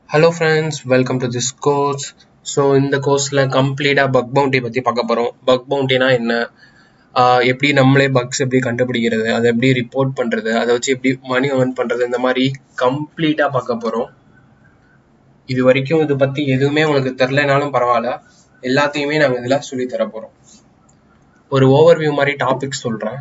Hello friends welcome to this course so இந்த கோர்ஸில் கம்ப்ளீட்டாக பக் பவுண்டி பற்றி பார்க்க போகிறோம் பக் பவுண்டினா என்ன ஆஹ் எப்படி நம்மளே பக்ஸ் எப்படி கண்டுபிடிக்கிறது அதை எப்படி ரிப்போர்ட் பண்ணுறது அதை வச்சு எப்படி மணி earn பண்ணுறது இந்த மாதிரி கம்ப்ளீட்டாக பார்க்க போகிறோம் இது வரைக்கும் இது பற்றி எதுவுமே உங்களுக்கு தெரிலனாலும் பரவாயில்ல எல்லாத்தையுமே நாங்கள் இதில் சொல்லித் தர போகிறோம் ஒரு ஓவர்வியூ மாதிரி டாபிக் சொல்கிறேன்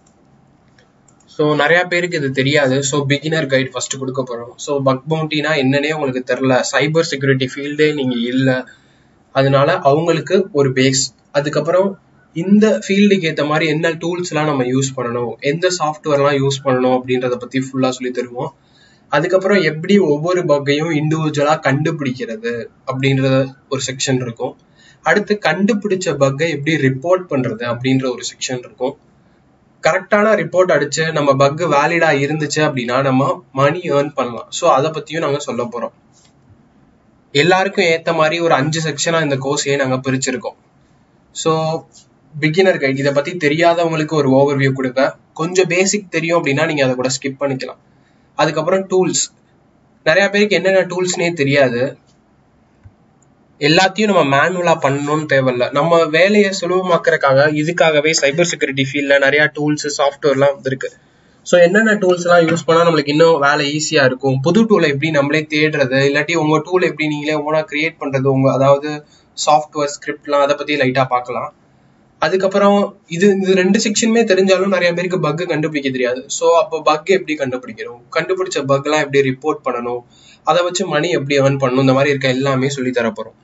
ஸோ நிறைய பேருக்கு இது தெரியாது ஸோ பிகினர் கைட் ஃபர்ஸ்ட் கொடுக்க போகிறோம் ஸோ பக் பவுண்டினா என்னன்னே உங்களுக்கு தெரில சைபர் செக்யூரிட்டி ஃபீல்டே நீங்கள் இல்லை அதனால அவங்களுக்கு ஒரு பேஸ் அதுக்கப்புறம் இந்த ஃபீல்டுக்கு ஏற்ற மாதிரி என்ன டூல்ஸ்லாம் நம்ம யூஸ் பண்ணணும் எந்த சாஃப்ட்வேர்லாம் யூஸ் பண்ணணும் அப்படின்றத பற்றி ஃபுல்லாக சொல்லி தருவோம் அதுக்கப்புறம் எப்படி ஒவ்வொரு பக்கையும் இண்டிவிஜுவலாக கண்டுபிடிக்கிறது அப்படின்ற ஒரு செக்ஷன் இருக்கும் அடுத்து கண்டுபிடிச்ச பக்கை எப்படி ரிப்போர்ட் பண்ணுறது அப்படின்ற ஒரு செக்ஷன் இருக்கும் கரெக்டான ரிப்போர்ட் அடிச்சு நம்ம பக் வேலிடா இருந்துச்சு அப்படின்னா நம்ம மணி ஏர்ன் பண்ணலாம் ஸோ அதை பத்தியும் நாங்க சொல்ல போறோம் எல்லாருக்கும் ஏத்த மாதிரி ஒரு அஞ்சு செக்ஷனா இந்த கோர்ஸையே நாங்க பிரிச்சிருக்கோம் ஸோ பிகினர் கைட் இதை பத்தி தெரியாதவங்களுக்கு ஒரு ஓவர்வியூ கொடுக்க கொஞ்சம் பேசிக் தெரியும் அப்படின்னா நீங்க அதை கூட ஸ்கிப் பண்ணிக்கலாம் அதுக்கப்புறம் டூல்ஸ் நிறைய பேருக்கு என்னென்ன டூல்ஸ்னே தெரியாது எல்லாத்தையும் நம்ம மேனுவலா பண்ணணும்னு தேவையில்ல நம்ம வேலையை சுலபமாக்குறதுக்காக இதுக்காகவே சைபர் செக்யூரிட்டி ஃபீல்ட்ல நிறைய டூல்ஸ் சாஃப்ட்வேர்லாம் இருக்கு ஸோ என்னென்ன டூல்ஸ் எல்லாம் யூஸ் பண்ணா நம்மளுக்கு இன்னும் வேலை ஈஸியா இருக்கும் புது டூலை எப்படி நம்மளே தேடுறது இல்லாட்டி உங்க டூல் எப்படி நீங்களே ஓனா கிரியேட் பண்றது உங்க அதாவது சாஃப்ட்வேர் ஸ்கிரிப்ட்லாம் அதை பத்தி லைட்டா பார்க்கலாம் அதுக்கப்புறம் இது இது ரெண்டு செக்ஷனுமே தெரிஞ்சாலும் நிறைய பேருக்கு பக் கண்டுபிடிக்க தெரியாது ஸோ அப்போ பக் எப்படி கண்டுபிடிக்கணும் கண்டுபிடிச்ச பக்லாம் எப்படி ரிப்போர்ட் பண்ணணும் அதை வச்சு மணி எப்படி earn பண்ணணும் இந்த மாதிரி இருக்க எல்லாமே சொல்லி தர போறோம்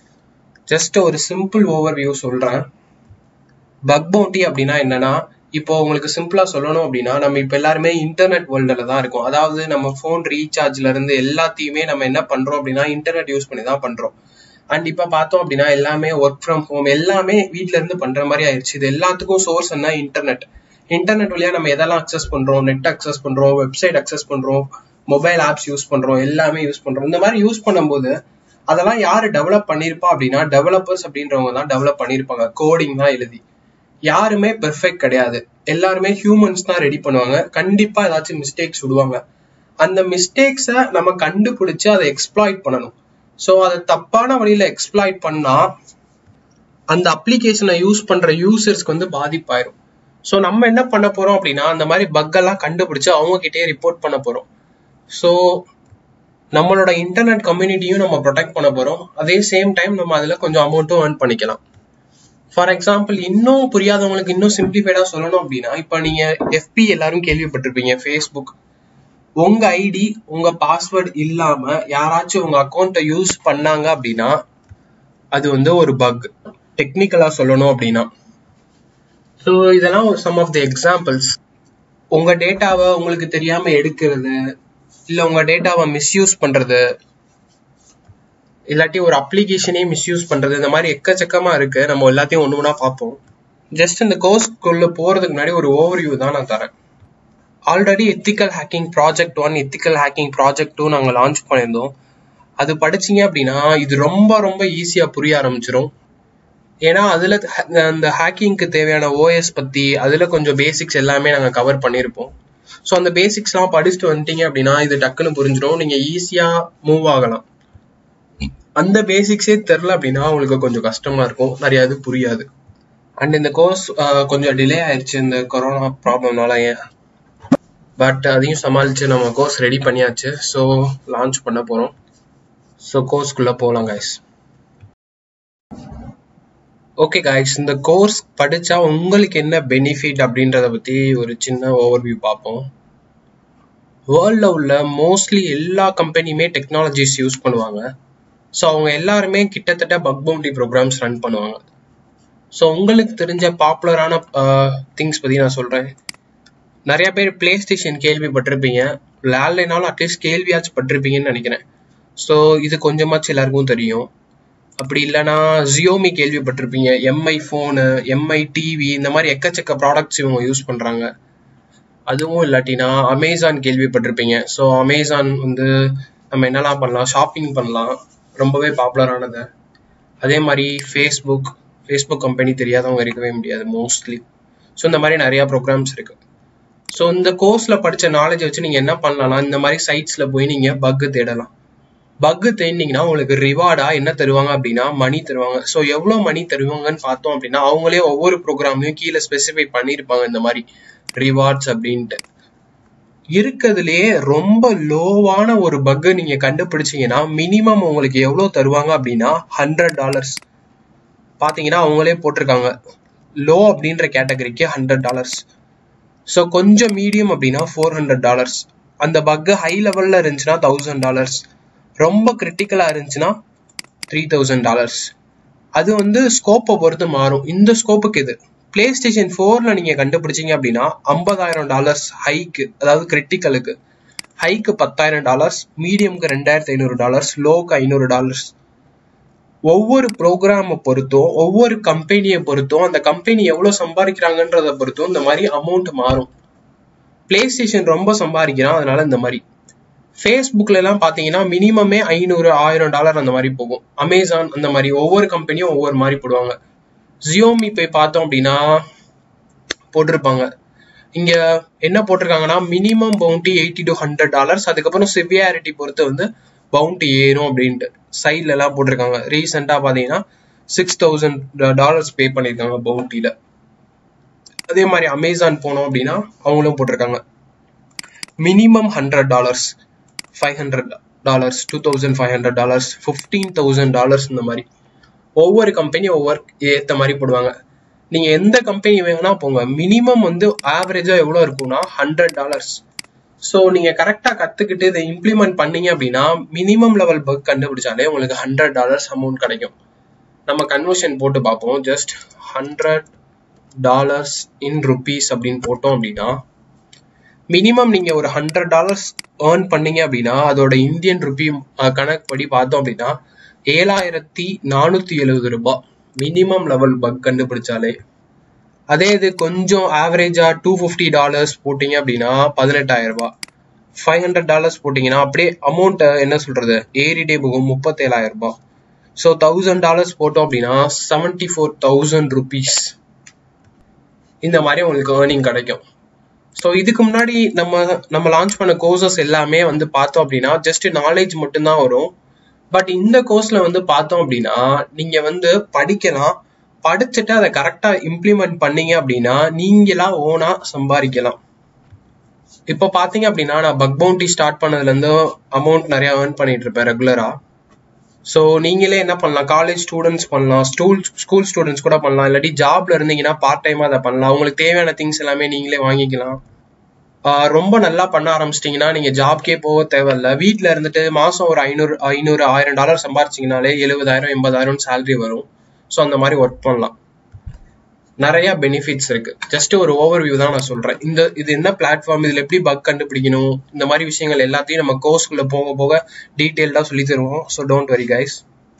ஜஸ்ட் ஒரு சிம்பிள் ஓவர்வியூ சொல்றேன் பக் பவுண்டி அப்படின்னா என்னன்னா இப்போ உங்களுக்கு சிம்பிளா சொல்லணும் அப்படின்னா நம்ம இப்ப எல்லாருமே இன்டர்நெட் வேர்ல்டுல தான் இருக்கோம் அதாவது நம்ம ஃபோன் ரீசார்ஜ்ல இருந்து எல்லாத்தையுமே நம்ம என்ன பண்றோம் அப்படின்னா இன்டர்நெட் யூஸ் பண்ணி தான் பண்றோம் அண்ட் இப்ப பார்த்தோம் அப்படின்னா எல்லாமே ஒர்க் ஃப்ரம் ஹோம் எல்லாமே வீட்ல இருந்து பண்ற மாதிரி ஆயிடுச்சு இது எல்லாத்துக்கும் சோர்ஸ் என்ன இன்டர்நெட் இன்டர்நெட் வழியா நம்ம எதெல்லாம் அக்சஸ் பண்றோம் நெட் அக்சஸ் பண்றோம் வெப்சைட் அக்சஸ் பண்றோம் மொபைல் ஆப்ஸ் யூஸ் பண்றோம் எல்லாமே யூஸ் பண்றோம் இந்த மாதிரி யூஸ் பண்ணும்போது அதெல்லாம் யாரு டெவலப் பண்ணிருப்பா அப்படின்னா டெவலப்பர்ஸ் அப்படின்றவங்க தான் டெவலப் பண்ணிருப்பாங்க கோடிங் தான் எழுதி யாருமே பெர்ஃபெக்ட் கிடையாது எல்லாருமே ஹியூமன்ஸ் தான் ரெடி பண்ணுவாங்க கண்டிப்பா ஏதாச்சும் மிஸ்டேக்ஸ் விடுவாங்க அந்த மிஸ்டேக்ஸை நம்ம கண்டுபிடிச்சு அதை எக்ஸ்ப்ளாய்ட் பண்ணணும் ஸோ அதை தப்பான வழியில எக்ஸ்ப்ளாய்ட் பண்ணா அந்த அப்ளிகேஷனை யூஸ் பண்ற யூசர்ஸ்க்கு வந்து பாதிப்பாயிரும் ஸோ நம்ம என்ன பண்ண போறோம் அப்படின்னா அந்த மாதிரி பக்கெல்லாம் கண்டுபிடிச்சு அவங்க கிட்டே ரிப்போர்ட் பண்ண போறோம் ஸோ நம்மளோட இன்டர்நெட் கம்யூனிட்டியும் நம்ம ப்ரொடெக்ட் பண்ண போறோம் அதே சேம் டைம் நம்ம அதுல கொஞ்சம் அமௌண்ட்டும் earn பண்ணிக்கலாம் ஃபார் எக்ஸாம்பிள் இன்னும் புரியாதவங்களுக்கு இன்னும் சிம்பிளிஃபைடா சொல்லணும் அப்படின்னா இப்போ நீங்க எஃபி எல்லாரும் கேள்விப்பட்டிருப்பீங்க ஃபேஸ்புக் உங்க ஐடி உங்க பாஸ்வேர்டு இல்லாம யாராச்சும் உங்க அக்கௌண்ட்டை யூஸ் பண்ணாங்க அப்படின்னா அது வந்து ஒரு பக் டெக்னிக்கலா சொல்லணும் அப்படின்னா ஸோ இதெல்லாம் ஒரு சம் ஆஃப் தி எக்ஸாம்பிள்ஸ் உங்க டேட்டாவை உங்களுக்கு தெரியாம எடுக்கிறது இல்ல உங்க டேட்டாவை மிஸ்யூஸ் பண்றது இல்லாட்டி ஒரு அப்ளிகேஷனே மிஸ்யூஸ் பண்றது இந்த மாதிரி எக்கச்சக்கமா இருக்கு நம்ம எல்லாத்தையும் ஒண்ணு ஒண்ணா பார்ப்போம் ஜஸ்ட் இந்த கோர்ஸ்க்குள்ள போறதுக்கு முன்னாடி ஒரு ஓவர்வியூ தான் நான் தரேன் already ethical hacking project one ethical hacking project two நாங்கள் லான்ச் பண்ணியிருந்தோம் அது படிச்சீங்க அப்படின்னா இது ரொம்ப ரொம்ப ஈஸியா புரிய ஆரம்பிச்சிரும் ஏன்னா அதுல ஹ- அந்த ஹேக்கிங்க்கு தேவையான ஓஎஸ் பத்தி அதுல கொஞ்சம் பேசிக்ஸ் எல்லாமே நாங்க கவர் பண்ணியிருப்போம் ஸோ அந்த பேசிக்ஸ்லாம் படிச்சுட்டு வந்துட்டீங்க அப்படின்னா இது டக்குன்னு புரிஞ்சிடும் நீங்க ஈஸியா மூவ் ஆகலாம் அந்த பேசிக்ஸே தெரில அப்படின்னா உங்களுக்கு கொஞ்சம் கஷ்டமா இருக்கும் நிறைய இது புரியாது அண்ட் இந்த கோர்ஸ் கொஞ்சம் டிலே ஆயிடுச்சு இந்த கொரோனா ப்ராப்ளம்னால ஏன் பட் அதையும் சமாளிச்சு நம்ம கோர்ஸ் ரெடி பண்ணியாச்சு ஸோ லான்ச் பண்ண போறோம் ஸோ கோர்ஸ்க்குள்ள போகலாம் கைஸ் ஓகே காய்ஸ் இந்த கோர்ஸ் படிச்சா உங்களுக்கு என்ன பெனிஃபிட் அப்படின்றத பத்தி ஒரு சின்ன ஓவர்வியூ பார்ப்போம் வேர்ல்ட்ல உள்ள மோஸ்ட்லி எல்லா கம்பெனியுமே டெக்னாலஜிஸ் யூஸ் பண்ணுவாங்க ஸோ அவங்க எல்லாருமே கிட்டத்தட்ட பக் பவுண்டி ப்ரோக்ராம்ஸ் ரன் பண்ணுவாங்க ஸோ உங்களுக்கு தெரிஞ்ச பாப்புலரான திங்ஸ் பத்தி நான் சொல்றேன் நிறைய பேர் பிளே ஸ்டேஷன் கேள்விப்பட்டிருப்பீங்க லேண்ட்லைனாலும் அட்லீஸ்ட் கேள்வியாச்சும் பட்டிருப்பீங்கன்னு நினைக்கிறேன் ஸோ இது கொஞ்சமாச்சும் எல்லாருக்கும் தெரியும் அப்படி இல்லைன்னா ஜியோமி கேள்விப்பட்டிருப்பீங்க எம்ஐ ஃபோனு எம்ஐ டிவி இந்த மாதிரி எக்கச்சக்க ப்ராடக்ட்ஸ் இவங்க யூஸ் பண்றாங்க அதுவும் இல்லாட்டினா அமேசான் கேள்விப்பட்டிருப்பீங்க ஸோ அமேசான் வந்து நம்ம என்னெல்லாம் பண்ணலாம் ஷாப்பிங் பண்ணலாம் ரொம்பவே பாப்புலரானது அதே மாதிரி ஃபேஸ்புக் ஃபேஸ்புக் கம்பெனி தெரியாதவங்க இருக்கவே முடியாது மோஸ்ட்லி ஸோ இந்த மாதிரி நிறைய ப்ரோக்ராம்ஸ் இருக்கு ஸோ இந்த கோர்ஸ்ல படிச்ச நாலேஜ் வச்சு நீங்க என்ன பண்ணலாம்னா இந்த மாதிரி சைட்ஸ்ல போய் நீங்க பக் தேடலாம் பக் தேடினீங்கன்னா உங்களுக்கு ரிவார்டா என்ன தருவாங்க அப்படின்னா மணி தருவாங்க ஸோ எவ்வளோ மணி தருவாங்கன்னு பார்த்தோம் அப்படின்னா அவங்களே ஒவ்வொரு ப்ரோக்ராம்லையும் கீழே ஸ்பெசிஃபை பண்ணியிருப்பாங்க இந்த மாதிரி ரிவார்ட்ஸ் அப்படின்ட்டு இருக்கிறதுலயே ரொம்ப லோவான ஒரு பக் நீங்க கண்டுபிடிச்சீங்கன்னா மினிமம் உங்களுக்கு எவ்வளவு தருவாங்க அப்படின்னா ஹண்ட்ரட் டாலர்ஸ் பாத்தீங்கன்னா அவங்களே போட்டிருக்காங்க லோ அப்படின்ற கேட்டகரிக்கு ஹண்ட்ரட் டாலர்ஸ் ஸோ கொஞ்சம் மீடியம் அப்படின்னா ஃபோர் ஹண்ட்ரட் டாலர்ஸ் அந்த பக் ஹை லெவல்ல இருந்துச்சுன்னா தௌசண்ட் டாலர்ஸ் ரொம்ப கிரிட்டிக்கலா இருந்துச்சுன்னா த்ரீ தௌசண்ட் டாலர்ஸ் அது வந்து ஸ்கோப்பை பொறுத்து மாறும் இந்த ஸ்கோப்புக்கு இது பிளே ஸ்டேஷன் ஃபோர்ல நீங்க கண்டுபிடிச்சீங்க அப்படின்னா ஐம்பதாயிரம் டாலர்ஸ் ஹைக்கு அதாவது கிரிட்டிக்கலுக்கு ஹைக்கு பத்தாயிரம் டாலர்ஸ் மீடியம்க்கு ரெண்டாயிரத்தி ஐநூறு டாலர்ஸ் லோக்கு ஐநூறு டாலர்ஸ் ஒவ்வொரு ப்ரோக்ராமை பொறுத்தும் ஒவ்வொரு கம்பெனியை பொறுத்தும் அந்த கம்பெனி எவ்வளவு சம்பாதிக்கிறாங்கன்றத பொறுத்தும் இந்த மாதிரி அமௌண்ட் மாறும் பிளே ஸ்டேஷன் ரொம்ப சம்பாதிக்கிறான் அதனால இந்த மாதிரி ஃபேஸ்புக்ல எல்லாம் பாத்தீங்கன்னா மினிமமே ஐநூறு ஆயிரம் டாலர் அந்த மாதிரி போகும் அமேசான் அந்த மாதிரி ஒவ்வொரு கம்பெனியும் ஒவ்வொரு மாதிரி போடுவாங்க ஜியோமி போய் பார்த்தோம் அப்படின்னா போட்டிருப்பாங்க இங்க என்ன போட்டிருக்காங்கன்னா minimum bounty eighty to hundred dollars அதுக்கப்புறம் சிவியாரிட்டி பொறுத்து வந்து பவுண்டி ஏறும் அப்படின்ட்டு சைட்ல எல்லாம் போட்டிருக்காங்க ரீசெண்டா பாத்தீங்கன்னா சிக்ஸ் தௌசண்ட் டாலர்ஸ் பே பண்ணிருக்காங்க பவுண்டியில அதே மாதிரி அமேசான் போனோம் அப்படின்னா அவங்களும் போட்டிருக்காங்க minimum hundred dollars five hundred dollars two thousand five hundred dollars fifteen thousand dollars இந்த மாதிரி ஒவ்வொரு கம்பெனி ஒவ்வொரு ஏத்த மாதிரி போடுவாங்க நீங்க எந்த கம்பெனி வேணா போங்க மினிமம் வந்து ஆவரேஜா எவ்வளவு இருக்கும்னா ஹண்ட்ரட் டாலர்ஸ் ஸோ நீங்க கரெக்டா கத்துக்கிட்டு இதை இம்ப்ளிமெண்ட் பண்ணீங்க அப்படின்னா மினிமம் லெவல் பக் கண்டுபிடிச்சாலே உங்களுக்கு ஹண்ட்ரட் டாலர்ஸ் அமௌண்ட் கிடைக்கும் நம்ம கன்வர்ஷன் போட்டு பார்ப்போம் just hundred dollars in rupees அப்படின்னு போட்டோம் அப்படின்னா மினிமம் நீங்க ஒரு ஹண்ட்ரட் டாலர்ஸ் ஏர்ன் பண்ணீங்க அப்படின்னா அதோட இந்தியன் ருபி கணக்கு படி பார்த்தோம் அப்படின்னா ஏழாயிரத்தி நானூத்தி எழுபது ரூபாய் மினிமம் லெவல் பக் கண்டுபிடிச்சாலே அதே இது கொஞ்சம் ஆவரேஜா டூ ஃபிஃப்டி டாலர்ஸ் போட்டீங்க அப்படின்னா பதினெட்டாயிரம் ரூபாய் ஃபைவ் ஹண்ட்ரட் டாலர்ஸ் போட்டீங்கன்னா அப்படியே அமௌண்ட் என்ன சொல்றது ஏறிட்டே போகும் முப்பத்தேழாயிரம் ரூபாய் ஸோ தௌசண்ட் டாலர்ஸ் போட்டோம் அப்படின்னா செவன்டி ஃபோர் தௌசண்ட் ருபீஸ் இந்த மாதிரி உங்களுக்கு ஏர்னிங் கிடைக்கும் ஸோ இதுக்கு முன்னாடி நம்ம நம்ம லான்ச் பண்ண கோர்சஸ் எல்லாமே வந்து பார்த்தோம் அப்படின்னா ஜஸ்ட் நாலேஜ் மட்டும்தான் வரும் பட் இந்த கோர்ஸ்ல வந்து பார்த்தோம் அப்படின்னா நீங்க வந்து படிக்கலாம் படிச்சுட்டு அதை கரெக்டா இம்ப்ளிமெண்ட் பண்ணீங்க அப்படின்னா நீங்களா ஓனா சம்பாதிக்கலாம் இப்போ பாத்தீங்க அப்படின்னா நான் பக் பவுண்டி ஸ்டார்ட் பண்ணதுல இருந்து அமௌண்ட் நிறைய ஏர்ன் பண்ணிட்டு இருப்பேன் ரெகுலரா ஸோ நீங்களே என்ன பண்ணலாம் காலேஜ் ஸ்டூடெண்ட்ஸ் பண்ணலாம் ஸ்கூல் ஸ்கூல் ஸ்டூடெண்ட்ஸ் கூட பண்ணலாம் இல்லாட்டி ஜாப்ல இருந்தீங்கன்னா பார்ட் டைமா அதை பண்ணலாம் உங்களுக்கு தேவையான திங்ஸ் எல்லாமே நீங்களே வாங்கிக்கலாம் ரொம்ப நல்லா பண்ண ஆரம்பிச்சிட்டிங்கன்னா நீங்க ஜாப்க்கே போக தேவையில்ல வீட்ல இருந்துட்டு மாசம் ஒரு ஐநூறு ஐநூறு ஆயிரம் டாலர் சம்பாரிச்சிங்கனாலே எழுபதாயிரம் எண்பதாயிரம் சேலரி வரும் ஸோ அந்த மாதிரி ஒர்க் பண்ணலாம் நிறைய பெனிஃபிட்ஸ் இருக்கு ஜஸ்ட் ஒரு ஓவர் வியூ தான் நான் சொல்றேன் இந்த இது என்ன பிளாட்ஃபார்ம் இதுல எப்படி பக் கண்டுபிடிக்கணும் இந்த மாதிரி விஷயங்கள் எல்லாத்தையும் நம்ம கோர்ஸ்குள்ள போக போக டீட்டெயில்டா சொல்லி தருவோம் so don't worry guys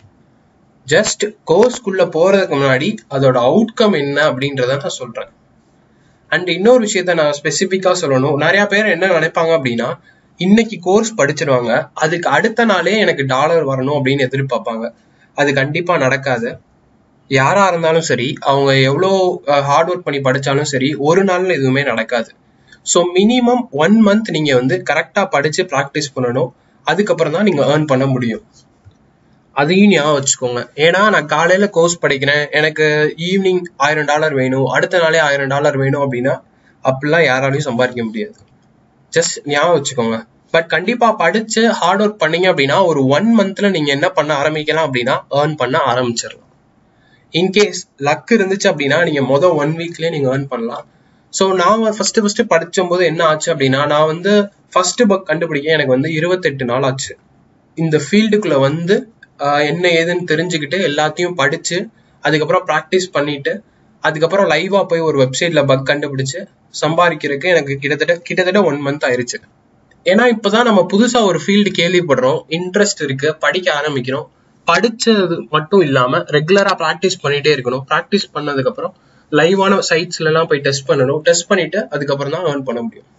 just கோர்ஸ்குள்ள போறதுக்கு முன்னாடி அதோட அவுட்கம் என்ன அப்படின்றத நான் சொல்றேன் அண்ட் இன்னொரு விஷயத்த நான் ஸ்பெசிஃபிக்கா சொல்லணும் நிறைய பேர் என்ன நினைப்பாங்க அப்படின்னா இன்னைக்கு கோர்ஸ் படிச்சிருவாங்க அதுக்கு அடுத்த நாளே எனக்கு டாலர் வரணும் அப்படின்னு எதிர்பார்ப்பாங்க அது கண்டிப்பா நடக்காது யாரா இருந்தாலும் சரி அவங்க எவ்வளோ ஹார்ட் ஒர்க் பண்ணி படிச்சாலும் சரி ஒரு நாள்ல எதுவுமே நடக்காது ஸோ மினிமம் ஒன் மந்த் நீங்க வந்து கரெக்டா படிச்சு ப்ராக்டிஸ் பண்ணணும் அதுக்கப்புறம் தான் நீங்க ஏர்ன் பண்ண முடியும் அதையும் ஞாபகம் வச்சுக்கோங்க ஏன்னா நான் காலையில கோர்ஸ் படிக்கிறேன் எனக்கு ஈவினிங் ஆயிரம் டாலர் வேணும் அடுத்த நாளே ஆயிரம் டாலர் வேணும் அப்படின்னா அப்படிலாம் யாராலையும் சம்பாதிக்க முடியாது ஜஸ்ட் ஞாபகம் வச்சுக்கோங்க பட் கண்டிப்பா படிச்சு ஹார்ட் ஒர்க் பண்ணீங்க அப்படின்னா ஒரு ஒன் மந்த்ல நீங்க என்ன பண்ண ஆரம்பிக்கலாம் அப்படின்னா ஏர்ன் பண்ண ஆரம்பிச்சிடலாம் இன்கேஸ் லக் இருந்துச்சு அப்படின்னா நீங்க மொதல் ஒன் வீக்லயே நீங்க ஏர்ன் பண்ணலாம் ஸோ நான் ஃபர்ஸ்ட் ஃபர்ஸ்ட் படிச்சும் போது என்ன ஆச்சு அப்படின்னா நான் வந்து ஃபர்ஸ்ட் பக் கண்டுபிடிக்க எனக்கு வந்து இருபத்தெட்டு நாள் ஆச்சு இந்த ஃபீல்டுக்குள்ள வந்து என்ன ஏதுன்னு தெரிஞ்சுக்கிட்டு எல்லாத்தையும் படிச்சு அதுக்கப்புறம் ப்ராக்டிஸ் பண்ணிட்டு அதுக்கப்புறம் லைவா போய் ஒரு வெப்சைட்ல பக் கண்டுபிடிச்சு சம்பாதிக்கிறதுக்கு எனக்கு கிட்டத்தட்ட கிட்டத்தட்ட ஒன் மந்த் ஆயிருச்சு ஏன்னா இப்பதான் நம்ம புதுசா ஒரு ஃபீல்டு கேள்விப்படுறோம் இன்ட்ரெஸ்ட் இருக்கு படிக்க ஆரம்பிக்கிறோம் படிச்சது மட்டும் இல்லாம ரெகுலரா ப்ராக்டிஸ் பண்ணிட்டே இருக்கணும் ப்ராக்டிஸ் பண்ணதுக்கு அப்புறம் லைவான சைட்ஸ்ல எல்லாம் போய் டெஸ்ட் பண்ணணும் டெஸ்ட் பண்ணிட்டு அதுக்கப்புறம் தான் ஏர்ன் பண்ண முடியும்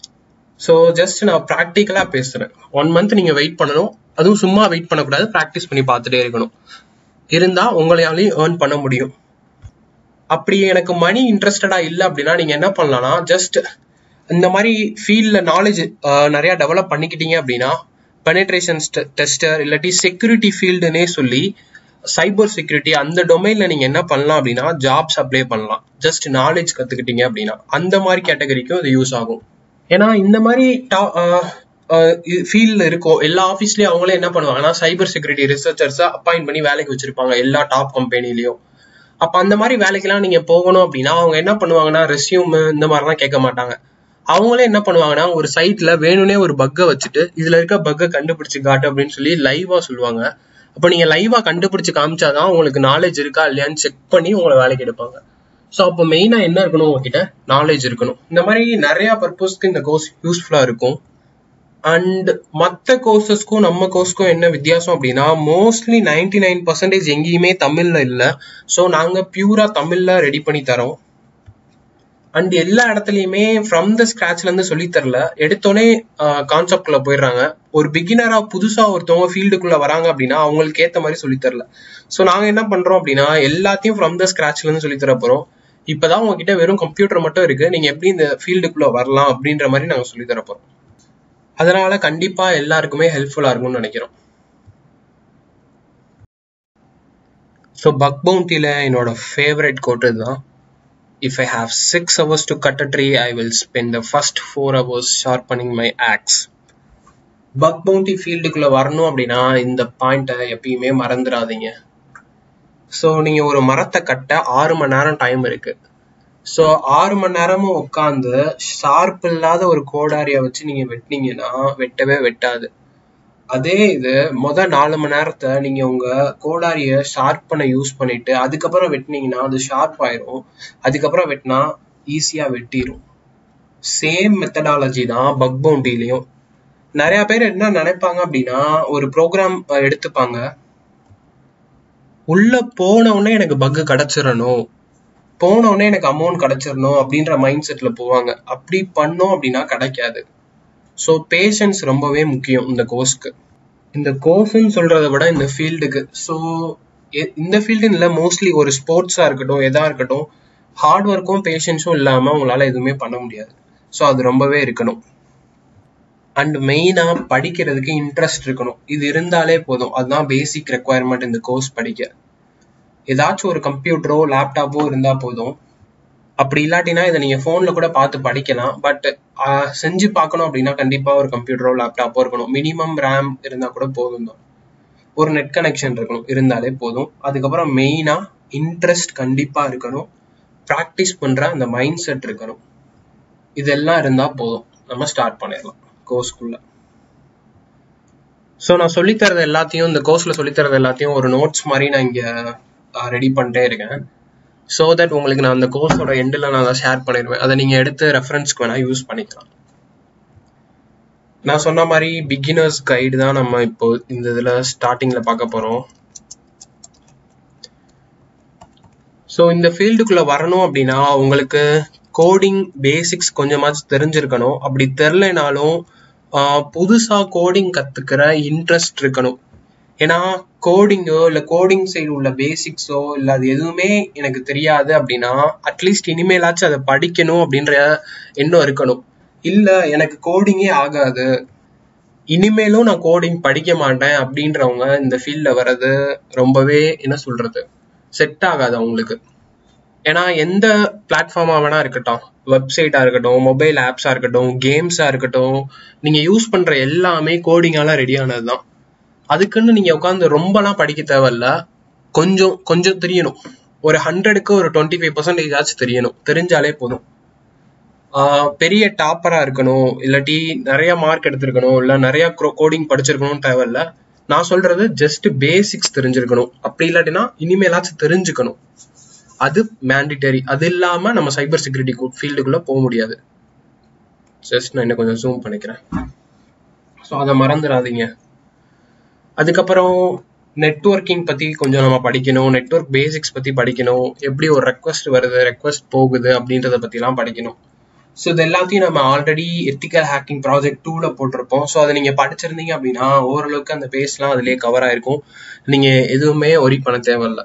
ஸோ ஜஸ்ட் நான் ப்ராக்டிக்கலா பேசுறேன் ஒன் மந்த் நீங்க வெயிட் பண்ணணும் அதுவும் சும்மா வெயிட் பண்ணக்கூடாது ப்ராக்டிஸ் பண்ணி பார்த்துட்டே இருக்கணும் இருந்தா உங்களாலையும் ஏர்ன் பண்ண முடியும் அப்படி எனக்கு மணி இன்ட்ரெஸ்டடா இல்லை அப்படின்னா நீங்க என்ன பண்ணலாம்னா ஜஸ்ட் இந்த மாதிரி ஃபீல்ட்ல நாலேஜ் நிறைய டெவலப் பண்ணிக்கிட்டீங்க அப்படின்னா பெனட்ரேஷன் டெஸ்டர் இல்லாட்டி செக்யூரிட்டி ஃபீல்டுனே சொல்லி சைபர் செக்யூரிட்டி அந்த டொமைன்ல நீங்க என்ன பண்ணலாம் அப்படின்னா ஜாப்ஸ் அப்ளை பண்ணலாம் ஜஸ்ட் நாலேஜ் கத்துக்கிட்டீங்க அப்படின்னா அந்த மாதிரி கேட்டகரிக்கும் இது யூஸ் ஆகும் ஏன்னா இந்த மாதிரி ஃபீல்ட்ல இருக்கும் எல்லா ஆஃபீஸ்லயும் அவங்களே என்ன பண்ணுவாங்கன்னா சைபர் செக்யூரிட்டி ரிசர்ச்சர்ஸை அப்பாயிண்ட் பண்ணி வேலைக்கு வச்சிருப்பாங்க எல்லா டாப் கம்பெனிலையும் அப்ப அந்த மாதிரி வேலைக்கெல்லாம் நீங்க போகணும் அப்படின்னா அவங்க என்ன பண்ணுவாங்கன்னா ரெஸ்யூம் இந்த மாதிரிலாம் கேட்க மாட்டாங்க அவங்களே என்ன பண்ணுவாங்கன்னா ஒரு சைட்ல வேணும்னே ஒரு பக்கை வச்சுட்டு இதுல இருக்க பக்கை கண்டுபிடிச்சு காட்டு அப்படின்னு சொல்லி லைவா சொல்லுவாங்க அப்ப நீங்க லைவா கண்டுபிடிச்சு காமிச்சாதான் உங்களுக்கு நாலேஜ் இருக்கா இல்லையான்னு செக் பண்ணி உங்களை வேலைக்கு எடுப்பாங்க ஸோ அப்போ மெயினா என்ன இருக்கணும் உங்ககிட்ட நாலேஜ் இருக்கணும் இந்த மாதிரி நிறைய பர்பஸ்க்கு இந்த கோர்ஸ் யூஸ்ஃபுல்லா இருக்கும் அண்ட் மற்ற கோர்சஸ்க்கும் நம்ம கோர்ஸ்க்கும் என்ன வித்தியாசம் அப்படின்னா மோஸ்ட்லி நைன்டி நைன் பர்சன்டேஜ் எங்கேயுமே தமிழ்ல இல்லை ஸோ நாங்க பியூரா தமிழ்ல ரெடி பண்ணி தரோம் அண்ட் எல்லா இடத்துலயுமே ஃப்ரம் த ஸ்கிராச்ல இருந்து சொல்லி தரல எடுத்தோடனே கான்செப்ட்குள்ள போயிடுறாங்க ஒரு பிகினரா புதுசா ஒருத்தவங்க ஃபீல்டுக்குள்ள வராங்க அப்படின்னா அவங்களுக்கு ஏத்த மாதிரி சொல்லி தரல ஸோ நாங்க என்ன பண்றோம் அப்படின்னா எல்லாத்தையும் ஃப்ரம் த ஸ்கிராச்ல இருந்து சொல்லி தர போறோம் இப்பதான் உங்ககிட்ட வெறும் கம்ப்யூட்டர் மட்டும் இருக்கு நீங்க எப்படி இந்த ஃபீல்டுக்குள்ள வரலாம் அப்படின்ற மாதிரி நாங்க சொல்லி தர போறோம் அதனால கண்டிப்பா எல்லாருக்குமே ஹெல்ப்ஃபுல்லா இருக்கும்னு நினைக்கிறோம் ஸோ பக் பவுண்டியில என்னோட ஃபேவரட் கோட் இதுதான் if I have six hours to cut a tree I will spend the first four hours sharpening my axe bug bounty ஃபீல்டுக்குள்ள வரணும் அப்படின்னா இந்த பாயிண்ட்டை எப்பயுமே மறந்துடாதீங்க ஸோ நீங்க ஒரு மரத்தை கட்ட ஆறு மணி நேரம் டைம் இருக்கு ஸோ ஆறு மணி நேரமும் உட்காந்து ஷார்ப் இல்லாத ஒரு கோடாரியை வச்சு நீங்க வெட்டினீங்கன்னா வெட்டவே வெட்டாது அதே இது முத நாலு மணி நேரத்தை நீங்க உங்க கோடாரிய ஷார்ப் பண்ண யூஸ் பண்ணிட்டு அதுக்கப்புறம் வெட்டினீங்கன்னா அது ஷார்ப் ஆயிரும் அதுக்கப்புறம் வெட்டினா ஈஸியா வெட்டிரும் சேம் மெத்தடாலஜி தான் பக் பவுண்டிலையும் நிறைய பேர் என்ன நினைப்பாங்க அப்படின்னா ஒரு ப்ரோக்ராம் எடுத்துப்பாங்க உள்ள போன உடனே எனக்கு பக் கிடைச்சிடணும் போன உடனே எனக்கு அமௌண்ட் கிடைச்சிடணும் அப்படின்ற மைண்ட் செட்ல போவாங்க அப்படி பண்ணோம் அப்படின்னா கிடைக்காது ஸோ பேஷன்ஸ் ரொம்பவே முக்கியம் இந்த கோர்ஸ்க்கு இந்த கோர்ஸ்ன்னு சொல்றதை விட இந்த ஃபீல்டுக்கு ஸோ இந்த ஃபீல்டு இல்லை மோஸ்ட்லி ஒரு ஸ்போர்ட்ஸா இருக்கட்டும் எதா இருக்கட்டும் ஹார்ட் ஒர்க்கும் பேஷன்ஸும் இல்லாம உங்களால எதுவுமே பண்ண முடியாது ஸோ அது ரொம்பவே இருக்கணும் அண்ட் மெயினா படிக்கிறதுக்கு இன்ட்ரெஸ்ட் இருக்கணும் இது இருந்தாலே போதும் அதுதான் பேசிக் ரெக்குவயர்மெண்ட் இந்த கோர்ஸ் படிக்க ஏதாச்சும் ஒரு கம்ப்யூட்டரோ லேப்டாப்போ இருந்தா போதும் அப்படி இல்லாட்டினா இதை நீங்க போன்ல கூட பார்த்து படிக்கலாம் பட் செஞ்சு பார்க்கணும் அப்படின்னா கண்டிப்பா ஒரு கம்ப்யூட்டரோ லேப்டாப்போ இருக்கணும் மினிமம் ரேம் இருந்தா கூட போதும் தான் ஒரு நெட் கனெக்ஷன் இருக்கணும் இருந்தாலே போதும் அதுக்கப்புறம் மெயினா இன்ட்ரெஸ்ட் கண்டிப்பா இருக்கணும் ப்ராக்டிஸ் பண்ற அந்த மைண்ட் செட் இருக்கணும் இதெல்லாம் இருந்தா போதும் நம்ம ஸ்டார்ட் பண்ணிடலாம் கோர்ஸ்க்குள்ள ஸோ நான் சொல்லித்தரது எல்லாத்தையும் இந்த கோர்ஸ்ல சொல்லித்தரது எல்லாத்தையும் ஒரு நோட்ஸ் மாதிரி நான் இங்க ரெடி பண்ணிட்டே இருக்கேன் ஸோ தட் உங்களுக்கு நான் அந்த கோர்ஸோட எண்டில் நான் அதை ஷேர் பண்ணிடுவேன் அதை நீங்கள் எடுத்து ரெஃபரன்ஸ்க்கு வேணால் யூஸ் பண்ணிக்கலாம் நான் சொன்ன மாதிரி பிகினர்ஸ் கைடு தான் நம்ம இப்போ இந்த இதில் ஸ்டார்டிங்கில் பார்க்க போகிறோம் ஸோ இந்த ஃபீல்டுக்குள்ளே வரணும் அப்படின்னா உங்களுக்கு கோடிங் பேசிக்ஸ் கொஞ்சமாச்சும் தெரிஞ்சிருக்கணும் அப்படி தெரிலனாலும் புதுசாக கோடிங் கற்றுக்கிற இன்ட்ரெஸ்ட் இருக்கணும் ஏன்னா கோடிங்கோ இல்லை கோடிங் சைடு உள்ள பேசிக்ஸோ இல்லை அது எதுவுமே எனக்கு தெரியாது அப்படின்னா அட்லீஸ்ட் இனிமேலாச்சும் அதை படிக்கணும் அப்படின்ற எண்ணம் இருக்கணும் இல்லை எனக்கு கோடிங்கே ஆகாது இனிமேலும் நான் கோடிங் படிக்க மாட்டேன் அப்படின்றவங்க இந்த ஃபீல்டில் வர்றது ரொம்பவே என்ன சொல்றது செட் ஆகாது அவங்களுக்கு ஏன்னா எந்த பிளாட்ஃபார்மா வேணா இருக்கட்டும் வெப்சைட்டா இருக்கட்டும் மொபைல் ஆப்ஸா இருக்கட்டும் கேம்ஸா இருக்கட்டும் நீங்க யூஸ் பண்ற எல்லாமே கோடிங்கால ரெடி ஆனதுதான் அதுக்குன்னு நீங்க உட்காந்து ரொம்பலாம் படிக்க தேவையில்ல கொஞ்சம் கொஞ்சம் தெரியணும் ஒரு ஹண்ட்ரடுக்கு ஒரு டுவெண்ட்டி ஃபைவ் பர்சன்டேஜ் ஆச்சும் தெரியணும் தெரிஞ்சாலே போதும் பெரிய டாப்பரா இருக்கணும் இல்லாட்டி நிறைய மார்க் எடுத்திருக்கணும் இல்ல நிறைய கோடிங் படிச்சிருக்கணும்னு தேவையில்ல நான் சொல்றது ஜஸ்ட் பேசிக்ஸ் தெரிஞ்சிருக்கணும் அப்படி இல்லாட்டினா இனிமேலாச்சும் தெரிஞ்சுக்கணும் அது மேண்டிட்டரி அது இல்லாம நம்ம சைபர் செக்யூரிட்டி ஃபீல்டுக்குள்ள போக முடியாது ஜஸ்ட் நான் இன்னும் கொஞ்சம் ஜூம் பண்ணிக்கிறேன் ஸோ அதை மறந்துடாதீங்க அதுக்கப்புறம் நெட்ஒர்க்கிங் பத்தி கொஞ்சம் நம்ம படிக்கணும் நெட்ஒர்க் பேசிக்ஸ் பத்தி படிக்கணும் எப்படி ஒரு ரெக்வஸ்ட் வருது ரெக்வஸ்ட் போகுது அப்படின்றத பத்திலாம் படிக்கணும் ஸோ இது எல்லாத்தையும் நம்ம ஆல்ரெடி எத்திக்கல் ஹேக்கிங் ப்ராஜெக்ட் டூல போட்டிருப்போம் ஸோ அதை நீங்க படிச்சிருந்தீங்க அப்படின்னா ஓரளவுக்கு அந்த பேஸ்லாம் அதுலயே கவர் ஆயிருக்கும் நீங்க எதுவுமே ஒரி பண்ண தேவையில்ல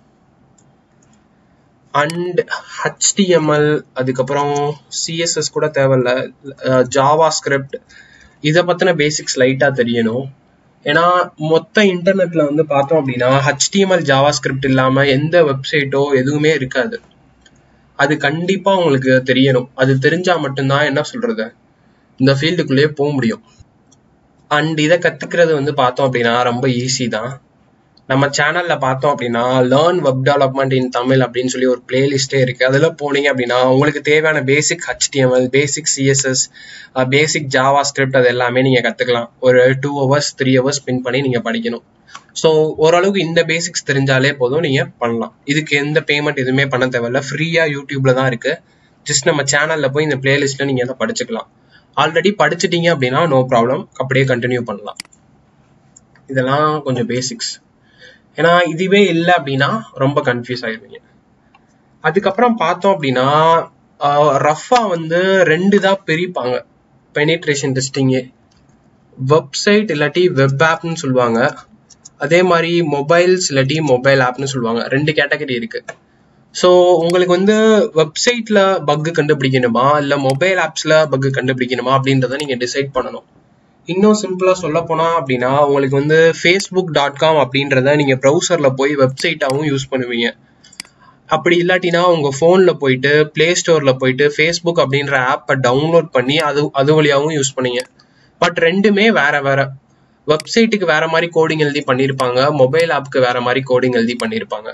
அண்ட் ஹெச்டிஎம்எல் அதுக்கப்புறம் சிஎஸ்எஸ் கூட தேவையில்ல ஜாவா ஸ்கிரிப்ட் இதை பத்தின பேசிக்ஸ் லைட்டா தெரியணும் ஏன்னா மொத்த இன்டர்நெட்ல வந்து பார்த்தோம் அப்படின்னா ஹெச்டிஎம்எல் ஜாவா ஸ்கிரிப்ட் இல்லாம எந்த வெப்சைட்டோ எதுவுமே இருக்காது அது கண்டிப்பா உங்களுக்கு தெரியணும் அது தெரிஞ்சா மட்டும்தான் என்ன சொல்றது இந்த ஃபீல்டுக்குள்ளேயே போக முடியும் அண்ட் இதை கத்துக்கிறது வந்து பார்த்தோம் அப்படின்னா ரொம்ப ஈஸி தான் நம்ம சேனல்ல பார்த்தோம் அப்படின்னா learn web development in Tamil அப்படின்னு சொல்லி ஒரு பிளேலிஸ்டே இருக்கு அதுல போனீங்க அப்படின்னா உங்களுக்கு தேவையான basic HTML basic CSS basic JavaScript அது எல்லாமே நீங்க கத்துக்கலாம் ஒரு two hours three hours spend பண்ணி நீங்க படிக்கணும் ஸோ ஓரளவுக்கு இந்த பேசிக்ஸ் தெரிஞ்சாலே போதும் நீங்க பண்ணலாம் இதுக்கு எந்த பேமெண்ட் எதுவுமே பண்ண தேவையில்ல ஃப்ரீயா யூடியூப்ல தான் இருக்கு ஜஸ்ட் நம்ம சேனல்ல போய் இந்த பிளேலிஸ்ட்ல நீங்க அதை படிச்சுக்கலாம் ஆல்ரெடி படிச்சிட்டீங்க அப்படின்னா நோ ப்ராப்ளம் அப்படியே கண்டினியூ பண்ணலாம் இதெல்லாம் கொஞ்சம் பேசிக்ஸ் ஏன்னா இதுவே இல்லை அப்படின்னா ரொம்ப கன்ஃபியூஸ் ஆயிடுவீங்க அதுக்கப்புறம் பார்த்தோம் அப்படின்னா ரஃபா வந்து ரெண்டு தான் பிரிப்பாங்க பெனிட்ரேஷன் டெஸ்டிங்கு வெப்சைட் இல்லாட்டி வெப் ஆப்னு சொல்லுவாங்க அதே மாதிரி மொபைல்ஸ் இல்லாட்டி மொபைல் ஆப்னு சொல்லுவாங்க ரெண்டு கேட்டகரி இருக்கு ஸோ உங்களுக்கு வந்து வெப்சைட்ல பக்கு கண்டுபிடிக்கணுமா இல்லை மொபைல் ஆப்ஸ்ல பக்கு கண்டுபிடிக்கணுமா அப்படின்றத நீங்க டிசைட் பண்ணணும் இன்னும் சிம்பிளா சொல்ல போனா அப்படின்னா உங்களுக்கு வந்து ஃபேஸ்புக் டாட் காம் அப்படின்றத நீங்க ப்ரௌசர்ல போய் வெப்சைட்டாகவும் யூஸ் பண்ணுவீங்க அப்படி இல்லாட்டினா உங்க போன்ல போயிட்டு பிளே ஸ்டோர்ல போயிட்டு ஃபேஸ்புக் அப்படின்ற ஆப்பை டவுன்லோட் பண்ணி அது அது வழியாகவும் யூஸ் பண்ணீங்க பட் ரெண்டுமே வேற வேற வெப்சைட்டுக்கு வேற மாதிரி கோடிங் எழுதி பண்ணியிருப்பாங்க மொபைல் ஆப்க்கு வேற மாதிரி கோடிங் எழுதி பண்ணியிருப்பாங்க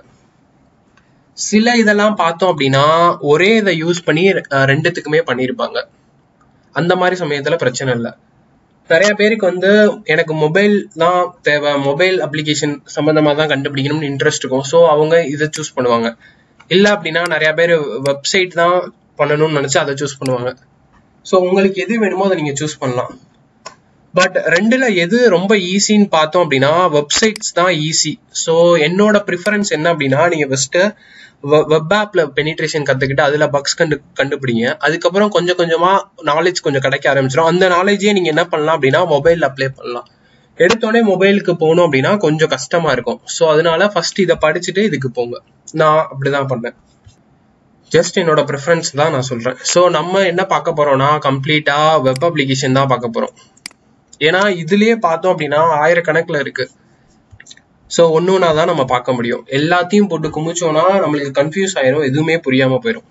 சில இதெல்லாம் பார்த்தோம் அப்படின்னா ஒரே இதை யூஸ் பண்ணி ரெண்டுத்துக்குமே பண்ணியிருப்பாங்க அந்த மாதிரி சமயத்துல பிரச்சனை இல்லை நிறைய பேருக்கு வந்து எனக்கு மொபைல் தான் தேவை மொபைல் அப்ளிகேஷன் சம்பந்தமா தான் கண்டுபிடிக்கணும்னு இன்ட்ரெஸ்ட் இருக்கும் ஸோ அவங்க இதை சூஸ் பண்ணுவாங்க இல்ல அப்படின்னா நிறைய பேர் வெப்சைட் தான் பண்ணணும்னு நினைச்சு அதை சூஸ் பண்ணுவாங்க ஸோ உங்களுக்கு எது வேணுமோ அதை நீங்க சூஸ் பண்ணலாம் பட் ரெண்டுல எது ரொம்ப ஈஸின்னு பார்த்தோம் அப்படின்னா வெப்சைட்ஸ் தான் ஈஸி ஸோ என்னோட ப்ரிஃபரன்ஸ் என்ன அப்படின்னா நீங்க ஃபர்ஸ்ட் வெப் ஆப்ல பெனிட்ரேஷன் கத்துக்கிட்டு அதுல பக்ஸ் கண்டு கண்டுபிடிங்க அதுக்கப்புறம் கொஞ்சம் கொஞ்சமா நாலேஜ் கொஞ்சம் கிடைக்க ஆரம்பிச்சிடும் அந்த நாலேஜே நீங்க என்ன பண்ணலாம் அப்படின்னா மொபைல் அப்ளை பண்ணலாம் எடுத்தோடனே மொபைலுக்கு போகணும் அப்படின்னா கொஞ்சம் கஷ்டமா இருக்கும் ஸோ அதனால ஃபர்ஸ்ட் இதை படிச்சுட்டு இதுக்கு போங்க நான் அப்படிதான் பண்ணேன் ஜஸ்ட் என்னோட ப்ரிஃபரன்ஸ் தான் நான் சொல்றேன் ஸோ நம்ம என்ன பார்க்க போறோம்னா கம்ப்ளீட்டா வெப் அப்ளிகேஷன் தான் பார்க்க போறோம் ஏன்னா இதுலயே பார்த்தோம் அப்படின்னா ஆயிரக்கணக்கில் இருக்கு ஸோ ஒன்று ஒன்றா தான் நம்ம பார்க்க முடியும் எல்லாத்தையும் போட்டு குமிச்சோம்னா நம்மளுக்கு கன்ஃபியூஸ் ஆயிரும் எதுவுமே புரியாம போயிடும்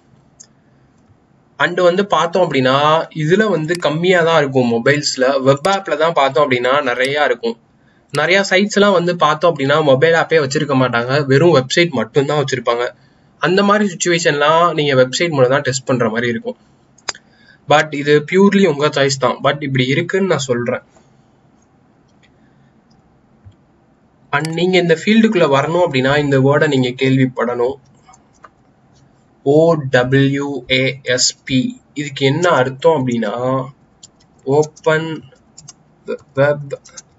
அண்டு வந்து பார்த்தோம் அப்படின்னா இதுல வந்து கம்மியா தான் இருக்கும் மொபைல்ஸ்ல வெப் ஆப்ல தான் பார்த்தோம் அப்படின்னா நிறைய இருக்கும் நிறைய சைட்ஸ் எல்லாம் வந்து பார்த்தோம் அப்படின்னா மொபைல் ஆப்பே வச்சிருக்க மாட்டாங்க வெறும் வெப்சைட் மட்டும்தான் வச்சிருப்பாங்க அந்த மாதிரி சுச்சுவேஷன்லாம் நீங்க வெப்சைட் மூலம் தான் டெஸ்ட் பண்ற மாதிரி இருக்கும் பட் இது பியூர்லி உங்க சாய்ஸ் தான் பட் இப்படி இருக்குன்னு நான் சொல்றேன் அண்ட் நீங்க இந்த ஃபீல்டுக்குள்ள வரணும் அப்படின்னா இந்த வேர்டை நீங்க கேள்விப்படணும் ஓடபிள்யூஏஎஸ்பி இதுக்கு என்ன அர்த்தம் அப்படின்னா open web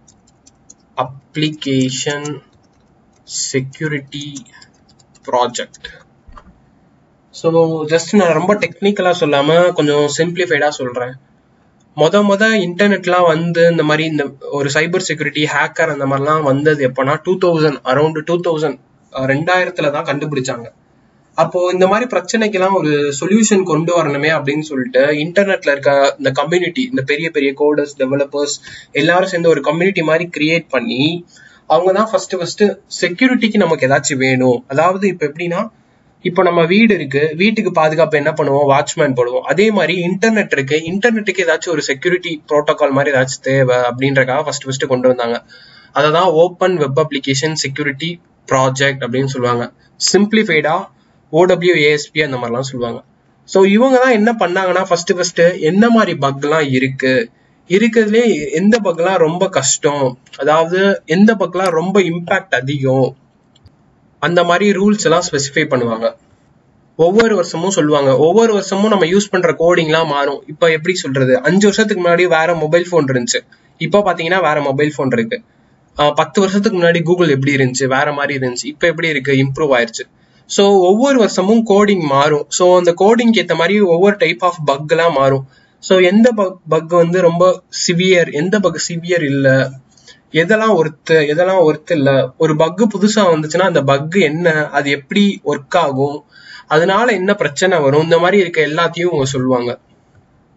application security project so just நான் ரொம்ப டெக்னிக்கலா சொல்லாம கொஞ்சம் சிம்பிளிஃபைடா சொல்றேன் மொத மொத இன்டர்நெட்லாம் வந்து இந்த மாதிரி இந்த ஒரு சைபர் செக்யூரிட்டி ஹேக்கர் அந்த மாதிரிலாம் வந்தது எப்போனா two thousand around two thousand ரெண்டாயிரத்துல தான் கண்டுபிடிச்சாங்க அப்போ இந்த மாதிரி பிரச்சனைக்கெல்லாம் ஒரு சொல்யூஷன் கொண்டு வரணுமே அப்படின்னு சொல்லிட்டு இன்டர்நெட்ல இருக்க இந்த கம்யூனிட்டி இந்த பெரிய பெரிய கோடர்ஸ் டெவலப்பர்ஸ் எல்லாரும் சேர்ந்து ஒரு கம்யூனிட்டி மாதிரி கிரியேட் பண்ணி அவங்க தான் ஃபர்ஸ்ட் ஃபர்ஸ்ட் செக்யூரிட்டிக்கு நமக்கு ஏதாச்சும் வேணும் அதாவது இப்போ எப்படின்னா இப்போ நம்ம வீடு இருக்கு வீட்டுக்கு பாதுகாப்பு என்ன பண்ணுவோம் வாட்ச்மேன் போடுவோம் அதே மாதிரி இன்டர்நெட் இருக்கு இன்டர்நெட்டுக்கு ஏதாச்சும் ஒரு செக்யூரிட்டி ப்ரோட்டோகால் மாதிரி ஏதாச்சும் தேவை அப்படின்றக்காக ஃபர்ஸ்ட் ஃபர்ஸ்ட் கொண்டு வந்தாங்க அதை தான் open web application security project அப்படின்னு சொல்லுவாங்க சிம்பிளிஃபைடா ஓடபிள்யூஏஎஸ்பி அந்த மாதிரிலாம் சொல்லுவாங்க ஸோ இவங்க தான் என்ன பண்ணாங்கன்னா ஃபர்ஸ்ட் ஃபர்ஸ்ட் என்ன மாதிரி பக்லாம் இருக்கு இருக்கிறதுலே எந்த பக்லாம் ரொம்ப கஷ்டம் அதாவது எந்த பக்லாம் ரொம்ப இம்பாக்ட் அதிகம் அந்த மாதிரி ரூல்ஸ் எல்லாம் ஸ்பெசிஃபை பண்ணுவாங்க ஒவ்வொரு வருஷமும் சொல்லுவாங்க ஒவ்வொரு வருஷமும் நம்ம யூஸ் பண்ற கோடிங்லாம் மாறும் இப்போ எப்படி சொல்றது அஞ்சு வருஷத்துக்கு முன்னாடி வேற மொபைல் ஃபோன் இருந்துச்சு இப்போ பாத்தீங்கன்னா வேற மொபைல் ஃபோன் இருக்கு பத்து வருஷத்துக்கு முன்னாடி கூகுள் எப்படி இருந்துச்சு வேற மாதிரி இருந்துச்சு இப்போ எப்படி இருக்கு இம்ப்ரூவ் ஆயிருச்சு ஸோ ஒவ்வொரு வருஷமும் கோடிங் மாறும் ஸோ அந்த கோடிங்க்கு ஏற்ற மாதிரி ஒவ்வொரு டைப் ஆஃப் பக் எல்லாம் மாறும் ஸோ எந்த பக் வந்து ரொம்ப சிவியர் எந்த பக் சிவியர் இல்லை எதெல்லாம் ஒர்த்து எதெல்லாம் ஒர்த்து இல்ல ஒரு பக்கு புதுசா வந்துச்சுன்னா அந்த பக் என்ன அது எப்படி ஒர்க் ஆகும் அதனால என்ன பிரச்சனை வரும் இந்த மாதிரி இருக்க எல்லாத்தையும் அவங்க சொல்லுவாங்க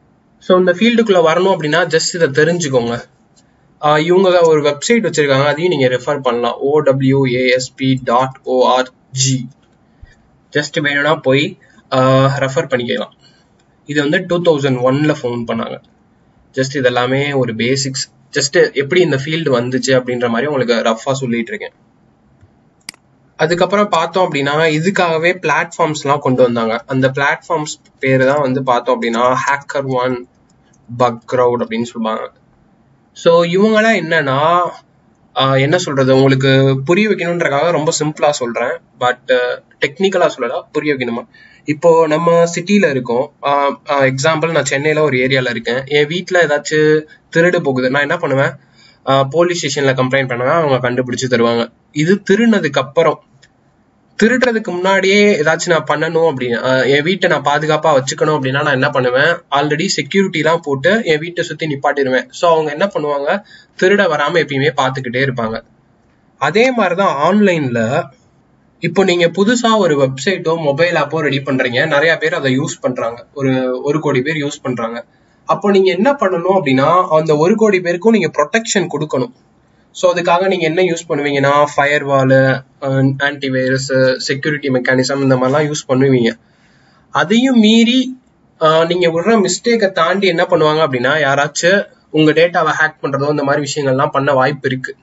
ஸோ இந்த ஃபீல்டுக்குள்ள வரணும் அப்படின்னா ஜஸ்ட் இதை தெரிஞ்சுக்கோங்க ஆஹ் இவங்க ஒரு வெப்சைட் வச்சிருக்காங்க அதையும் நீங்க ரெஃபர் பண்ணலாம் ஓடபிள்யூஏஎஸ்பி டாட் ஓஆர்ஜி ஜஸ்ட் வேணும்னா போய் ரெஃபர் பண்ணிக்கலாம் இது வந்து டூ தௌசண்ட் ஒன்ல ஃபோன் பண்ணாங்க ஜஸ்ட் இதெல்லாமே ஒரு பேசிக்ஸ் ஜஸ்ட் எப்படி இந்த ஃபீல்டு வந்துச்சு அப்படின்ற மாதிரி உங்களுக்கு ரஃபா சொல்லிட்டு இருக்கேன் அதுக்கப்புறம் பார்த்தோம் அப்படின்னா இதுக்காகவே பிளாட்ஃபார்ம்ஸ்லாம் கொண்டு வந்தாங்க அந்த பிளாட்ஃபார்ம்ஸ் பேர் தான் வந்து பார்த்தோம் அப்படின்னா ஹேக்கர் ஒன் பக் க்ரௌட் அப்படின்னு சொல்லுவாங்க ஸோ இவங்கெல்லாம் என்னன்னா ஆஹ் என்ன சொல்றது உங்களுக்கு புரிய வைக்கணுன்றக்காக ரொம்ப சிம்பிளா சொல்றேன் பட் டெக்னிக்கலா சொல்லல புரிய வைக்கணுமா இப்போ நம்ம சிட்டில இருக்கோம் எக்ஸாம்பிள் நான் சென்னையில ஒரு ஏரியால இருக்கேன் என் வீட்ல ஏதாச்சும் திருடு போகுது நான் என்ன பண்ணுவேன் போலீஸ் ஸ்டேஷன்ல கம்ப்ளைண்ட் பண்ணுவேன் அவங்க கண்டுபிடிச்சு தருவாங்க இது திருடினதுக்கு அப்புறம் திருடுறதுக்கு முன்னாடியே ஏதாச்சும் நான் பண்ணணும் அப்படின்னு ஆஹ் என் வீட்டை நான் பாதுகாப்பா வச்சுக்கணும் அப்படின்னா நான் என்ன பண்ணுவேன் ஆல்ரெடி செக்யூரிட்டி எல்லாம் போட்டு என் வீட்டை சுத்தி நிப்பாட்டிடுவேன் ஸோ அவங்க என்ன பண்ணுவாங்க திருட வராம எப்பயுமே பார்த்துக்கிட்டே இருப்பாங்க அதே மாதிரிதான் ஆன்லைன்ல இப்போ நீங்க புதுசா ஒரு வெப்சைட்டோ மொபைல் ஆப்போ ரெடி பண்றீங்க நிறைய பேர் அதை யூஸ் பண்றாங்க ஒரு ஒரு கோடி பேர் யூஸ் பண்றாங்க அப்போ நீங்க என்ன பண்ணணும் அப்படின்னா அந்த ஒரு கோடி பேருக்கும் நீங்க ப்ரொடெக்ஷன் கொடுக்கணும் ஸோ அதுக்காக நீங்க என்ன யூஸ் பண்ணுவீங்கன்னா firewall antivirus security mechanism இந்த மாதிரிலாம் யூஸ் பண்ணுவீங்க அதையும் மீறி ஆஹ் நீங்க விடுற மிஸ்டேக்கை தாண்டி என்ன பண்ணுவாங்க அப்படின்னா யாராச்சும் உங்க டேட்டாவை ஹேக் பண்றதோ இந்த மாதிரி விஷயங்கள்லாம் பண்ண வாய்ப்பு இருக்கு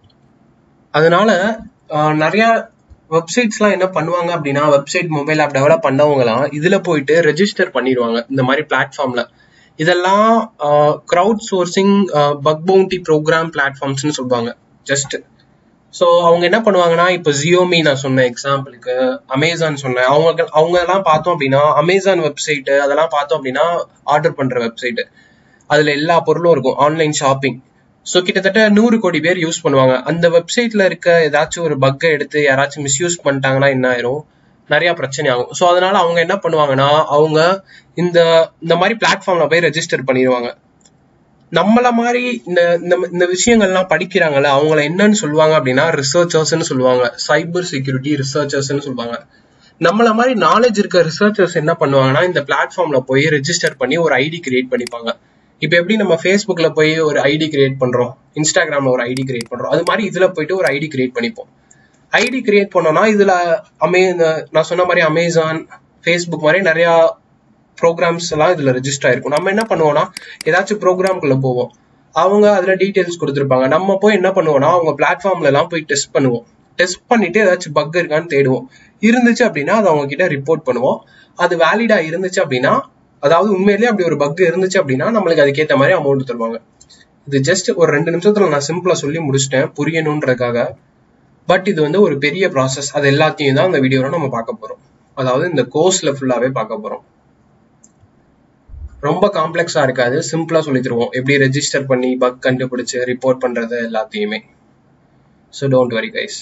அதனால ஆஹ் நிறைய வெப்சைட்ஸ்லாம் என்ன பண்ணுவாங்க அப்படின்னா வெப்சைட் மொபைல் ஆப் டெவலப் பண்ணவங்கலாம் இதுல போயிட்டு ரெஜிஸ்டர் பண்ணிடுவாங்க இந்த மாதிரி பிளாட்ஃபார்ம்ல இதெல்லாம் crowdsourcing bug bounty program பிளாட்ஃபார்ம்ஸ்னு சொல்லுவாங்க ஜஸ்ட் ஸோ அவங்க என்ன பண்ணுவாங்கன்னா இப்போ ஜியோமி நான் சொன்னேன் எக்ஸாம்பிளுக்கு அமேசான் சொன்னேன் அவங்க அவங்க எல்லாம் பார்த்தோம் அப்படின்னா அமேசான் வெப்சைட்டு அதெல்லாம் பார்த்தோம் அப்படின்னா ஆர்டர் பண்ற வெப்சைட்டு அதுல எல்லா பொருளும் இருக்கும் ஆன்லைன் ஷாப்பிங் ஸோ கிட்டத்தட்ட நூறு கோடி பேர் யூஸ் பண்ணுவாங்க அந்த வெப்சைட்ல இருக்க ஏதாச்சும் ஒரு பக்கை எடுத்து யாராச்சும் மிஸ்யூஸ் பண்ணிட்டாங்கன்னா என்ன ஆயிரும் நிறைய பிரச்சனை ஆகும் ஸோ அதனால அவங்க என்ன பண்ணுவாங்கன்னா அவங்க இந்த இந்த மாதிரி பிளாட்ஃபார்ம்ல போய் ரெஜிஸ்டர் பண்ணிடுவாங்க நம்மள மாதிரி இந்த இந்த இந்த விஷயங்கள்லாம் படிக்கிறாங்கல்ல அவங்கள என்னன்னு சொல்லுவாங்க அப்படின்னா ரிசர்ச்சர்ஸ்னு சொல்லுவாங்க சைபர் செக்யூரிட்டி ரிசர்ச்சர்ஸ்னு சொல்லுவாங்க நம்மள மாதிரி நாலேஜ் இருக்க ரிசர்ச்சர்ஸ் என்ன பண்ணுவாங்கன்னா இந்த பிளாட்ஃபார்ம்ல போய் ரெஜிஸ்டர் பண்ணி ஒரு ஐடி கிரியேட் பண்ணிப்பாங்க இப்போ எப்படி நம்ம ஃபேஸ்புக்ல போய் ஒரு ஐடி கிரியேட் பண்றோம் இன்ஸ்டாகிராம்ல ஒரு ஐடி கிரியேட் பண்றோம் அது மாதிரி இதுல போயிட்டு ஒரு ஐடி கிரியேட் பண்ணிப்போம் ஐடி கிரியேட் பண்ணோம்னா இதுல அமே நான் சொன்ன மாதிரி அமேசான் ஃபேஸ்புக் மாதிரி நிறைய ப்ரோக்ராம்ஸ் எல்லாம் இதுல ரெஜிஸ்டர் ஆயிருக்கும் நம்ம என்ன பண்ணுவோம்னா ஏதாச்சும் ப்ரோக்ராம்குள்ள போவோம் அவங்க அதுல டீடைல்ஸ் கொடுத்துருப்பாங்க நம்ம போய் என்ன பண்ணுவோம்னா அவங்க பிளாட்ஃபார்ம்ல எல்லாம் போய் டெஸ்ட் பண்ணுவோம் டெஸ்ட் பண்ணிட்டு ஏதாச்சும் பக் இருக்கான்னு தேடுவோம் இருந்துச்சு அப்படின்னா அதை அவங்க கிட்ட ரிப்போர்ட் பண்ணுவோம் அது வேலிடா இருந்துச்சு அப்படின்னா அதாவது உண்மையிலேயே அப்படி ஒரு பக் இருந்துச்சு அப்படின்னா நம்மளுக்கு அதுக்கேற்ற மாதிரி அமௌண்ட் தருவாங்க இது ஜஸ்ட் ஒரு ரெண்டு நிமிஷத்துல நான் சிம்பிளா சொல்லி முடிச்சிட்டேன் புரியணுன்றதுக்காக பட் இது வந்து ஒரு பெரிய ப்ராசஸ் அது எல்லாத்தையும் தான் இந்த வீடியோல நம்ம பார்க்க போறோம் அதாவது இந்த கோர்ஸ்ல ஃபுல்லாவே பார்க்க போறோம் ரொம்ப காம்ப்ளெக்ஸா இருக்காது சிம்பிளா சொல்லி தருவோம் எப்படி ரெஜிஸ்டர் பண்ணி பக் கண்டுபிடிச்சு ரிப்போர்ட் பண்றது எல்லாத்தையுமே so don't worry guys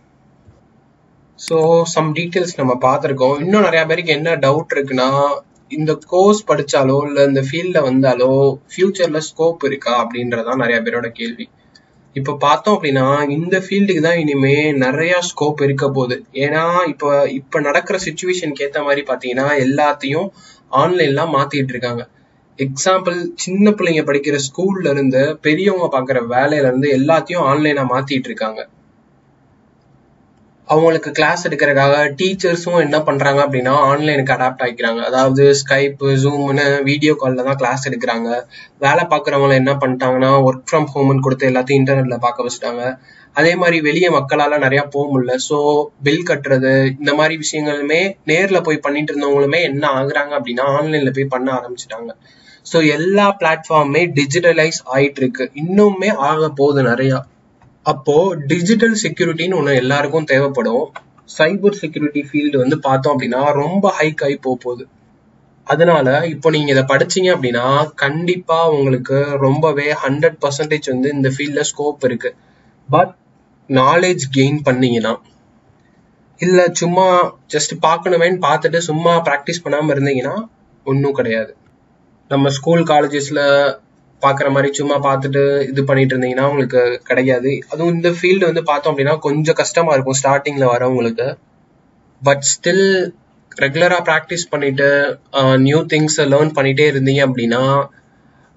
so some details நம்ம பார்த்துருக்கோம் இன்னும் நிறைய பேருக்கு என்ன டவுட் இருக்குன்னா இந்த கோர்ஸ் படிச்சாலோ இல்ல இந்த ஃபீல்ட்ல வந்தாலோ ஃபியூச்சர்ல ஸ்கோப் இருக்கா அப்படின்றதான் நிறைய பேரோட கேள்வி இப்ப பார்த்தோம் அப்படின்னா இந்த ஃபீல்டுக்கு தான் இனிமே நிறைய ஸ்கோப் இருக்க போகுது ஏன்னா இப்ப இப்ப நடக்கிற சுச்சுவேஷனுக்கு ஏத்த மாதிரி பாத்தீங்கன்னா எல்லாத்தையும் ஆன்லைன்ல மாத்திட்டு இருக்காங்க எக்ஸாம்பிள் சின்ன பிள்ளைங்க படிக்கிற ஸ்கூல்ல இருந்து பெரியவங்க பாக்குற வேலையில இருந்து எல்லாத்தையும் ஆன்லைனா மாத்திட்டு இருக்காங்க அவங்களுக்கு கிளாஸ் எடுக்கிறதுக்காக டீச்சர்ஸும் என்ன பண்றாங்க அப்படின்னா ஆன்லைனுக்கு அடாப்ட் ஆகிக்கிறாங்க அதாவது ஸ்கைப் ஜூம்னு வீடியோ காலில் தான் கிளாஸ் எடுக்கிறாங்க வேலை பார்க்குறவங்க என்ன பண்ணிட்டாங்கன்னா ஒர்க் ஃப்ரம் ஹோம்னு கொடுத்து எல்லாத்தையும் இன்டர்நெட்ல பார்க்க வச்சுட்டாங்க அதே மாதிரி வெளியே மக்களால நிறைய போக முடியல ஸோ பில் கட்டுறது இந்த மாதிரி விஷயங்களுமே நேர்ல போய் பண்ணிட்டு இருந்தவங்களுமே என்ன ஆகுறாங்க அப்படின்னா ஆன்லைன்ல போய் பண்ண ஆரம்பிச்சிட்டாங்க ஸோ எல்லா பிளாட்ஃபார்முமே டிஜிட்டலைஸ் ஆயிட்டு இருக்கு இன்னுமே ஆக போகுது நிறையா அப்போ டிஜிட்டல் செக்யூரிட்டின்னு ஒன்று எல்லாருக்கும் தேவைப்படும் சைபர் செக்யூரிட்டி ஃபீல்டு வந்து பார்த்தோம் அப்படின்னா ரொம்ப ஹைக் ஆகி போக போகுது அதனால இப்போ நீங்க இதை படிச்சீங்க அப்படின்னா கண்டிப்பா உங்களுக்கு ரொம்பவே ஹண்ட்ரட் பர்சன்டேஜ் வந்து இந்த ஃபீல்ட்ல ஸ்கோப் இருக்கு பட் நாலேஜ் கெயின் பண்ணீங்கன்னா இல்ல சும்மா ஜஸ்ட் பார்க்கணுமேன்னு பார்த்துட்டு சும்மா ப்ராக்டிஸ் பண்ணாம இருந்தீங்கன்னா ஒன்றும் கிடையாது நம்ம ஸ்கூல் காலேஜஸ்ல பாக்குற மாதிரி சும்மா பார்த்துட்டு இது பண்ணிட்டு இருந்தீங்கன்னா உங்களுக்கு கிடையாது அதுவும் இந்த ஃபீல்டு வந்து பார்த்தோம் அப்படின்னா கொஞ்சம் கஷ்டமா இருக்கும் ஸ்டார்டிங்ல வரவங்களுக்கு பட் ஸ்டில் ரெகுலரா ப்ராக்டிஸ் பண்ணிட்டு நியூ திங்ஸ் லேர்ன் பண்ணிட்டே இருந்தீங்க அப்படின்னா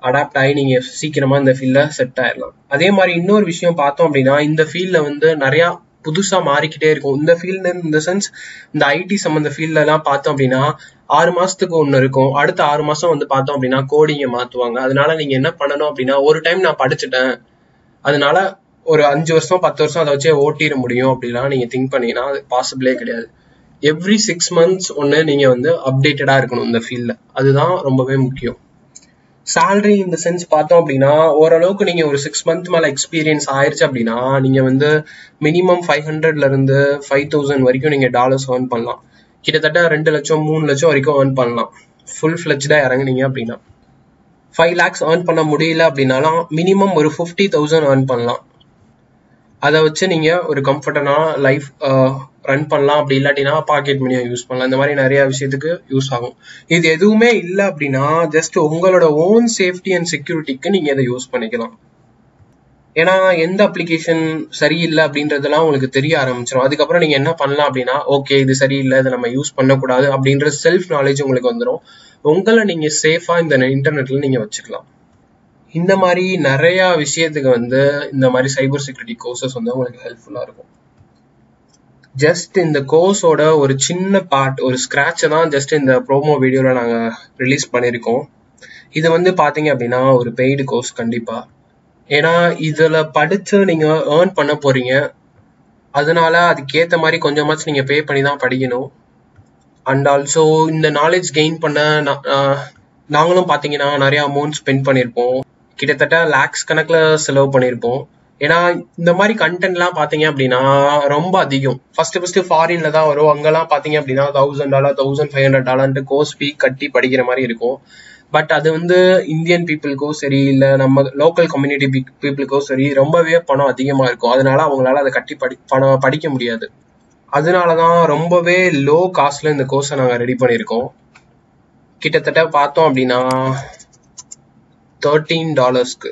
அடாப்ட் ஆகி நீங்க சீக்கிரமா இந்த ஃபீல்ட்ல செட் ஆயிடலாம் அதே மாதிரி இன்னொரு விஷயம் பார்த்தோம் அப்படின்னா இந்த ஃபீல்ட்ல வந்து நிறைய புதுசா மாறிக்கிட்டே இருக்கும் இந்த ஃபீல்டு இந்த சென்ஸ் இந்த ஐடி சம்பந்த ஃபீல்ட்ல எல்லாம் பார்த்தோம் அப்படின்னா ஆறு மாசத்துக்கு ஒண்ணு இருக்கும் அடுத்த ஆறு மாசம் வந்து பார்த்தோம் அப்படின்னா கோடிங்க மாத்துவாங்க அதனால நீங்க என்ன பண்ணணும் அப்படின்னா ஒரு டைம் நான் படிச்சுட்டேன் அதனால ஒரு அஞ்சு வருஷம் பத்து வருஷம் அதை வச்சே ஓட்டிட முடியும் அப்படிலாம் நீங்க திங்க் பண்ணீங்கன்னா அது பாசிபிளே கிடையாது எவ்ரி சிக்ஸ் மந்த்ஸ் ஒன்று நீங்க வந்து அப்டேட்டடா இருக்கணும் இந்த ஃபீல்ட்ல அதுதான் ரொம்பவே முக்கியம் சேலரி இந்த சென்ஸ் பார்த்தோம் அப்படின்னா ஓரளவுக்கு நீங்க ஒரு சிக்ஸ் மந்த் மேல எக்ஸ்பீரியன்ஸ் ஆயிருச்சு அப்படின்னா நீங்க வந்து மினிமம் ஃபைவ் ஹண்ட்ரட்ல இருந்து ஃபைவ் தௌசண்ட் வரைக்கும் நீங்க டாலர்ஸ் ஏர்ன் பண்ணலாம் கிட்டத்தட்ட ரெண்டு லட்சம் மூணு லட்சம் வரைக்கும் ஏர்ன் பண்ணலாம் ஃபுல் ஃபிளெஜ்டா இறங்குனீங்க அப்படின்னா ஃபைவ் லேக்ஸ் ஏர்ன் பண்ண முடியல அப்படின்னாலும் மினிமம் ஒரு ஃபிஃப்டி தௌசண்ட் ஏர்ன் பண்ணலாம் அதை வச்சு நீங்க ஒரு கம்ஃபர்டபுளான லைஃப் ரன் பண்ணலாம் அப்படி இல்லாட்டினா பாக்கெட் மணியை யூஸ் பண்ணலாம் இந்த மாதிரி நிறைய விஷயத்துக்கு யூஸ் ஆகும் இது எதுவுமே இல்லை அப்படின்னா ஜஸ்ட் உங்களோட ஓன் சேஃப்டி அண்ட் செக்யூரிட்டிக்கு நீங்க இதை யூஸ் பண்ணிக்கலாம் ஏன்னா எந்த அப்ளிகேஷன் சரியில்லை அப்படின்றதெல்லாம் உங்களுக்கு தெரிய ஆரம்பிச்சிடும் அதுக்கப்புறம் நீங்க என்ன பண்ணலாம் அப்படின்னா ஓகே இது சரியில்லை இதை நம்ம யூஸ் பண்ணக்கூடாது அப்படின்ற செல்ஃப் நாலேஜ் உங்களுக்கு வந்துடும் உங்களை நீங்க சேஃபா இந்த இன்டர்நெட்ல நீங்க வச்சுக்கலாம் இந்த மாதிரி நிறைய விஷயத்துக்கு வந்து இந்த மாதிரி சைபர் செக்யூரிட்டி கோர்சஸ் வந்து உங்களுக்கு ஹெல்ப்ஃபுல்லா இருக்கும் ஜஸ்ட் இந்த கோர்ஸோட ஒரு சின்ன பார்ட் ஒரு ஸ்கிராட்சை தான் ஜஸ்ட் இந்த ப்ரோமோ வீடியோவில் நாங்கள் ரிலீஸ் பண்ணியிருக்கோம் இது வந்து பார்த்தீங்க அப்படின்னா ஒரு பெய்டு கோர்ஸ் கண்டிப்பாக ஏன்னா இதில் படித்து நீங்கள் ஏர்ன் பண்ண போறீங்க அதனால அதுக்கேற்ற மாதிரி கொஞ்சமாச்சும் நீங்கள் பே பண்ணி தான் படிக்கணும் அண்ட் ஆல்சோ இந்த நாலேஜ் கெயின் பண்ண நாங்களும் பார்த்தீங்கன்னா நிறைய அமௌண்ட் ஸ்பெண்ட் பண்ணியிருப்போம் கிட்டத்தட்ட லேக்ஸ் கணக்கில் செலவு பண்ணியிருப்போம் ஏன்னா இந்த மாதிரி கண்டென்ட்லாம் பார்த்தீங்க அப்படின்னா ரொம்ப அதிகம் ஃபர்ஸ்ட் ஃபர்ஸ்ட் ஃபாரின்ல தான் வரும் அங்கெல்லாம் பார்த்தீங்க அப்படின்னா thousand dollar thousand five hundred டாலர்ன்ட்டு கோர்ஸ் ஃபீ கட்டி படிக்கிற மாதிரி இருக்கும் பட் அது வந்து இந்தியன் பீப்புளுக்கோ சரி இல்லை நம்ம லோக்கல் கம்யூனிட்டி பீப்புளுக்கோ சரி ரொம்பவே பணம் அதிகமாக இருக்கும் அதனால அவங்களால அதை கட்டி படி பணம் படிக்க முடியாது அதனால தான் ரொம்பவே லோ காஸ்ட்ல இந்த கோர்ஸை நாங்கள் ரெடி பண்ணியிருக்கோம் கிட்டத்தட்ட பார்த்தோம் அப்படின்னா தேர்ட்டீன் டாலர்ஸ்க்கு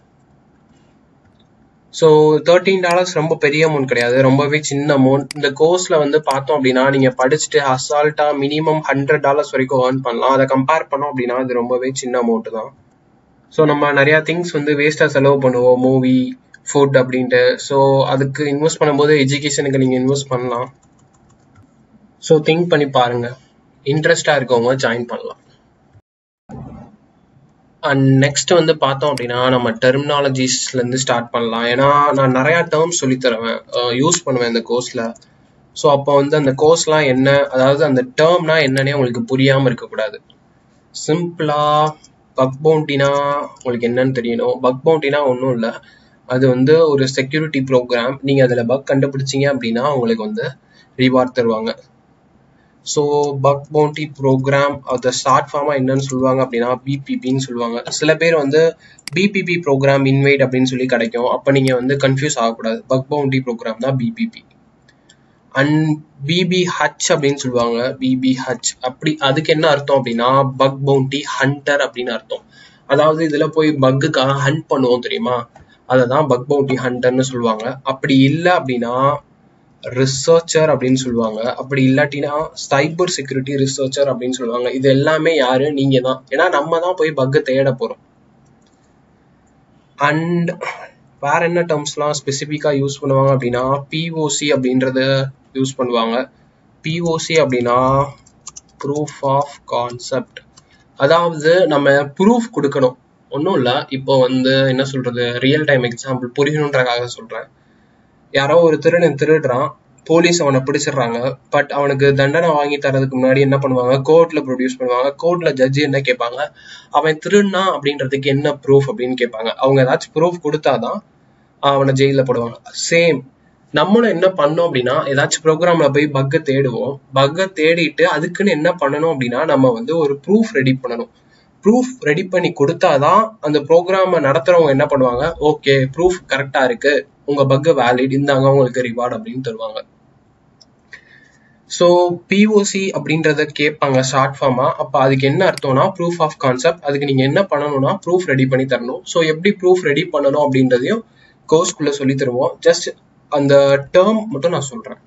ஸோ தேர்ட்டீன் டாலர்ஸ் ரொம்ப பெரிய அமௌண்ட் கிடையாது ரொம்பவே சின்ன அமௌண்ட் இந்த கோர்ஸ்ல வந்து பார்த்தோம் அப்படின்னா நீங்க படிச்சுட்டு அசால்ட்டா மினிமம் ஹண்ட்ரட் டாலர்ஸ் வரைக்கும் ஏர்ன் பண்ணலாம் அதை கம்பேர் பண்ணோம் அப்படின்னா அது ரொம்பவே சின்ன அமௌண்ட் தான் ஸோ நம்ம நிறைய திங்ஸ் வந்து வேஸ்டா செலவு பண்ணுவோம் மூவி ஃபுட் அப்படின்ட்டு ஸோ அதுக்கு இன்வெஸ்ட் பண்ணும்போது எஜுகேஷனுக்கு நீங்க இன்வெஸ்ட் பண்ணலாம் ஸோ திங்க் பண்ணி பாருங்க இன்ட்ரெஸ்டா இருக்கவங்க ஜாயின் பண்ணலாம் அண்ட் நெக்ஸ்ட் வந்து பார்த்தோம் அப்படின்னா நம்ம டெர்மினாலஜிஸ்ல இருந்து ஸ்டார்ட் பண்ணலாம் ஏன்னா நான் நிறைய டேர்ம்ஸ் சொல்லி தருவேன் யூஸ் பண்ணுவேன் இந்த கோர்ஸ்ல ஸோ அப்போ வந்து அந்த கோர்ஸ்லாம் என்ன அதாவது அந்த டேர்ம்னா என்னன்னே உங்களுக்கு புரியாம இருக்கக்கூடாது சிம்பிளா பக் பவுண்டினா உங்களுக்கு என்னன்னு தெரியணும் பக் பவுண்டினா ஒன்றும் இல்லை அது வந்து ஒரு செக்யூரிட்டி ப்ரோக்ராம் நீங்க அதுல பக் கண்டுபிடிச்சீங்க அப்படின்னா உங்களுக்கு வந்து ரிவார்ட் தருவாங்க ஸோ பக் பவுண்டி ப்ரோக்ராம் அதை ஷார்ட் ஃபார்மா என்னன்னு சொல்லுவாங்க அப்படின்னா பிபிபின்னு சொல்லுவாங்க சில பேர் வந்து பிபிபி ப்ரோக்ராம் இன்வைட் அப்படின்னு சொல்லி கிடைக்கும் அப்போ நீங்க வந்து கன்ஃபியூஸ் ஆகக்கூடாது பக் பவுண்டி ப்ரோக்ராம் தான் பிபிபி அண்ட் பிபிஹச் அப்படின்னு சொல்லுவாங்க பிபிஹச் அப்படி அதுக்கு என்ன அர்த்தம் அப்படின்னா பக் பவுண்டி ஹண்டர் அப்படின்னு அர்த்தம் அதாவது இதுல போய் பக்குக்காக ஹண்ட் பண்ணுவோம் தெரியுமா அதை தான் பக் பவுண்டி ஹண்டர்னு சொல்லுவாங்க அப்படி இல்லை அப்படின்னா ரிசர்ச்சர் அப்படின்னு சொல்லுவாங்க அப்படி இல்லாட்டினா சைபர் செக்யூரிட்டி ரிசர்ச்சர் அப்படின்னு சொல்லுவாங்க இது எல்லாமே யாரு நீங்க தான் ஏன்னா நம்ம தான் போய் பக்கு தேட போறோம் அண்ட் வேற என்ன டேர்ம்ஸ்லாம் ஸ்பெசிஃபிக்கா யூஸ் பண்ணுவாங்க அப்படின்னா பிஓசி அப்படின்றத யூஸ் பண்ணுவாங்க பிஓசி அப்படின்னா ப்ரூஃப் ஆஃப் கான்செப்ட் அதாவது நம்ம ப்ரூஃப் கொடுக்கணும் ஒன்றும் இல்லை இப்போ வந்து என்ன சொல்றது ரியல் டைம் எக்ஸாம்பிள் புரியணுன்றக்காக சொல்றேன் யாரோ ஒரு திருடன் திருடுறான் போலீஸ் அவனை பிடிச்சிடுறாங்க பட் அவனுக்கு தண்டனை வாங்கி தரதுக்கு முன்னாடி என்ன பண்ணுவாங்க கோர்ட்ல ப்ரொடியூஸ் பண்ணுவாங்க கோர்ட்ல ஜட்ஜி என்ன கேட்பாங்க அவன் திருடுனா அப்படின்றதுக்கு என்ன ப்ரூஃப் அப்படின்னு கேட்பாங்க அவங்க ஏதாச்சும் ப்ரூஃப் கொடுத்தாதான் அவனை ஜெயில போடுவாங்க சேம் நம்மளும் என்ன பண்ணோம் அப்படின்னா ஏதாச்சும் ப்ரோக்ராம்ல போய் பக்கை தேடுவோம் பக்கை தேடிட்டு அதுக்குன்னு என்ன பண்ணணும் அப்படின்னா நம்ம வந்து ஒரு ப்ரூஃப் ரெடி பண்ணணும் ப்ரூஃப் ரெடி பண்ணி கொடுத்தாதான் அந்த ப்ரோக்ராம நடத்துறவங்க என்ன பண்ணுவாங்க ஓகே ப்ரூஃப் கரெக்டா இருக்கு உங்க பக்கு வேலிட் இந்தாங்க உங்களுக்கு ரிவார்டு அப்படின்னு தருவாங்க ஸோ பிஓசி அப்படின்றத கேட்பாங்க ஷார்ட் ஃபார்மா அப்போ அதுக்கு என்ன அர்த்தம்னா ப்ரூஃப் ஆஃப் கான்செப்ட் அதுக்கு நீங்க என்ன பண்ணணும்னா ப்ரூஃப் ரெடி பண்ணி தரணும் ஸோ எப்படி ப்ரூஃப் ரெடி பண்ணணும் அப்படின்றதையும் கோர்ஸ்குள்ள சொல்லி தருவோம் ஜஸ்ட் அந்த டேர்ம் மட்டும் நான் சொல்றேன்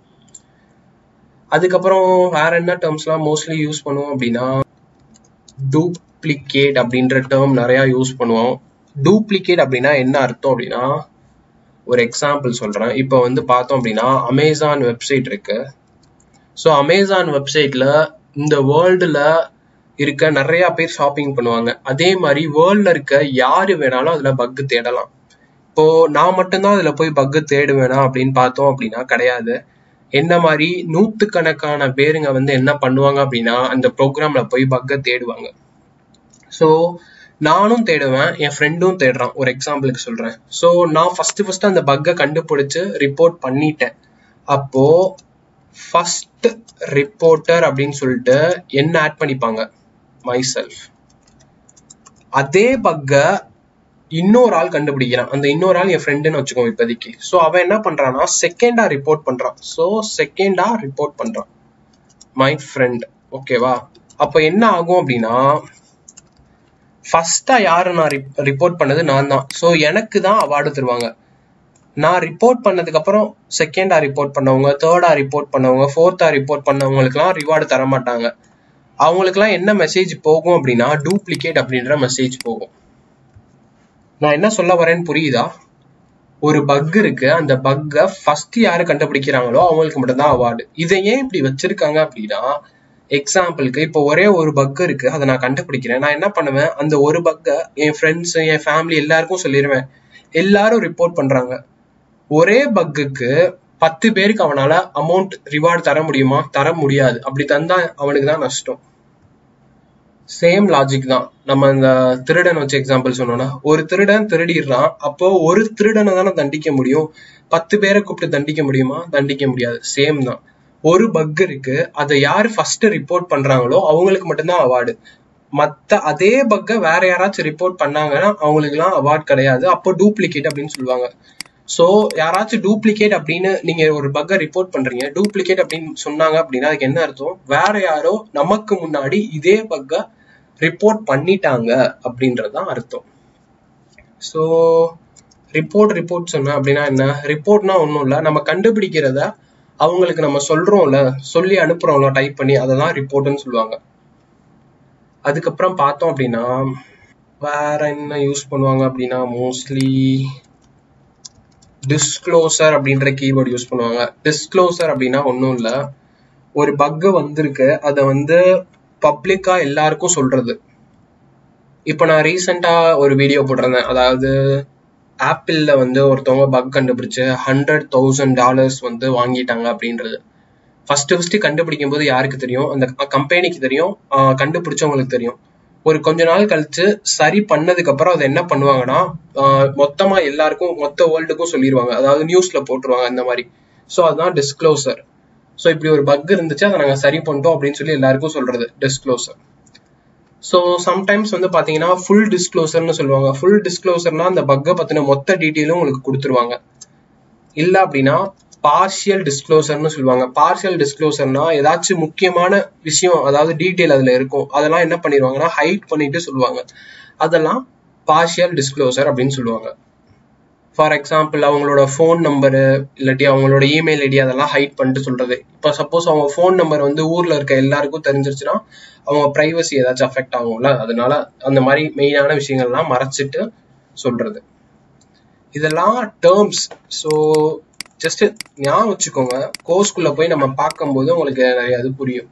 அதுக்கப்புறம் வேற என்ன டேர்ம்ஸ்லாம் மோஸ்ட்லி யூஸ் பண்ணுவோம் அப்படின்னா டூப் டூப்ளிகேட் அப்படின்ற டேர்ம் நிறைய யூஸ் பண்ணுவோம் டூப்ளிகேட் அப்படின்னா என்ன அர்த்தம் அப்படின்னா ஒரு எக்ஸாம்பிள் சொல்றேன் இப்போ வந்து பார்த்தோம் அப்படின்னா அமேசான் வெப்சைட் இருக்கு ஸோ அமேசான் வெப்சைட்ல இந்த வேர்ல்டுல இருக்க நிறைய பேர் ஷாப்பிங் பண்ணுவாங்க அதே மாதிரி வேர்ல்ட்ல இருக்க யாரு வேணாலும் அதுல பக்கு தேடலாம் இப்போ நான் மட்டும்தான் அதுல போய் பக்கு தேடுவேனா அப்படின்னு பார்த்தோம் அப்படின்னா கிடையாது என்ன மாதிரி நூத்துக்கணக்கான பேருங்க வந்து என்ன பண்ணுவாங்க அப்படின்னா அந்த ப்ரோக்ராம்ல போய் பக்கை தேடுவாங்க ஸோ நானும் தேடுவேன் என் ஃப்ரெண்டும் தேடுறான் ஒரு எக்ஸாம்பிளுக்கு சொல்றேன் ஸோ நான் ஃபர்ஸ்ட் ஃபர்ஸ்ட் அந்த பக்கை கண்டுபிடிச்சு ரிப்போர்ட் பண்ணிட்டேன் அப்போ ஃபர்ஸ்ட் ரிப்போர்ட்டர் அப்படின்னு சொல்லிட்டு என்ன ஆட் பண்ணிப்பாங்க மை செல்ஃப் அதே பக்கை இன்னொரு ஆள் கண்டுபிடிக்கிறான் அந்த இன்னொரு ஆள் என் ஃப்ரெண்டுன்னு வச்சுக்கோங்க இப்போதைக்கு ஸோ அவன் என்ன பண்றான்னா செகண்டா ரிப்போர்ட் பண்றான் ஸோ செகண்டா ரிப்போர்ட் பண்றான் மை ஃப்ரெண்ட் ஓகேவா அப்போ என்ன ஆகும் அப்படின்னா ஃபர்ஸ்டா யாரு நான் ரிப்போர்ட் பண்ணது நான் தான் ஸோ எனக்கு தான் அவார்டு தருவாங்க நான் ரிப்போர்ட் பண்ணதுக்கு அப்புறம் செகண்டா ரிப்போர்ட் பண்ணவங்க தேர்டா ரிப்போர்ட் பண்ணவங்க ஃபோர்த்தா ரிப்போர்ட் பண்ணவங்களுக்குலாம் ரிவார்டு தர மாட்டாங்க அவங்களுக்குலாம் என்ன மெசேஜ் போகும் அப்படின்னா டூப்ளிகேட் அப்படின்ற மெசேஜ் போகும் நான் என்ன சொல்ல வரேன்னு புரியுதா ஒரு பக் இருக்கு அந்த பக்கை ஃபர்ஸ்ட் யாரு கண்டுபிடிக்கிறாங்களோ அவங்களுக்கு மட்டும்தான் அவார்டு இதை ஏன் இப்படி வச்சிருக்காங்க அப்படின்னா எக்ஸாம்பிளுக்கு இப்போ ஒரே ஒரு பக் இருக்கு அதை நான் கண்டுபிடிக்கிறேன் நான் என்ன பண்ணுவேன் அந்த ஒரு பக்கை என் ஃப்ரெண்ட்ஸ் என் ஃபேமிலி எல்லாருக்கும் சொல்லிடுவேன் எல்லாரும் ரிப்போர்ட் பண்றாங்க ஒரே பக்குக்கு பத்து பேருக்கு அவனால அமௌண்ட் ரிவார்டு தர முடியுமா தர முடியாது அப்படி தந்தா அவனுக்கு தான் நஷ்டம் சேம் லாஜிக் தான் நம்ம இந்த திருடன் வச்ச எக்ஸாம்பிள் சொன்னோம்னா ஒரு திருடன் திருடிடுறான் அப்போ ஒரு திருடனை தானே தண்டிக்க முடியும் பத்து பேரை கூப்பிட்டு தண்டிக்க முடியுமா தண்டிக்க முடியாது சேம் தான் ஒரு பக் இருக்கு அதை யாரு ஃபர்ஸ்ட் ரிப்போர்ட் பண்றாங்களோ அவங்களுக்கு மட்டும்தான் அவார்டு மத்த அதே பக்கை வேற யாராச்சும் ரிப்போர்ட் பண்ணாங்கன்னா அவங்களுக்குலாம் அவார்ட் கிடையாது அப்போ டூப்ளிகேட் அப்படின்னு சொல்லுவாங்க ஸோ யாராச்சும் டூப்ளிகேட் அப்படின்னு நீங்க ஒரு பக்கை ரிப்போர்ட் பண்றீங்க டூப்ளிகேட் அப்படின்னு சொன்னாங்க அப்படின்னா அதுக்கு என்ன அர்த்தம் வேற யாரோ நமக்கு முன்னாடி இதே பக்கை ரிப்போர்ட் பண்ணிட்டாங்க அப்படின்றதுதான் அர்த்தம் ஸோ ரிப்போர்ட் ரிப்போர்ட் சொன்ன அப்படின்னா என்ன ரிப்போர்ட்னா ஒன்றும் இல்லை நம்ம கண்டுபிடிக்கிறத அவங்களுக்கு நம்ம சொல்றோம்ல சொல்லி அனுப்புறோம்ல டைப் பண்ணி அதை தான் ரிப்போர்ட்னு சொல்லுவாங்க அதுக்கப்புறம் பார்த்தோம் அப்படின்னா வேற என்ன யூஸ் பண்ணுவாங்க அப்படின்னா மோஸ்ட்லி டிஸ்க்ளோசர் அப்படின்ற கீவேர்டு யூஸ் பண்ணுவாங்க டிஸ்க்ளோசர் அப்படின்னா ஒன்றும் இல்லை ஒரு பக்கு வந்திருக்கு அதை வந்து பப்ளிக்கா எல்லாருக்கும் சொல்றது இப்போ நான் ரீசெண்டா ஒரு வீடியோ போட்டிருந்தேன் அதாவது ஆப்பிள்ல வந்து ஒருத்தவங்க பக் கண்டுபிடிச்சு ஹண்ட்ரட் தௌசண்ட் டாலர்ஸ் வந்து வாங்கிட்டாங்க அப்படின்றது ஃபர்ஸ்ட் ஃபர்ஸ்ட் கண்டுபிடிக்கும் போது யாருக்கு தெரியும் அந்த கம்பெனிக்கு தெரியும் கண்டுபிடிச்சவங்களுக்கு தெரியும் ஒரு கொஞ்ச நாள் கழிச்சு சரி பண்ணதுக்கு அப்புறம் அதை என்ன பண்ணுவாங்கன்னா மொத்தமா எல்லாருக்கும் மொத்த வேர்ல்டுக்கும் சொல்லிடுவாங்க அதாவது நியூஸ்ல போட்டுருவாங்க இந்த மாதிரி ஸோ அதுதான் டிஸ்க்ளோசர் ஸோ இப்படி ஒரு பக் இருந்துச்சு அதை நாங்கள் சரி பண்ணிட்டோம் அப்படின்னு சொல்லி எல்லாருக்கும் சொல்றது டிஸ்க்ளோசர் ஸோ சம்டைம்ஸ் வந்து பார்த்தீங்கன்னா ஃபுல் டிஸ்க்ளோசர்னு சொல்லுவாங்க ஃபுல் டிஸ்க்ளோசர்னா அந்த பக்கை பற்றின மொத்த டீட்டெயிலும் உங்களுக்கு கொடுத்துருவாங்க இல்லை அப்படின்னா பார்ஷியல் டிஸ்க்ளோசர்னு சொல்லுவாங்க பார்ஷியல் டிஸ்க்ளோசர்னா ஏதாச்சும் முக்கியமான விஷயம் அதாவது டீட்டெயில் அதில் இருக்கும் அதெல்லாம் என்ன பண்ணிடுவாங்கன்னா ஹைட் பண்ணிட்டு சொல்லுவாங்க அதெல்லாம் பார்ஷியல் டிஸ்க்ளோசர் அப்படின்னு சொல்லுவாங்க ஃபார் எக்ஸாம்பிள் அவங்களோட ஃபோன் நம்பரு இல்லாட்டி அவங்களோட இமெயில் ஐடி அதெல்லாம் ஹைட் பண்ணிட்டு சொல்றது இப்போ சப்போஸ் அவங்க ஃபோன் நம்பர் வந்து ஊர்ல இருக்க எல்லாருக்கும் தெரிஞ்சிருச்சுன்னா அவங்க ப்ரைவசி ஏதாச்சும் அஃபெக்ட் ஆகும்ல அதனால அந்த மாதிரி மெயினான விஷயங்கள்லாம் மறைச்சிட்டு சொல்றது இதெல்லாம் டேர்ம்ஸ் ஸோ ஜஸ்ட் ஞாபகம் வச்சுக்கோங்க கோர்ஸ்குள்ள போய் நம்ம பார்க்கும்போது உங்களுக்கு நிறைய அது புரியும்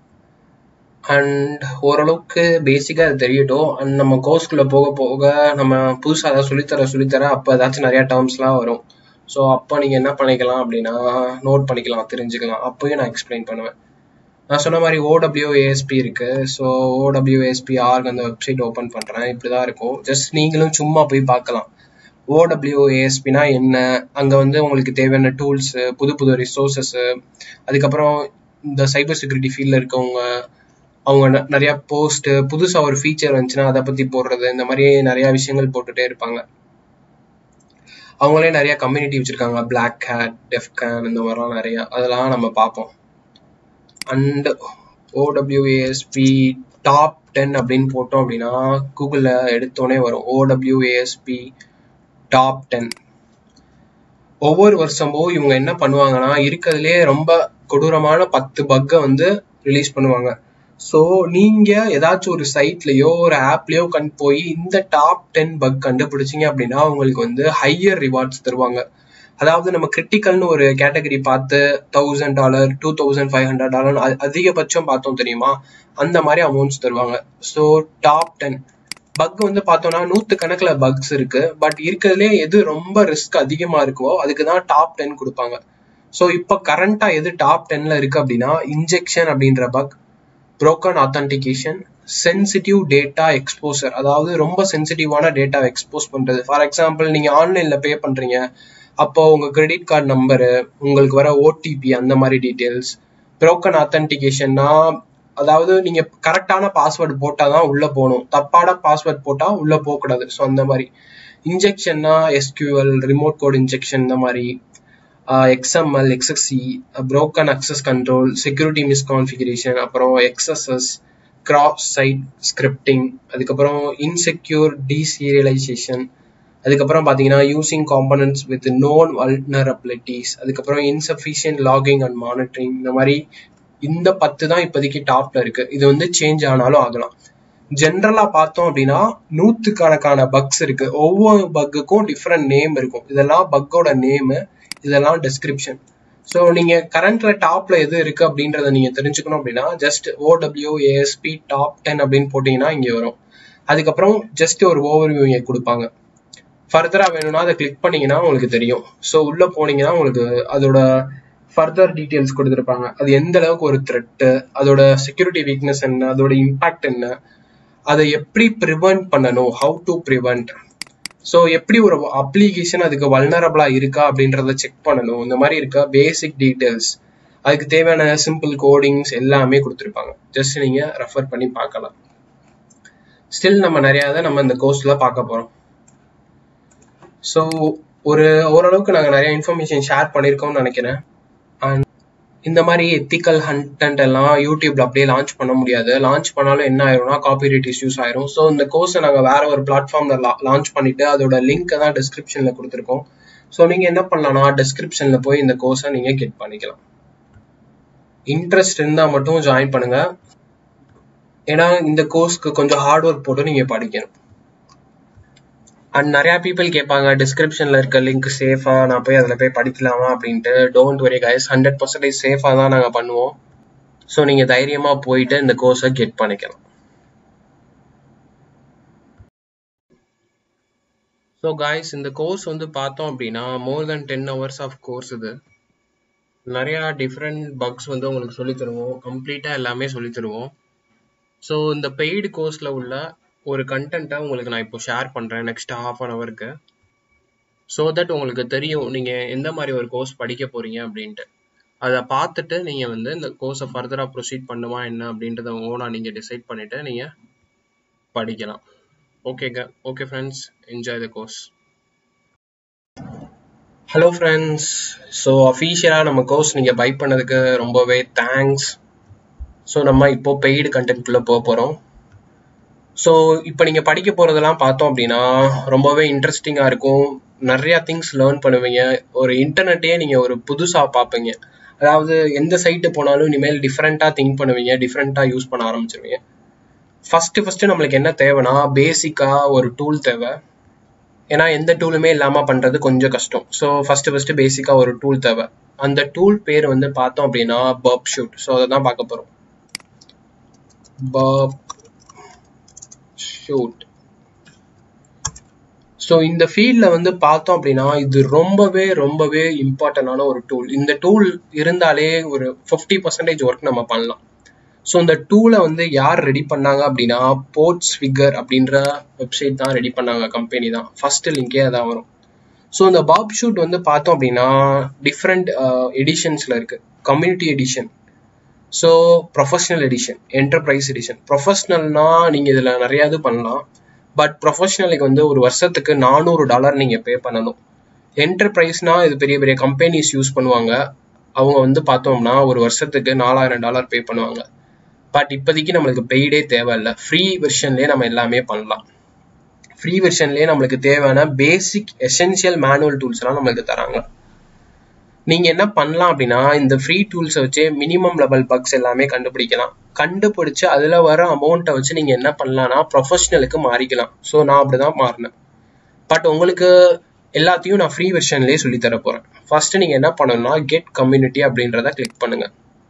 அண்ட் ஓரளவுக்கு பேசிக்காக அது தெரியட்டும் அண்ட் நம்ம கோர்ஸ்குள்ளே போக போக நம்ம புதுசாக ஏதாவது சொல்லித்தர சொல்லித்தர அப்போ ஏதாச்சும் நிறையா டேர்ம்ஸ்லாம் வரும் ஸோ அப்போ நீங்கள் என்ன பண்ணிக்கலாம் அப்படின்னா நோட் பண்ணிக்கலாம் தெரிஞ்சுக்கலாம் அப்போயும் நான் எக்ஸ்பிளைன் பண்ணுவேன் நான் சொன்ன மாதிரி ஓடபிள்யூஏஎஸ்பி இருக்கு ஸோ ஓடபிள்யூஏஎஸ்பி ஆர்க் அந்த வெப்சைட் ஓப்பன் பண்ணுறேன் இப்படி தான் இருக்கும் ஜஸ்ட் நீங்களும் சும்மா போய் பார்க்கலாம் ஓடபிள்யூஏஎஸ்பினா என்ன அங்கே வந்து உங்களுக்கு தேவையான டூல்ஸ் புது புது ரிசோர்சஸ் அதுக்கப்புறம் இந்த சைபர் செக்யூரிட்டி ஃபீல்டில் இருக்கவங்க அவங்க நிறைய போஸ்ட் புதுசா ஒரு ஃபீச்சர் வந்துச்சுன்னா அதை பத்தி போடுறது இந்த மாதிரி நிறைய விஷயங்கள் போட்டுட்டே இருப்பாங்க அவங்களே நிறைய கம்யூனிட்டி வச்சிருக்காங்க பிளாக் ஹேட் டெஃப் கேன் இந்த மாதிரிலாம் நிறைய அதெல்லாம் நம்ம பார்ப்போம் அண்ட் ஓடபிள்யூஏஎஸ்பி டாப் டென் அப்படின்னு போட்டோம் அப்படின்னா கூகுளில் எடுத்தோடனே வரும் ஓடபிள்யூஏஎஸ்பி டாப் டென் ஒவ்வொரு வருஷமும் இவங்க என்ன பண்ணுவாங்கன்னா இருக்கிறதுலே ரொம்ப கொடூரமான பத்து பக்கை வந்து ரிலீஸ் பண்ணுவாங்க ஸோ நீங்க ஏதாச்சும் ஒரு சைட்லயோ ஒரு ஆப்லயோ கண் போய் இந்த டாப் டென் பக் கண்டுபிடிச்சீங்க அப்படின்னா உங்களுக்கு வந்து ஹையர் ரிவார்ட்ஸ் தருவாங்க அதாவது நம்ம கிரிட்டிக்கல்னு ஒரு கேட்டகரி பார்த்து thousand dollar two thousand five hundred dollar அதிகபட்சம் பார்த்தோம் தெரியுமா அந்த மாதிரி அமௌண்ட்ஸ் தருவாங்க ஸோ டாப் டென் பக் வந்து பார்த்தோம்னா நூத்து கணக்குல பக்ஸ் இருக்கு பட் இருக்கிறதுலே எது ரொம்ப ரிஸ்க் அதிகமா இருக்கோ அதுக்கு தான் டாப் டென் கொடுப்பாங்க ஸோ இப்போ கரண்டா எது டாப் டென்ல இருக்கு அப்படின்னா இன்ஜெக்ஷன் அப்படின்ற bug broken authentication sensitive data exposure அதாவது ரொம்ப சென்சிட்டிவான டேட்டா எக்ஸ்போஸ் பண்றது ஃபார் எக்ஸாம்பிள் நீங்க ஆன்லைன்ல பே பண்றீங்க அப்போ உங்க கிரெடிட் கார்டு நம்பரு உங்களுக்கு வர ஓடிபி அந்த மாதிரி டீட்டெயில்ஸ் broken authenticationனா அதாவது நீங்க கரெக்டான பாஸ்வேர்டு போட்டாதான் உள்ள போகணும் தப்பான பாஸ்வேர்ட் போட்டா உள்ள போகக்கூடாது ஸோ அந்த மாதிரி இன்ஜெக்ஷன்னா எஸ்கியூஎல் ரிமோட் கோட் இன்ஜெக்ஷன் இந்த மாதிரி XML XSC broken access control security misconfiguration அப்புறம் எக்ஸ்எஸ்எஸ் கிராஸ் சைட் ஸ்கிரிப்டிங் அதுக்கப்புறம் இன்செக்யூர் டீசீரியலைசேஷன் அதுக்கப்புறம் பார்த்தீங்கன்னா using components with known vulnerabilities அதுக்கப்புறம் இன்சஃபிஷியன்ட் லாகிங் அண்ட் மானிட்டரிங் இந்த மாதிரி இந்த பத்து தான் இப்போதைக்கு டாப்ல இருக்கு இது வந்து சேஞ்ச் ஆனாலும் ஆகலாம் ஜென்ரலா பார்த்தோம் அப்படின்னா நூத்துக்கணக்கான பக்ஸ் இருக்கு ஒவ்வொரு பக்குக்கும் டிஃப்ரெண்ட் நேம் இருக்கும் இதெல்லாம் பக்கோட நேமு இதெல்லாம் டிஸ்கிரிப்ஷன் ஸோ நீங்க கரண்ட்ல டாப்ல எது இருக்கு அப்படின்றத நீங்க தெரிஞ்சுக்கணும் அப்படின்னா just OWASP top ten அப்படின்னு போட்டீங்கன்னா இங்க வரும் அதுக்கப்புறம் ஜஸ்ட் ஒரு ஓவர்வியூ இங்க கொடுப்பாங்க ஃபர்தரா வேணும்னா அதை கிளிக் பண்ணீங்கன்னா உங்களுக்கு தெரியும் ஸோ உள்ள போனீங்கன்னா உங்களுக்கு அதோட ஃபர்தர் டீட்டெயில்ஸ் கொடுத்துருப்பாங்க அது எந்த அளவுக்கு ஒரு த்ரெட்டு அதோட செக்யூரிட்டி வீக்னஸ் என்ன அதோட இம்பாக்ட் என்ன அதை எப்படி ப்ரிவென்ட் பண்ணணும் ஹவு டு ப்ரிவென்ட் ஸோ எப்படி ஒரு அப்ளிகேஷன் அதுக்கு வல்னரபிளா இருக்கா அப்படின்றத செக் பண்ணணும் இந்த மாதிரி இருக்க பேசிக் டீட்டெயில்ஸ் அதுக்கு தேவையான சிம்பிள் கோடிங்ஸ் எல்லாமே கொடுத்துருப்பாங்க ஜஸ்ட் நீங்க ரெஃபர் பண்ணி பார்க்கலாம் ஸ்டில் நம்ம நிறைய இதை நம்ம இந்த கோர்ஸ்ல பார்க்க போறோம் ஸோ ஒரு ஓரளவுக்கு நாங்கள் நிறைய இன்ஃபர்மேஷன் ஷேர் பண்ணியிருக்கோம்னு நினைக்கிறேன் அண்ட் இந்த மாதிரி எத்திக்கல் ஹண்டன்ட் எல்லாம் யூடியூப்ல அப்படியே லான்ச் பண்ண முடியாது லான்ச் பண்ணாலும் என்ன ஆயிரும்னா காப்பிரைட் இஷ்யூஸ் ஆயிரும் ஸோ இந்த கோர்ஸை நாங்கள் வேற ஒரு பிளாட்ஃபார்ம்ல லான்ச் பண்ணிட்டு அதோட லிங்க்கை தான் டிஸ்கிரிப்ஷன்ல கொடுத்துருக்கோம் ஸோ நீங்க என்ன பண்ணலாம்னா டிஸ்கிரிப்ஷன்ல போய் இந்த கோர்ஸை நீங்க கெட் பண்ணிக்கலாம் இன்ட்ரெஸ்ட் இருந்தா மட்டும் ஜாயின் பண்ணுங்க ஏன்னா இந்த கோர்ஸ்க்கு கொஞ்சம் ஹார்ட் ஒர்க் போட்டு நீங்க படிக்கணும் அண்ட் நிறைய பீப்புள் கேட்பாங்க டிஸ்கிரிப்ஷன்ல இருக்க லிங்க் சேஃபா நான் போய் அதில் போய் படிக்கலாமா அப்படின்ட்டு don't worry guys hundred percentage சேஃபாக தான் நாங்கள் பண்ணுவோம் ஸோ நீங்கள் தைரியமாக போயிட்டு இந்த கோர்ஸை கெட் பண்ணிக்கலாம் ஸோ காய்ஸ் இந்த கோர்ஸ் வந்து பார்த்தோம் அப்படின்னா more than ten hours of course இது நிறையா டிஃப்ரெண்ட் பக்ஸ் வந்து உங்களுக்கு சொல்லித் தருவோம் கம்ப்ளீட்டாக எல்லாமே சொல்லித் தருவோம் ஸோ இந்த பெய்டு கோர்ஸில் உள்ள ஒரு கண்டென்ட்டை உங்களுக்கு நான் இப்போ ஷேர் பண்ணுறேன் நெக்ஸ்ட் ஹாஃப் அன் ஹவருக்கு ஸோ தட் உங்களுக்கு தெரியும் நீங்கள் எந்த மாதிரி ஒரு கோர்ஸ் படிக்க போகிறீங்க அப்படின்ட்டு அதை பார்த்துட்டு நீங்கள் வந்து இந்த கோர்ஸை ஃபர்தராக ப்ரொசீட் பண்ணுமா என்ன அப்படின்றத ஓனாக நீங்கள் டிசைட் பண்ணிவிட்டு நீங்கள் படிக்கலாம் ஓகேங்க okay friends enjoy the course hello friends so அஃபீஷியலாக நம்ம கோர்ஸ் நீங்கள் பை பண்ணதுக்கு ரொம்பவே தேங்க்ஸ் ஸோ நம்ம இப்போ பெய்டு கண்டென்ட்குள்ளே போக போகிறோம் ஸோ இப்போ நீங்கள் படிக்க போகிறதெல்லாம் பார்த்தோம் அப்படின்னா ரொம்பவே இன்ட்ரெஸ்டிங்காக இருக்கும் நிறையா திங்ஸ் லேர்ன் பண்ணுவீங்க ஒரு இன்டர்நெட்டையே நீங்கள் ஒரு புதுசாக பார்ப்பீங்க அதாவது எந்த சைட்டு போனாலும் இனிமேல் டிஃப்ரெண்ட்டாக திங்க் பண்ணுவீங்க டிஃப்ரெண்ட்டாக யூஸ் பண்ண ஆரம்பிச்சிருவீங்க ஃபஸ்ட்டு ஃபஸ்ட்டு நம்மளுக்கு என்ன தேவைன்னா பேசிக்காக ஒரு டூல் தேவை ஏன்னா எந்த டூலுமே இல்லாமல் பண்ணுறது கொஞ்சம் கஷ்டம் ஸோ ஃபஸ்ட்டு ஃபஸ்ட்டு பேசிக்காக ஒரு டூல் தேவை அந்த டூல் பேர் வந்து பார்த்தோம் அப்படின்னா பர்ப் ஷூட் ஸோ அதை தான் பார்க்க போகிறோம் பர்ப் ஷூட் ஸோ இந்த ஃபீல்டில் வந்து பார்த்தோம் அப்படின்னா இது ரொம்பவே ரொம்பவே இம்பார்ட்டண்டான ஒரு டூல் இந்த டூல் இருந்தாலே ஒரு ஃபிஃப்டி பர்சன்டேஜ் ஒர்க் நம்ம பண்ணலாம் ஸோ இந்த டூலை வந்து யார் ரெடி பண்ணாங்க அப்படின்னா போர்ட்ஸ் ஃபிகர் அப்படின்ற வெப்சைட் தான் ரெடி பண்ணாங்க கம்பெனி தான் ஃபர்ஸ்ட் லிங்கே அதான் வரும் ஸோ இந்த பாப் ஷூட் வந்து பார்த்தோம் அப்படின்னா டிஃப்ரெண்ட் எடிஷன்ஸில் இருக்கு community edition so professional edition enterprise edition ப்ரொஃபஷ்னல்னா நீங்கள் இதில் நிறையா இது பண்ணலாம் பட் ப்ரொஃபஷனலுக்கு வந்து ஒரு வருஷத்துக்கு நானூறு டாலர் நீங்கள் பே பண்ணணும் என்டர்பிரைஸ்னா இது பெரிய பெரிய கம்பெனிஸ் யூஸ் பண்ணுவாங்க அவங்க வந்து பார்த்தோம்னா ஒரு வருஷத்துக்கு நாலாயிரம் டாலர் பே பண்ணுவாங்க பட் இப்போதைக்கு நம்மளுக்கு பெய்டே தேவையில்லை ஃப்ரீ வெர்ஷன்லேயே நம்ம எல்லாமே பண்ணலாம் ஃப்ரீ வெர்ஷன்லேயே நம்மளுக்கு தேவையான பேசிக் எசென்ஷியல் மேனுவல் டூல்ஸ்லாம் நம்மளுக்கு தராங்க நீங்க என்ன பண்ணலாம் அப்படின்னா இந்த ஃப்ரீ டூல்ஸை வச்சு மினிமம் லெவல் பக்ஸ் எல்லாமே கண்டுபிடிக்கலாம் கண்டுபிடிச்சு அதுல வர அமௌண்ட்டை வச்சு நீங்க என்ன பண்ணலாம்னா ப்ரொஃபஷனலுக்கு மாறிக்கலாம் ஸோ நான் அப்படிதான் மாறினேன் பட் உங்களுக்கு எல்லாத்தையும் நான் ஃப்ரீ வெர்ஷன்லேயே சொல்லி தர போறேன் ஃபர்ஸ்ட் நீங்க என்ன பண்ணணும்னா கெட் கம்யூனிட்டி அப்படின்றத கிளிக் பண்ணுங்க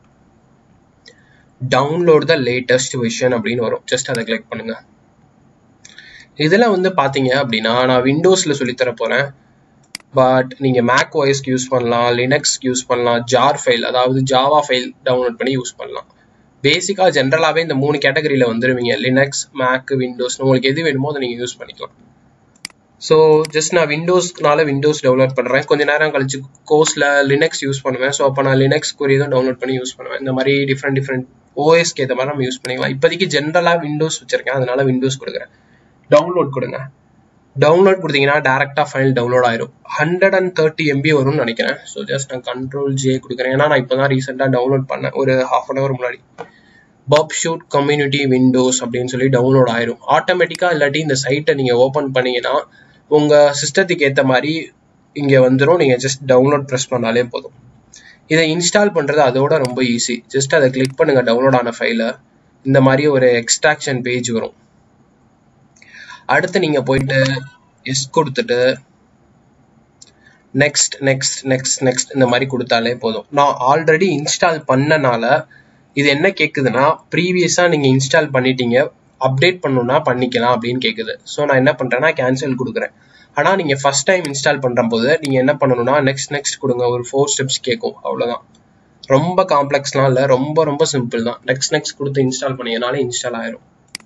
டவுன்லோட் த லேட்டஸ்ட் வெர்ஷன் அப்படின்னு வரும் ஜஸ்ட் அதை கிளிக் பண்ணுங்க இதுல வந்து பாத்தீங்க அப்படின்னா நான் விண்டோஸ்ல சொல்லி தர போறேன் பட் நீங்க மேக் வாய்ஸ்க்கு யூஸ் பண்ணலாம் லினக்ஸ்க்கு யூஸ் பண்ணலாம் ஜார் ஃபைல் அதாவது ஜாவா ஃபைல் டவுன்லோட் பண்ணி யூஸ் பண்ணலாம் பேசிக்கா ஜென்ரலாவே இந்த மூணு கேட்டகரியில வந்துருவீங்க லினக்ஸ் மேக் விண்டோஸ் உங்களுக்கு எது வேணுமோ அதை நீங்க யூஸ் பண்ணிக்கலாம் ஸோ ஜஸ்ட் நான் விண்டோஸ்னால விண்டோஸ் டவுன்லோட் பண்ணுறேன் கொஞ்ச நேரம் கழிச்சு கோர்ஸில் லினக்ஸ் யூஸ் பண்ணுவேன் ஸோ அப்போ நான் லினக்ஸ் தான் டவுன்லோட் பண்ணி யூஸ் பண்ணுவேன் இந்த மாதிரி டிஃப்ரெண்ட் டிஃப்ரெண்ட் ஓஎஸ்க்கு ஏற்ற மாதிரி நம்ம யூஸ் பண்ணிக்கலாம் இப்போதைக்கு ஜென்ரலாக விண்டோஸ் வச்சிருக்கேன் அதனால விண்டோஸ் கொடுக்குறேன் டவுன்லோட் கொடுங்க டவுன்லோட் கொடுத்தீங்கன்னா டேரெக்டாக ஃபைல் டவுன்லோட் ஆயிரும் ஹண்ட்ரட் அண்ட் தேர்ட்டி எம்பி வரும்னு நினைக்கிறேன் ஸோ ஜஸ்ட் நான் கண்ட்ரோல் ஜே கொடுக்குறேன் ஏன்னா நான் இப்போ தான் ரீசெண்டாக டவுன்லோட் பண்ணேன் ஒரு ஹாஃப் அன் ஹவர் முன்னாடி பப் ஷூட் கம்யூனிட்டி விண்டோஸ் அப்படின்னு சொல்லி டவுன்லோட் ஆயிரும் ஆட்டோமேட்டிக்காக இல்லாட்டி இந்த சைட்டை நீங்கள் ஓப்பன் பண்ணீங்கன்னா உங்கள் சிஸ்டத்துக்கு ஏற்ற மாதிரி இங்கே வந்துடும் நீங்கள் ஜஸ்ட் டவுன்லோட் ப்ரெஸ் பண்ணாலே போதும் இதை இன்ஸ்டால் பண்ணுறது அதோட ரொம்ப ஈஸி ஜஸ்ட் அதை கிளிக் பண்ணுங்கள் டவுன்லோட் ஆன ஃபைலை இந்த மாதிரி ஒரு எக்ஸ்ட்ராக்ஷன் பேஜ் வரும் அடுத்து நீங்கள் போயிட்டு எஸ் கொடுத்துட்டு நெக்ஸ்ட் நெக்ஸ்ட் நெக்ஸ்ட் நெக்ஸ்ட் இந்த மாதிரி கொடுத்தாலே போதும் நான் ஆல்ரெடி இன்ஸ்டால் பண்ணனால இது என்ன கேட்குதுன்னா ப்ரீவியஸாக நீங்கள் இன்ஸ்டால் பண்ணிட்டீங்க அப்டேட் பண்ணணும்னா பண்ணிக்கலாம் அப்படின்னு கேட்குது ஸோ நான் என்ன பண்ணுறேன்னா கேன்சல் கொடுக்குறேன் ஆனால் நீங்கள் ஃபர்ஸ்ட் டைம் இன்ஸ்டால் பண்ணுற போது நீங்கள் என்ன பண்ணணும்னா நெக்ஸ்ட் நெக்ஸ்ட் கொடுங்க ஒரு ஃபோர் ஸ்டெப்ஸ் கேட்கும் அவ்வளோதான் ரொம்ப காம்ப்ளெக்ஸ்லாம் இல்லை ரொம்ப ரொம்ப சிம்பிள் தான் நெக்ஸ்ட் நெக்ஸ்ட் கொடுத்து இன்ஸ்டால் பண்ணீங்கனாலே இன்ஸ்டால் ஆயிரும்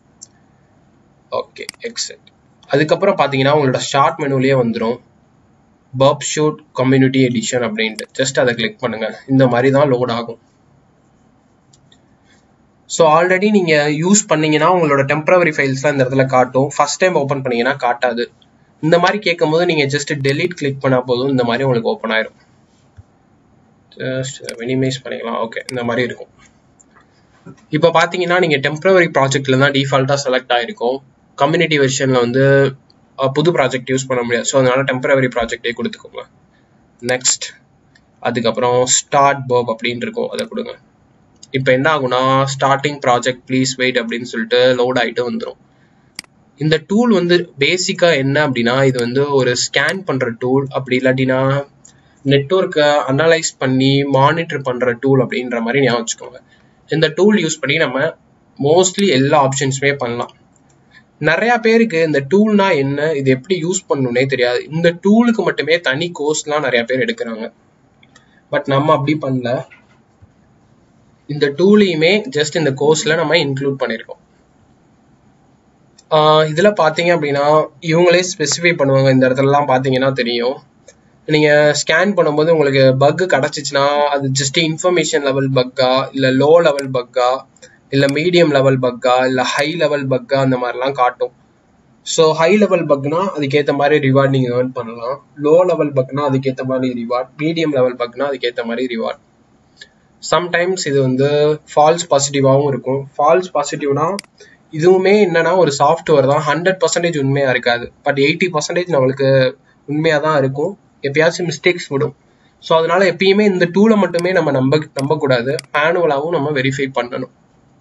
ஓகே எக்ஸெட் அதுக்கப்புறம் பார்த்தீங்கன்னா உங்களோட ஷார்ட் மெனுலேயே வந்துடும் பப் ஷூட் கம்யூனிட்டி எடிஷன் அப்படின்ட்டு ஜஸ்ட் அதை கிளிக் பண்ணுங்க இந்த மாதிரி தான் லோட் ஆகும் ஸோ ஆல்ரெடி நீங்கள் யூஸ் பண்ணீங்கன்னா உங்களோட டெம்பரவரி ஃபைல்ஸ்லாம் இந்த இடத்துல காட்டும் ஃபர்ஸ்ட் டைம் ஓப்பன் பண்ணீங்கன்னா காட்டாது இந்த மாதிரி கேட்கும் போது நீங்கள் ஜஸ்ட் டெலீட் கிளிக் பண்ணால் போதும் இந்த மாதிரி உங்களுக்கு ஓப்பன் ஆயிரும் ஜஸ்ட் மினிமைஸ் பண்ணிக்கலாம் ஓகே இந்த மாதிரி இருக்கும் இப்போ பார்த்தீங்கன்னா நீங்கள் டெம்பரவரி ப்ராஜெக்ட்ல தான் டிஃபால்ட்டாக செலக்ட் ஆயிருக்கும் கம்யூனிட்டி வெர்ஷனில் வந்து புது ப்ராஜெக்ட் யூஸ் பண்ண முடியாது ஸோ அதனால டெம்பரவரி ப்ராஜெக்டே கொடுத்துக்கோங்க நெக்ஸ்ட் அதுக்கப்புறம் ஸ்டார்ட் பர்ப் அப்படின்னு இருக்கும் அதை கொடுங்க இப்போ என்ன ஆகும்னா ஸ்டார்டிங் ப்ராஜெக்ட் ப்ளீஸ் வெயிட் அப்படின்னு சொல்லிட்டு லோட் ஆகிட்டு வந்துடும் இந்த டூல் வந்து பேசிக்காக என்ன அப்படின்னா இது வந்து ஒரு ஸ்கேன் பண்ணுற டூல் அப்படி இல்லாட்டினா நெட்ஒர்க்கை அனலைஸ் பண்ணி மானிட்டர் பண்ணுற டூல் அப்படின்ற மாதிரி ஞாபகம் வச்சுக்கோங்க இந்த டூல் யூஸ் பண்ணி நம்ம மோஸ்ட்லி எல்லா ஆப்ஷன்ஸுமே பண்ணலாம் நிறைய பேருக்கு இந்த டூல்னா என்ன இது எப்படி யூஸ் பண்ணணும்னே தெரியாது இந்த டூலுக்கு மட்டுமே தனி கோர்ஸ்லாம் நிறைய பேர் எடுக்கிறாங்க பட் நம்ம அப்படி பண்ணல இந்த டூலையுமே ஜஸ்ட் இந்த கோர்ஸ்ல நம்ம இன்க்ளூட் பண்ணியிருக்கோம் இதுல பாத்தீங்க அப்படின்னா இவங்களே ஸ்பெசிஃபை பண்ணுவாங்க இந்த இடத்துலலாம் பாத்தீங்கன்னா தெரியும் நீங்க ஸ்கேன் பண்ணும்போது உங்களுக்கு பக் கிடைச்சிச்சுன்னா அது ஜஸ்ட் இன்ஃபர்மேஷன் லெவல் பக்கா இல்ல லோ லெவல் பக்கா இல்ல மீடியம் லெவல் பக்கா இல்ல ஹை லெவல் பக்கா அந்த மாதிரிலாம் காட்டும் ஸோ ஹை லெவல் பக்னா அதுக்கேற்ற மாதிரி ரிவார்ட் நீங்க ஏர்ன் பண்ணலாம் லோ லெவல் பக்னா அதுக்கேற்ற மாதிரி ரிவார்ட் மீடியம் லெவல் பக்னா அதுக்கேற்ற மாதிரி ரிவார்ட் சம்டைம்ஸ் இது வந்து ஃபால்ஸ் பாசிட்டிவாகவும் இருக்கும் ஃபால்ஸ் பாசிட்டிவ்னா இதுவுமே என்னன்னா ஒரு சாஃப்ட்வேர் தான் ஹண்ட்ரட் பர்சன்டேஜ் உண்மையா இருக்காது பட் எயிட்டி பர்சன்டேஜ் நம்மளுக்கு உண்மையா தான் இருக்கும் எப்பயாச்சும் மிஸ்டேக்ஸ் விடும் ஸோ அதனால எப்பயுமே இந்த டூலை மட்டுமே நம்ம நம்ப நம்பக்கூடாது மேனுவலாகவும் நம்ம வெரிஃபை பண்ணணும்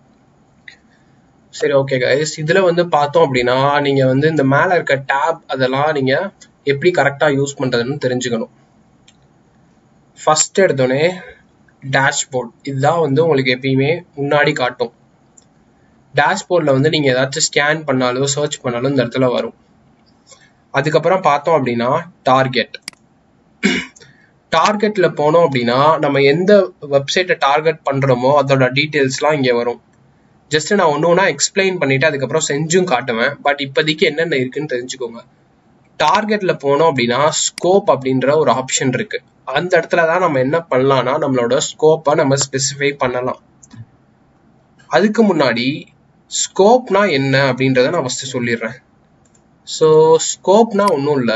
சரி ஓகே கைஸ் இதுல வந்து பார்த்தோம் அப்படின்னா நீங்க வந்து இந்த மேல இருக்க டேப் அதெல்லாம் நீங்க எப்படி கரெக்டா யூஸ் பண்றதுன்னு தெரிஞ்சுக்கணும் ஃபர்ஸ்ட் எடுத்தோடனே டேஷ்போர்ட் இதுதான் வந்து உங்களுக்கு எப்பயுமே முன்னாடி காட்டும் டேஷ்போர்டில் வந்து நீங்கள் ஏதாச்சும் ஸ்கேன் பண்ணாலோ சர்ச் பண்ணாலும் இந்த இடத்துல வரும் அதுக்கப்புறம் பார்த்தோம் அப்படின்னா டார்கெட் டார்கெட்ல போனோம் அப்படின்னா நம்ம எந்த வெப்சைட்டை டார்கெட் பண்றோமோ அதோட டீட்டெயில்ஸ்லாம் இங்கே வரும் ஜஸ்ட் நான் ஒன்று ஒன்றா எக்ஸ்பிளைன் பண்ணிட்டு அதுக்கப்புறம் செஞ்சும் காட்டுவேன் பட் இப்போதைக்கு என்னென்ன இருக்குன்னு தெரிஞ்சுக்கோங்க டார்கெட்ல போனோம் அப்படின்னா ஸ்கோப் அப்படின்ற ஒரு ஆப்ஷன் இருக்கு அந்த இடத்துல தான் நம்ம என்ன பண்ணலாம்னா நம்மளோட ஸ்கோப்பை நம்ம ஸ்பெசிஃபை பண்ணலாம் அதுக்கு முன்னாடி ஸ்கோப்னா என்ன அப்படின்றத நான் ஃபர்ஸ்ட் சொல்லிடுறேன் ஸோ ஸ்கோப்னா ஒன்றும் இல்லை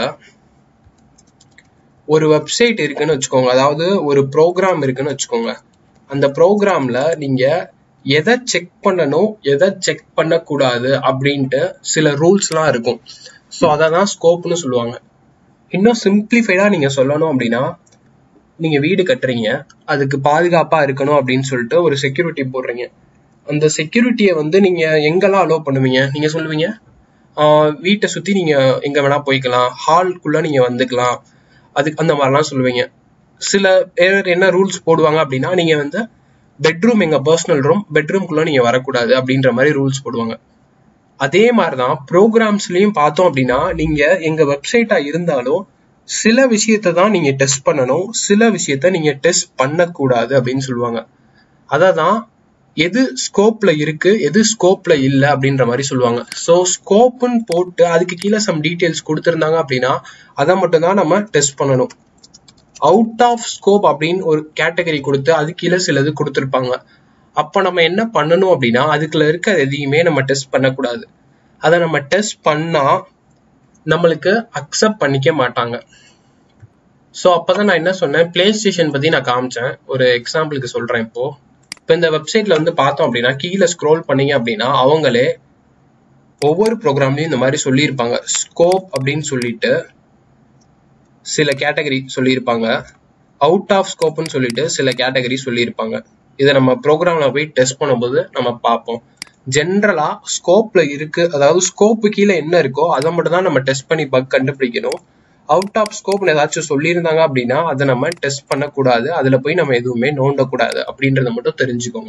ஒரு வெப்சைட் இருக்குன்னு வச்சுக்கோங்க அதாவது ஒரு ப்ரோக்ராம் இருக்குன்னு வச்சுக்கோங்க அந்த ப்ரோக்ராம்ல நீங்க எதை செக் பண்ணணும் எதை செக் பண்ணக்கூடாது அப்படின்ட்டு சில ரூல்ஸ்லாம் இருக்கும் ஸோ அதை தான் ஸ்கோப்னு சொல்லுவாங்க இன்னும் சிம்பிளிஃபைடாக நீங்கள் சொல்லணும் அப்படின்னா நீங்க வீடு கட்டுறீங்க அதுக்கு பாதுகாப்பா இருக்கணும் அப்படின்னு சொல்லிட்டு ஒரு செக்யூரிட்டி போடுறீங்க அந்த செக்யூரிட்டியை வந்து நீங்க எங்கெல்லாம் அலோவ் பண்ணுவீங்க நீங்க சொல்லுவீங்க ஆஹ் வீட்டை சுத்தி நீங்க எங்க வேணா போய்க்கலாம் ஹால்குள்ள நீங்க வந்துக்கலாம் அதுக்கு அந்த மாதிரிலாம் சொல்லுவீங்க சில பேர் என்ன ரூல்ஸ் போடுவாங்க அப்படின்னா நீங்க வந்து பெட்ரூம் எங்க பர்சனல் ரூம் பெட்ரூம்குள்ள நீங்க வரக்கூடாது அப்படின்ற மாதிரி ரூல்ஸ் போடுவாங்க அதே மாதிரிதான் ப்ரோக்ராம்ஸ்லயும் பார்த்தோம் அப்படின்னா நீங்க எங்க வெப்சைட்டா இருந்தாலும் சில விஷயத்தை தான் நீங்க டெஸ்ட் பண்ணணும் சில விஷயத்த நீங்க டெஸ்ட் பண்ணக்கூடாது அப்படின்னு சொல்லுவாங்க அததான் எது ஸ்கோப்ல இருக்கு எது ஸ்கோப்ல இல்ல அப்படின்ற மாதிரி சொல்லுவாங்க ஸோ ஸ்கோப்னு போட்டு அதுக்கு கீழே சம் டீடைல்ஸ் கொடுத்துருந்தாங்க அப்படின்னா அதை மட்டும் தான் நம்ம டெஸ்ட் பண்ணணும் அவுட் ஆஃப் ஸ்கோப் அப்படின்னு ஒரு கேட்டகரி கொடுத்து அது கீழே சிலது கொடுத்துருப்பாங்க அப்ப நம்ம என்ன பண்ணணும் அப்படின்னா அதுக்குள்ள இருக்க எதையுமே நம்ம டெஸ்ட் பண்ணக்கூடாது அதை நம்ம டெஸ்ட் பண்ணா நம்மளுக்கு அக்செப்ட் பண்ணிக்க மாட்டாங்க ஸோ அப்பதான் நான் என்ன சொன்னேன் பிளே ஸ்டேஷன் பத்தி நான் காமிச்சேன் ஒரு எக்ஸாம்பிளுக்கு சொல்றேன் இப்போ இப்போ இந்த வெப்சைட்ல வந்து பார்த்தோம் அப்படின்னா கீழே ஸ்க்ரோல் பண்ணீங்க அப்படின்னா அவங்களே ஒவ்வொரு ப்ரோக்ராம்லயும் இந்த மாதிரி சொல்லியிருப்பாங்க ஸ்கோப் அப்படின்னு சொல்லிட்டு சில கேட்டகரி சொல்லியிருப்பாங்க அவுட் ஆஃப் ஸ்கோப்னு சொல்லிட்டு சில கேட்டகரி சொல்லியிருப்பாங்க இதை நம்ம ப்ரோக்ராம்ல போய் டெஸ்ட் பண்ணும்போது நம்ம பார்ப்போம் ஜென்ரலா ஸ்கோப்ல இருக்கு அதாவது ஸ்கோப்பு கீழே என்ன இருக்கோ அதை மட்டும் தான் நம்ம டெஸ்ட் பண்ணி பக் கண்டுபிடிக்கணும் அவுட் ஆஃப் ஸ்கோப்ல ஏதாச்சும் சொல்லியிருந்தாங்க அப்படின்னா அதை நம்ம டெஸ்ட் பண்ணக்கூடாது அதுல போய் நம்ம எதுவுமே நோண்டக்கூடாது அப்படின்றத மட்டும் தெரிஞ்சுக்கோங்க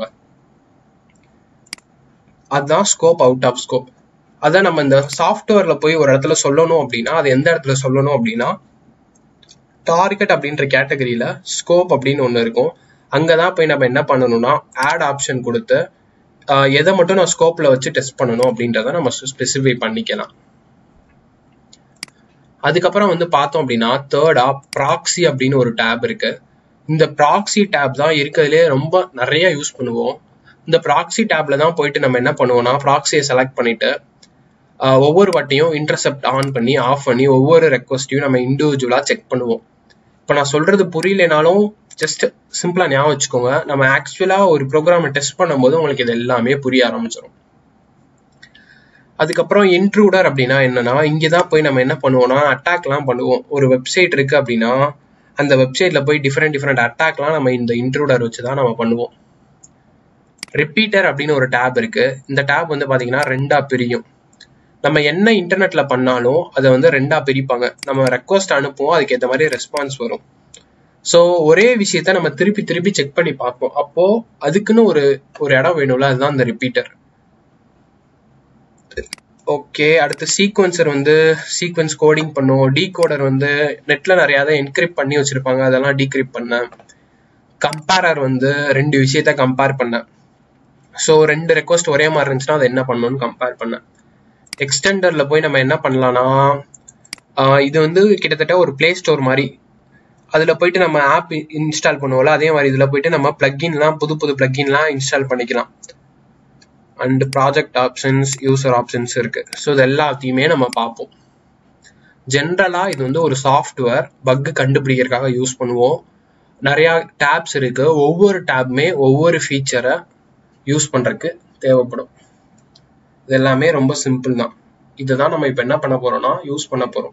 அதுதான் ஸ்கோப் அவுட் ஆஃப் ஸ்கோப் அதான் நம்ம இந்த சாஃப்ட்வேர்ல போய் ஒரு இடத்துல சொல்லணும் அப்படின்னா அது எந்த இடத்துல சொல்லணும் அப்படின்னா டார்கெட் அப்படின்ற கேட்டகரியில ஸ்கோப் அப்படின்னு ஒன்று இருக்கும் அங்கதான் போய் நம்ம என்ன பண்ணணும்னா ஆட் ஆப்ஷன் கொடுத்து ஆஹ் எதை மட்டும் நான் ஸ்கோப்ல வச்சு டெஸ்ட் பண்ணணும் அப்படின்றத நம்ம ஸ்பெசிஃபை பண்ணிக்கலாம் அதுக்கப்புறம் வந்து பார்த்தோம் அப்படின்னா தேர்டா ப்ராக்ஸி அப்படின்னு ஒரு டேப் இருக்கு இந்த ப்ராக்ஸி டேப் தான் இருக்கிறதுலே ரொம்ப நிறைய யூஸ் பண்ணுவோம் இந்த ப்ராக்ஸி டேப்ல தான் போயிட்டு நம்ம என்ன பண்ணுவோம்னா ப்ராக்ஸியை செலக்ட் பண்ணிட்டு ஆஹ் ஒவ்வொரு வாட்டியும் இன்டர்செப்ட் ஆன் பண்ணி ஆஃப் பண்ணி ஒவ்வொரு ரெக்வஸ்ட்டையும் நம்ம இண்டிவிஜுவலா செக் பண்ணுவோம் இப்போ நான் சொல்றது புரியலனாலும் ஜஸ்ட் சிம்பிளா ஞாபகம் வச்சுக்கோங்க நம்ம ஆக்சுவலா ஒரு ப்ரோக்ராமை டெஸ்ட் பண்ணும்போது உங்களுக்கு இது எல்லாமே புரிய ஆரம்பிச்சிடும் அதுக்கப்புறம் இன்ட்ரூடர் அப்படின்னா என்னன்னா இங்கதான் போய் நம்ம என்ன பண்ணுவோம்னா அட்டாக்லாம் பண்ணுவோம் ஒரு வெப்சைட் இருக்கு அப்படின்னா அந்த வெப்சைட்ல போய் டிஃப்ரெண்ட் டிஃப்ரெண்ட் அட்டாக்லாம் நம்ம இந்த இன்ட்ரூடர் வச்சு தான் நம்ம பண்ணுவோம் ரிப்பீட்டர் அப்படின்னு ஒரு டேப் இருக்கு இந்த டேப் வந்து பாத்தீங்கன்னா ரெண்டா பிரியும் நம்ம என்ன இன்டர்நெட்ல பண்ணாலும் அதை வந்து ரெண்டா பிரிப்பாங்க நம்ம ரெக்வஸ்ட் அனுப்புவோம் அதுக்கு ஏற்ற மாதிரி ரெஸ்பான்ஸ் வரும் ஸோ ஒரே விஷயத்த நம்ம திருப்பி திருப்பி செக் பண்ணி பார்ப்போம் அப்போ அதுக்குன்னு ஒரு ஒரு இடம் வேணும்ல அதுதான் இந்த ரிப்பீட்டர் ஓகே அடுத்து சீக்வன்சர் வந்து சீக்வன்ஸ் கோடிங் பண்ணும் டீகோடர் வந்து நெட்ல நிறைய அதை என்கிரிப்ட் பண்ணி வச்சிருப்பாங்க அதெல்லாம் டீக்ரிப்ட் பண்ணேன் கம்பேரர் வந்து ரெண்டு விஷயத்த கம்பேர் பண்ணேன் ஸோ ரெண்டு ரெக்வஸ்ட் ஒரே மாதிரி இருந்துச்சுன்னா அதை என்ன பண்ணணும்னு கம்பேர் பண்ணேன் எக்ஸ்டெண்டர்ல போய் நம்ம என்ன பண்ணலாம்னா ஆஹ் இது வந்து கிட்டத்தட்ட ஒரு பிளே ஸ்டோர் மாதிரி அதுல போயிட்டு நம்ம ஆப் இன்ஸ்டால் பண்ணுவோம்ல அதே மாதிரி இதுல போயிட்டு நம்ம பிளக்இன்லாம் புது புது பிளக்இன்லாம் இன்ஸ்டால் பண்ணிக்கலாம் and project options user options இருக்கு ஸோ இது எல்லாத்தையுமே நம்ம பார்ப்போம் ஜென்ரலா இது வந்து ஒரு சாஃப்ட்வேர் பக் கண்டுபிடிக்கிறதுக்காக யூஸ் பண்ணுவோம் நிறைய டேப்ஸ் இருக்கு ஒவ்வொரு டேப்புமே ஒவ்வொரு ஃபீச்சரை யூஸ் பண்றதுக்கு தேவைப்படும் இது எல்லாமே ரொம்ப சிம்பிள் தான் இதுதான் நம்ம இப்போ என்ன பண்ண போறோம்னா யூஸ் பண்ண போறோம்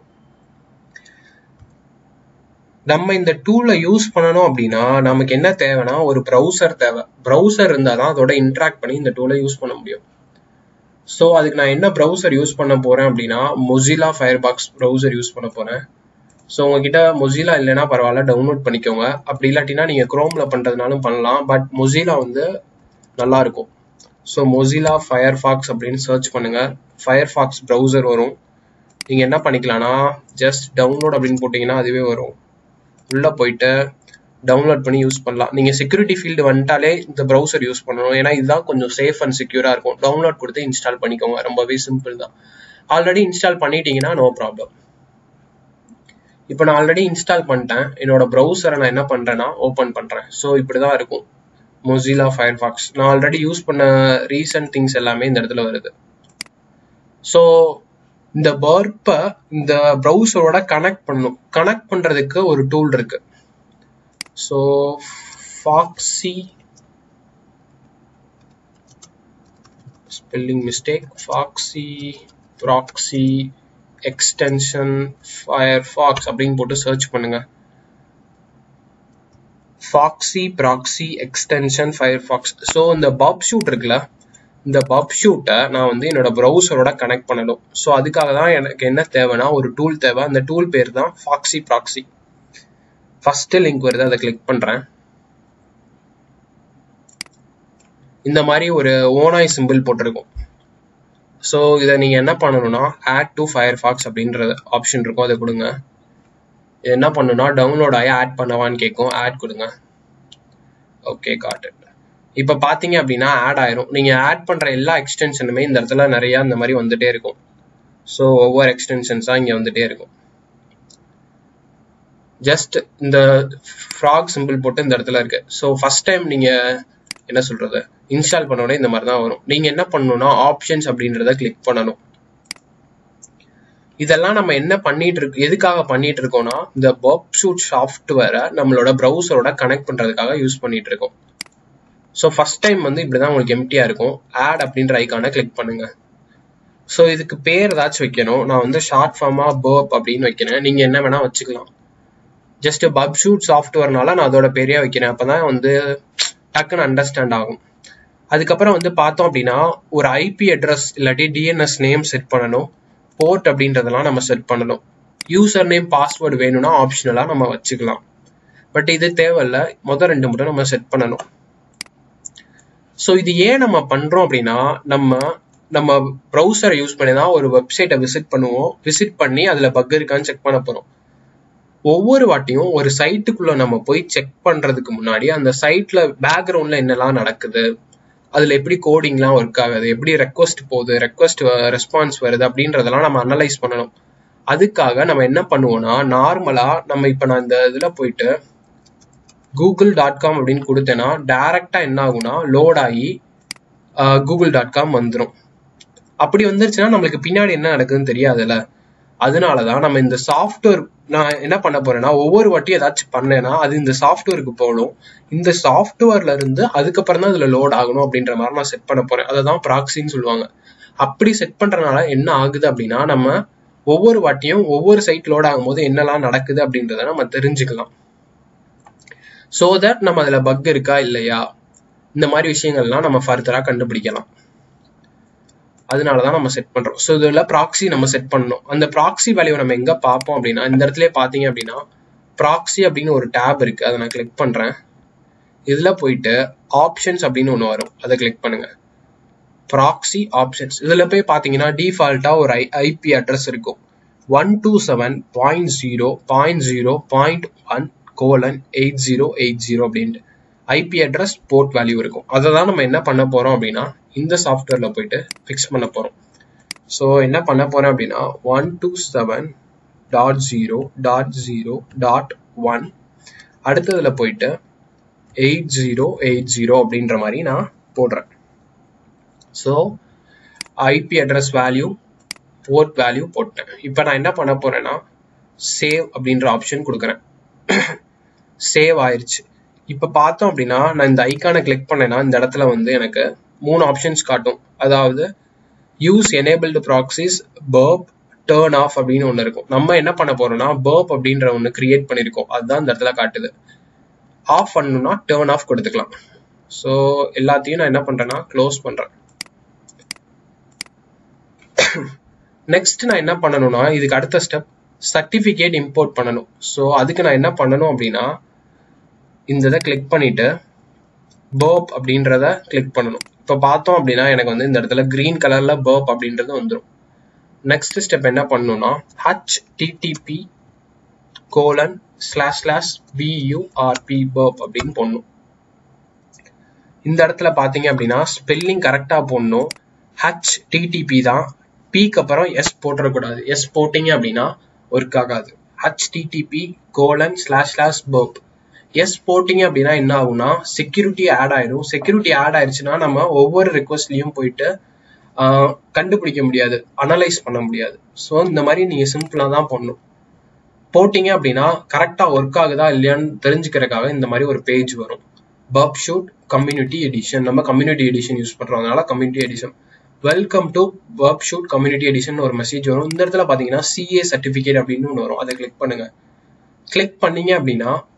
நம்ம இந்த டூலை யூஸ் பண்ணணும் அப்படின்னா நமக்கு என்ன தேவைன்னா ஒரு ப்ரௌசர் தேவை ப்ரௌசர் இருந்தால் தான் அதோட இன்ட்ராக்ட் பண்ணி இந்த டூலை யூஸ் பண்ண முடியும் ஸோ அதுக்கு நான் என்ன ப்ரௌசர் யூஸ் பண்ண போறேன் அப்படின்னா Mozilla Firefox browser use பண்ண போறேன் ஸோ உங்ககிட்ட மொசிலா இல்லைன்னா பரவாயில்ல டவுன்லோட் பண்ணிக்கோங்க அப்படி இல்லாட்டினா நீங்கள் குரோம்ல பண்றதுனாலும் பண்ணலாம் பட் மொசிலா வந்து நல்லா இருக்கும் ஸோ மொசிலா ஃபயர் ஃபாக்ஸ் அப்படின்னு சர்ச் பண்ணுங்க ஃபயர் ஃபாக்ஸ் ப்ரௌசர் வரும் நீங்க என்ன பண்ணிக்கலாம்னா ஜஸ்ட் டவுன்லோட் அப்படின்னு போட்டீங்கன்னா அதுவே வரும் உள்ள போயிட்டு டவுன்லோட் பண்ணி யூஸ் பண்ணலாம் நீங்க செக்யூரிட்டி ஃபீல்டு வந்துட்டாலே இந்த ப்ரௌசர் யூஸ் பண்ணணும் ஏன்னா இதுதான் கொஞ்சம் சேஃப் அண்ட் செக்யூரா இருக்கும் டவுன்லோட் கொடுத்து இன்ஸ்டால் பண்ணிக்கோங்க ரொம்பவே சிம்பிள் தான் ஆல்ரெடி இன்ஸ்டால் பண்ணிட்டீங்கன்னா நோ ப்ராப்ளம் இப்போ நான் ஆல்ரெடி இன்ஸ்டால் பண்ணிட்டேன் என்னோட ப்ரௌசரை நான் என்ன பண்றேன்னா ஓப்பன் பண்றேன் ஸோ இப்படிதான் இருக்கும் மொசிலா ஃபயர்ஃபாக்ஸ் நான் ஆல்ரெடி யூஸ் பண்ண ரீசன்ட் திங்ஸ் எல்லாமே இந்த இடத்துல வருது ஸோ இந்த பர்ப்பை இந்த ப்ரௌசரோட கனெக்ட் பண்ணும் கனெக்ட் பண்றதுக்கு ஒரு டூல் இருக்கு so foxy spelling mistake FoxyProxy extension Firefox அப்படின்னு போட்டு சர்ச் பண்ணுங்க FoxyProxy extension Firefox so இந்த பப் ஷூட் இருக்குல்ல இந்த பப் ஷூட்டை நான் வந்து என்னோட ப்ரௌசரோட கனெக்ட் பண்ணணும் ஸோ அதுக்காக தான் எனக்கு என்ன தேவைன்னா ஒரு டூல் தேவை அந்த டூல் பேர் தான் ஃபாக்ஸி ப்ராக்ஸி ஃபர்ஸ்ட் லிங்க் வருது அதை கிளிக் பண்ணுறேன் இந்த மாதிரி ஒரு ஓனாய் சிம்பிள் போட்டிருக்கும் ஸோ இதை நீங்கள் என்ன பண்ணணும்னா ஆட் டு ஃபயர்ஃபாக்ஸ் அப்படின்ற ஆப்ஷன் இருக்கும் அதை கொடுங்க என்ன பண்ணுன்னா டவுன்லோட் ஆகி ஆட் பண்ணவான்னு கேட்கும் ஆட் கொடுங்க ஓகே காட்டு இப்போ பார்த்தீங்க அப்படின்னா ஆட் ஆயிரும் நீங்கள் ஆட் பண்ணுற எல்லா எக்ஸ்டென்ஷனுமே இந்த இடத்துல நிறையா இந்த மாதிரி வந்துட்டே இருக்கும் ஸோ ஒவ்வொரு எக்ஸ்டென்ஷன்ஸாக இங்கே வந்துட்டே இருக்கும் ஜஸ்ட் இந்த ஃப்ராக் சிம்பிள் போட்டு இந்த இடத்துல இருக்கு ஸோ ஃபர்ஸ்ட் டைம் நீங்கள் என்ன சொல்றது இன்ஸ்டால் பண்ண உடனே இந்த மாதிரி தான் வரும் நீங்கள் என்ன பண்ணணும்னா ஆப்ஷன்ஸ் அப்படின்றத கிளிக் பண்ணணும் இதெல்லாம் நம்ம என்ன பண்ணிட்டு இருக்கு எதுக்காக பண்ணிட்டு இருக்கோம்னா இந்த பப் ஷூட் சாஃப்ட்வேரை நம்மளோட ப்ரௌசரோட கனெக்ட் பண்றதுக்காக யூஸ் பண்ணிட்டு இருக்கோம் ஸோ ஃபர்ஸ்ட் டைம் வந்து இப்படிதான் உங்களுக்கு எம்டியா இருக்கும் ஆட் அப்படின்ற ஐக்கானை கிளிக் பண்ணுங்க ஸோ இதுக்கு பேர் ஏதாச்சும் வைக்கணும் நான் வந்து ஷார்ட் ஃபார்மா பர்ப் அப்படின்னு வைக்கிறேன் நீங்க என்ன வேணா வச்சுக்கலாம் ஜஸ்ட் பப் ஷூட் சாஃப்ட்வேர்னால நான் அதோட பேரையா வைக்கிறேன் அப்பதான் வந்து டக்குன்னு அண்டர்ஸ்டாண்ட் ஆகும் அதுக்கப்புறம் வந்து பார்த்தோம் அப்படின்னா ஒரு ஐபி அட்ரஸ் இல்லாட்டி டிஎன்எஸ் நேம் செட் பண்ணணும் போர்ட் அப்படின்றதெல்லாம் நம்ம செட் பண்ணணும் யூசர் நேம் பாஸ்வேர்டு வேணும்னா ஆப்ஷனலாக நம்ம வச்சுக்கலாம் பட் இது தேவையில்ல மொதல் ரெண்டு மட்டும் நம்ம செட் பண்ணணும் ஸோ இது ஏன் நம்ம பண்றோம் அப்படின்னா நம்ம நம்ம ப்ரௌசரை யூஸ் பண்ணி தான் ஒரு வெப்சைட்டை விசிட் பண்ணுவோம் விசிட் பண்ணி அதில் பக் இருக்கான்னு செக் பண்ண போகிறோம் ஒவ்வொரு வாட்டியும் ஒரு சைட்டுக்குள்ள நம்ம போய் செக் பண்றதுக்கு முன்னாடி அந்த சைட்ல பேக்ரவுண்ட்ல என்னெல்லாம் நடக்குது அதுல எப்படி கோடிங்லாம் ஒர்க் ஆகுது எப்படி ரெக்வஸ்ட் போகுது ரெக்வஸ்ட் ரெஸ்பான்ஸ் வருது அப்படின்றதெல்லாம் நம்ம அனலைஸ் பண்ணணும் அதுக்காக நம்ம என்ன பண்ணுவோம்னா நார்மலா நம்ம இப்ப நான் இந்த இதுல போயிட்டு கூகுள் டாட் காம் அப்படின்னு கொடுத்தேன்னா டைரக்டா என்ன ஆகும்னா லோட் ஆகி கூகுள் டாட் காம் வந்துடும் அப்படி வந்துருச்சுன்னா நம்மளுக்கு பின்னாடி என்ன நடக்குதுன்னு தெரியாதுல்ல அதனாலதான் நம்ம இந்த சாஃப்ட்வேர் நான் என்ன பண்ண போறேன்னா ஒவ்வொரு வாட்டி ஏதாச்சும் பண்ணேன்னா அது இந்த சாஃப்ட்வேருக்கு போகணும் இந்த சாஃப்ட்வேர்ல இருந்து அதுக்கப்புறம் தான் இதுல லோட் ஆகணும் அப்படின்ற மாதிரி நான் செட் பண்ண போறேன் அதை தான் ப்ராக்சின்னு சொல்லுவாங்க அப்படி செட் பண்றதுனால என்ன ஆகுது அப்படின்னா நம்ம ஒவ்வொரு வாட்டியும் ஒவ்வொரு சைட் லோட் ஆகும்போது என்னெல்லாம் நடக்குது அப்படின்றத நம்ம தெரிஞ்சுக்கலாம் ஸோ தட் நம்ம அதுல பக் இருக்கா இல்லையா இந்த மாதிரி விஷயங்கள்லாம் நம்ம ஃபர்தரா கண்டுபிடிக்கலாம் அதனால தான் நம்ம செட் பண்றோம் ஸோ இதில் ப்ராக்ஸி நம்ம செட் பண்ணணும் அந்த ப்ராக்ஸி வேல்யூ நம்ம எங்க பார்ப்போம் அப்படின்னா இந்த இடத்துல பார்த்தீங்க அப்படின்னா ப்ராக்ஸி அப்படின்னு ஒரு டேப் இருக்கு அதை நான் கிளிக் பண்றேன் இதுல போயிட்டு ஆப்ஷன்ஸ் அப்படின்னு ஒன்று வரும் அதை கிளிக் பண்ணுங்க ப்ராக்ஸி ஆப்ஷன்ஸ் இதுல போய் பார்த்தீங்கன்னா டிஃபால்ட்டா ஒரு ஐ ஐபி அட்ரஸ் இருக்கும் one two seven point zero point zero point one colon eight zero eight zero அப்படின்ட்டு ஐபி அட்ரஸ் போர்ட் வேல்யூ இருக்கும் அதை தான் நம்ம என்ன பண்ண போறோம் அப்படின்னா இந்த சாஃப்ட்வேர்ல போயிட்டு ஃபிக்ஸ் பண்ண போறோம் ஸோ என்ன பண்ண போறேன் அப்படின்னா one two seven dot zero dot zero dot one அடுத்ததுல போயிட்டு எயிட் ஜீரோ எயிட் ஜீரோ அப்படின்ற மாதிரி நான் போடுறேன் so IP address value port value போட்டேன் இப்போ நான் என்ன பண்ண போறேன்னா சேவ் அப்படின்ற ஆப்ஷன் கொடுக்குறேன் சேவ் ஆயிருச்சு இப்போ பார்த்தோம் அப்படின்னா நான் இந்த ஐக்கானை கிளிக் பண்ணேன்னா இந்த இடத்துல வந்து எனக்கு மூணு ஆப்ஷன்ஸ் காட்டும் அதாவது use enabled proxies burp turn off அப்படின்னு ஒன்று இருக்கும் நம்ம என்ன பண்ண போறோம்னா பர்ப் அப்படின்ற ஒன்று கிரியேட் பண்ணியிருக்கோம் அதுதான் இந்த இடத்துல காட்டுது ஆஃப் பண்ணணும்னா டேர்ன் ஆஃப் கொடுத்துக்கலாம் ஸோ எல்லாத்தையும் நான் என்ன பண்றேன்னா க்ளோஸ் பண்றேன் நெக்ஸ்ட் நான் என்ன பண்ணணும்னா இதுக்கு அடுத்த ஸ்டெப் சர்டிஃபிகேட் இம்போர்ட் பண்ணணும் ஸோ அதுக்கு நான் என்ன பண்ணணும் அப்படின்னா இந்த இதை கிளிக் பண்ணிட்டு பர்ப் அப்படின்றத கிளிக் பண்ணணும் இப்போ பார்த்தோம் அப்படின்னா எனக்கு வந்து இந்த இடத்துல கிரீன் கலர்ல பர்ப் அப்படின்றது வந்துடும் நெக்ஸ்ட் ஸ்டெப் என்ன பண்ணணும்னா HTTP colon slash slash PURP burp அப்படின்னு போடணும் இந்த இடத்துல பாத்தீங்க அப்படின்னா ஸ்பெல்லிங் கரெக்டா போடணும் ஹச் டிடிபி தான் பிக்கு அப்புறம் எஸ் போட்டுறக்கூடாது எஸ் போட்டீங்க அப்படின்னா ஒர்க் ஆகாது HTTP colon slash slash burp S போட்டிங்க அப்படின்னா என்ன ஆகும்னா செக்யூரிட்டி ஆட் ஆயிடும் செக்யூரிட்டி ஆட் ஆயிடுச்சுன்னா நம்ம ஒவ்வொரு ரெக்வஸ்ட்லயும் போயிட்டு கண்டுபிடிக்க முடியாது அனலைஸ் பண்ண முடியாது ஸோ இந்த மாதிரி நீங்க சிம்பிளா தான் பண்ணணும் போட்டிங்க அப்படின்னா கரெக்டா ஒர்க் ஆகுதா இல்லையான்னு தெரிஞ்சுக்கிறதுக்காக இந்த மாதிரி ஒரு பேஜ் வரும் பப் ஷூட் கம்யூனிட்டி எடிஷன் நம்ம கம்யூனிட்டி எடிஷன் யூஸ் பண்றதுனால கம்யூனிட்டி எடிஷன் வெல்கம் டு பப் ஷூட் கம்யூனிட்டி எடிஷன் ஒரு மெசேஜ் வரும் இந்த இடத்துல பாத்தீங்கன்னா சிஏ சர்டிபிகேட் அப்படின்னு ஒன்று வரும் அதை கிளிக் பண்ணுங்க கிளிக் பண்ணீங்க அப்படின்னா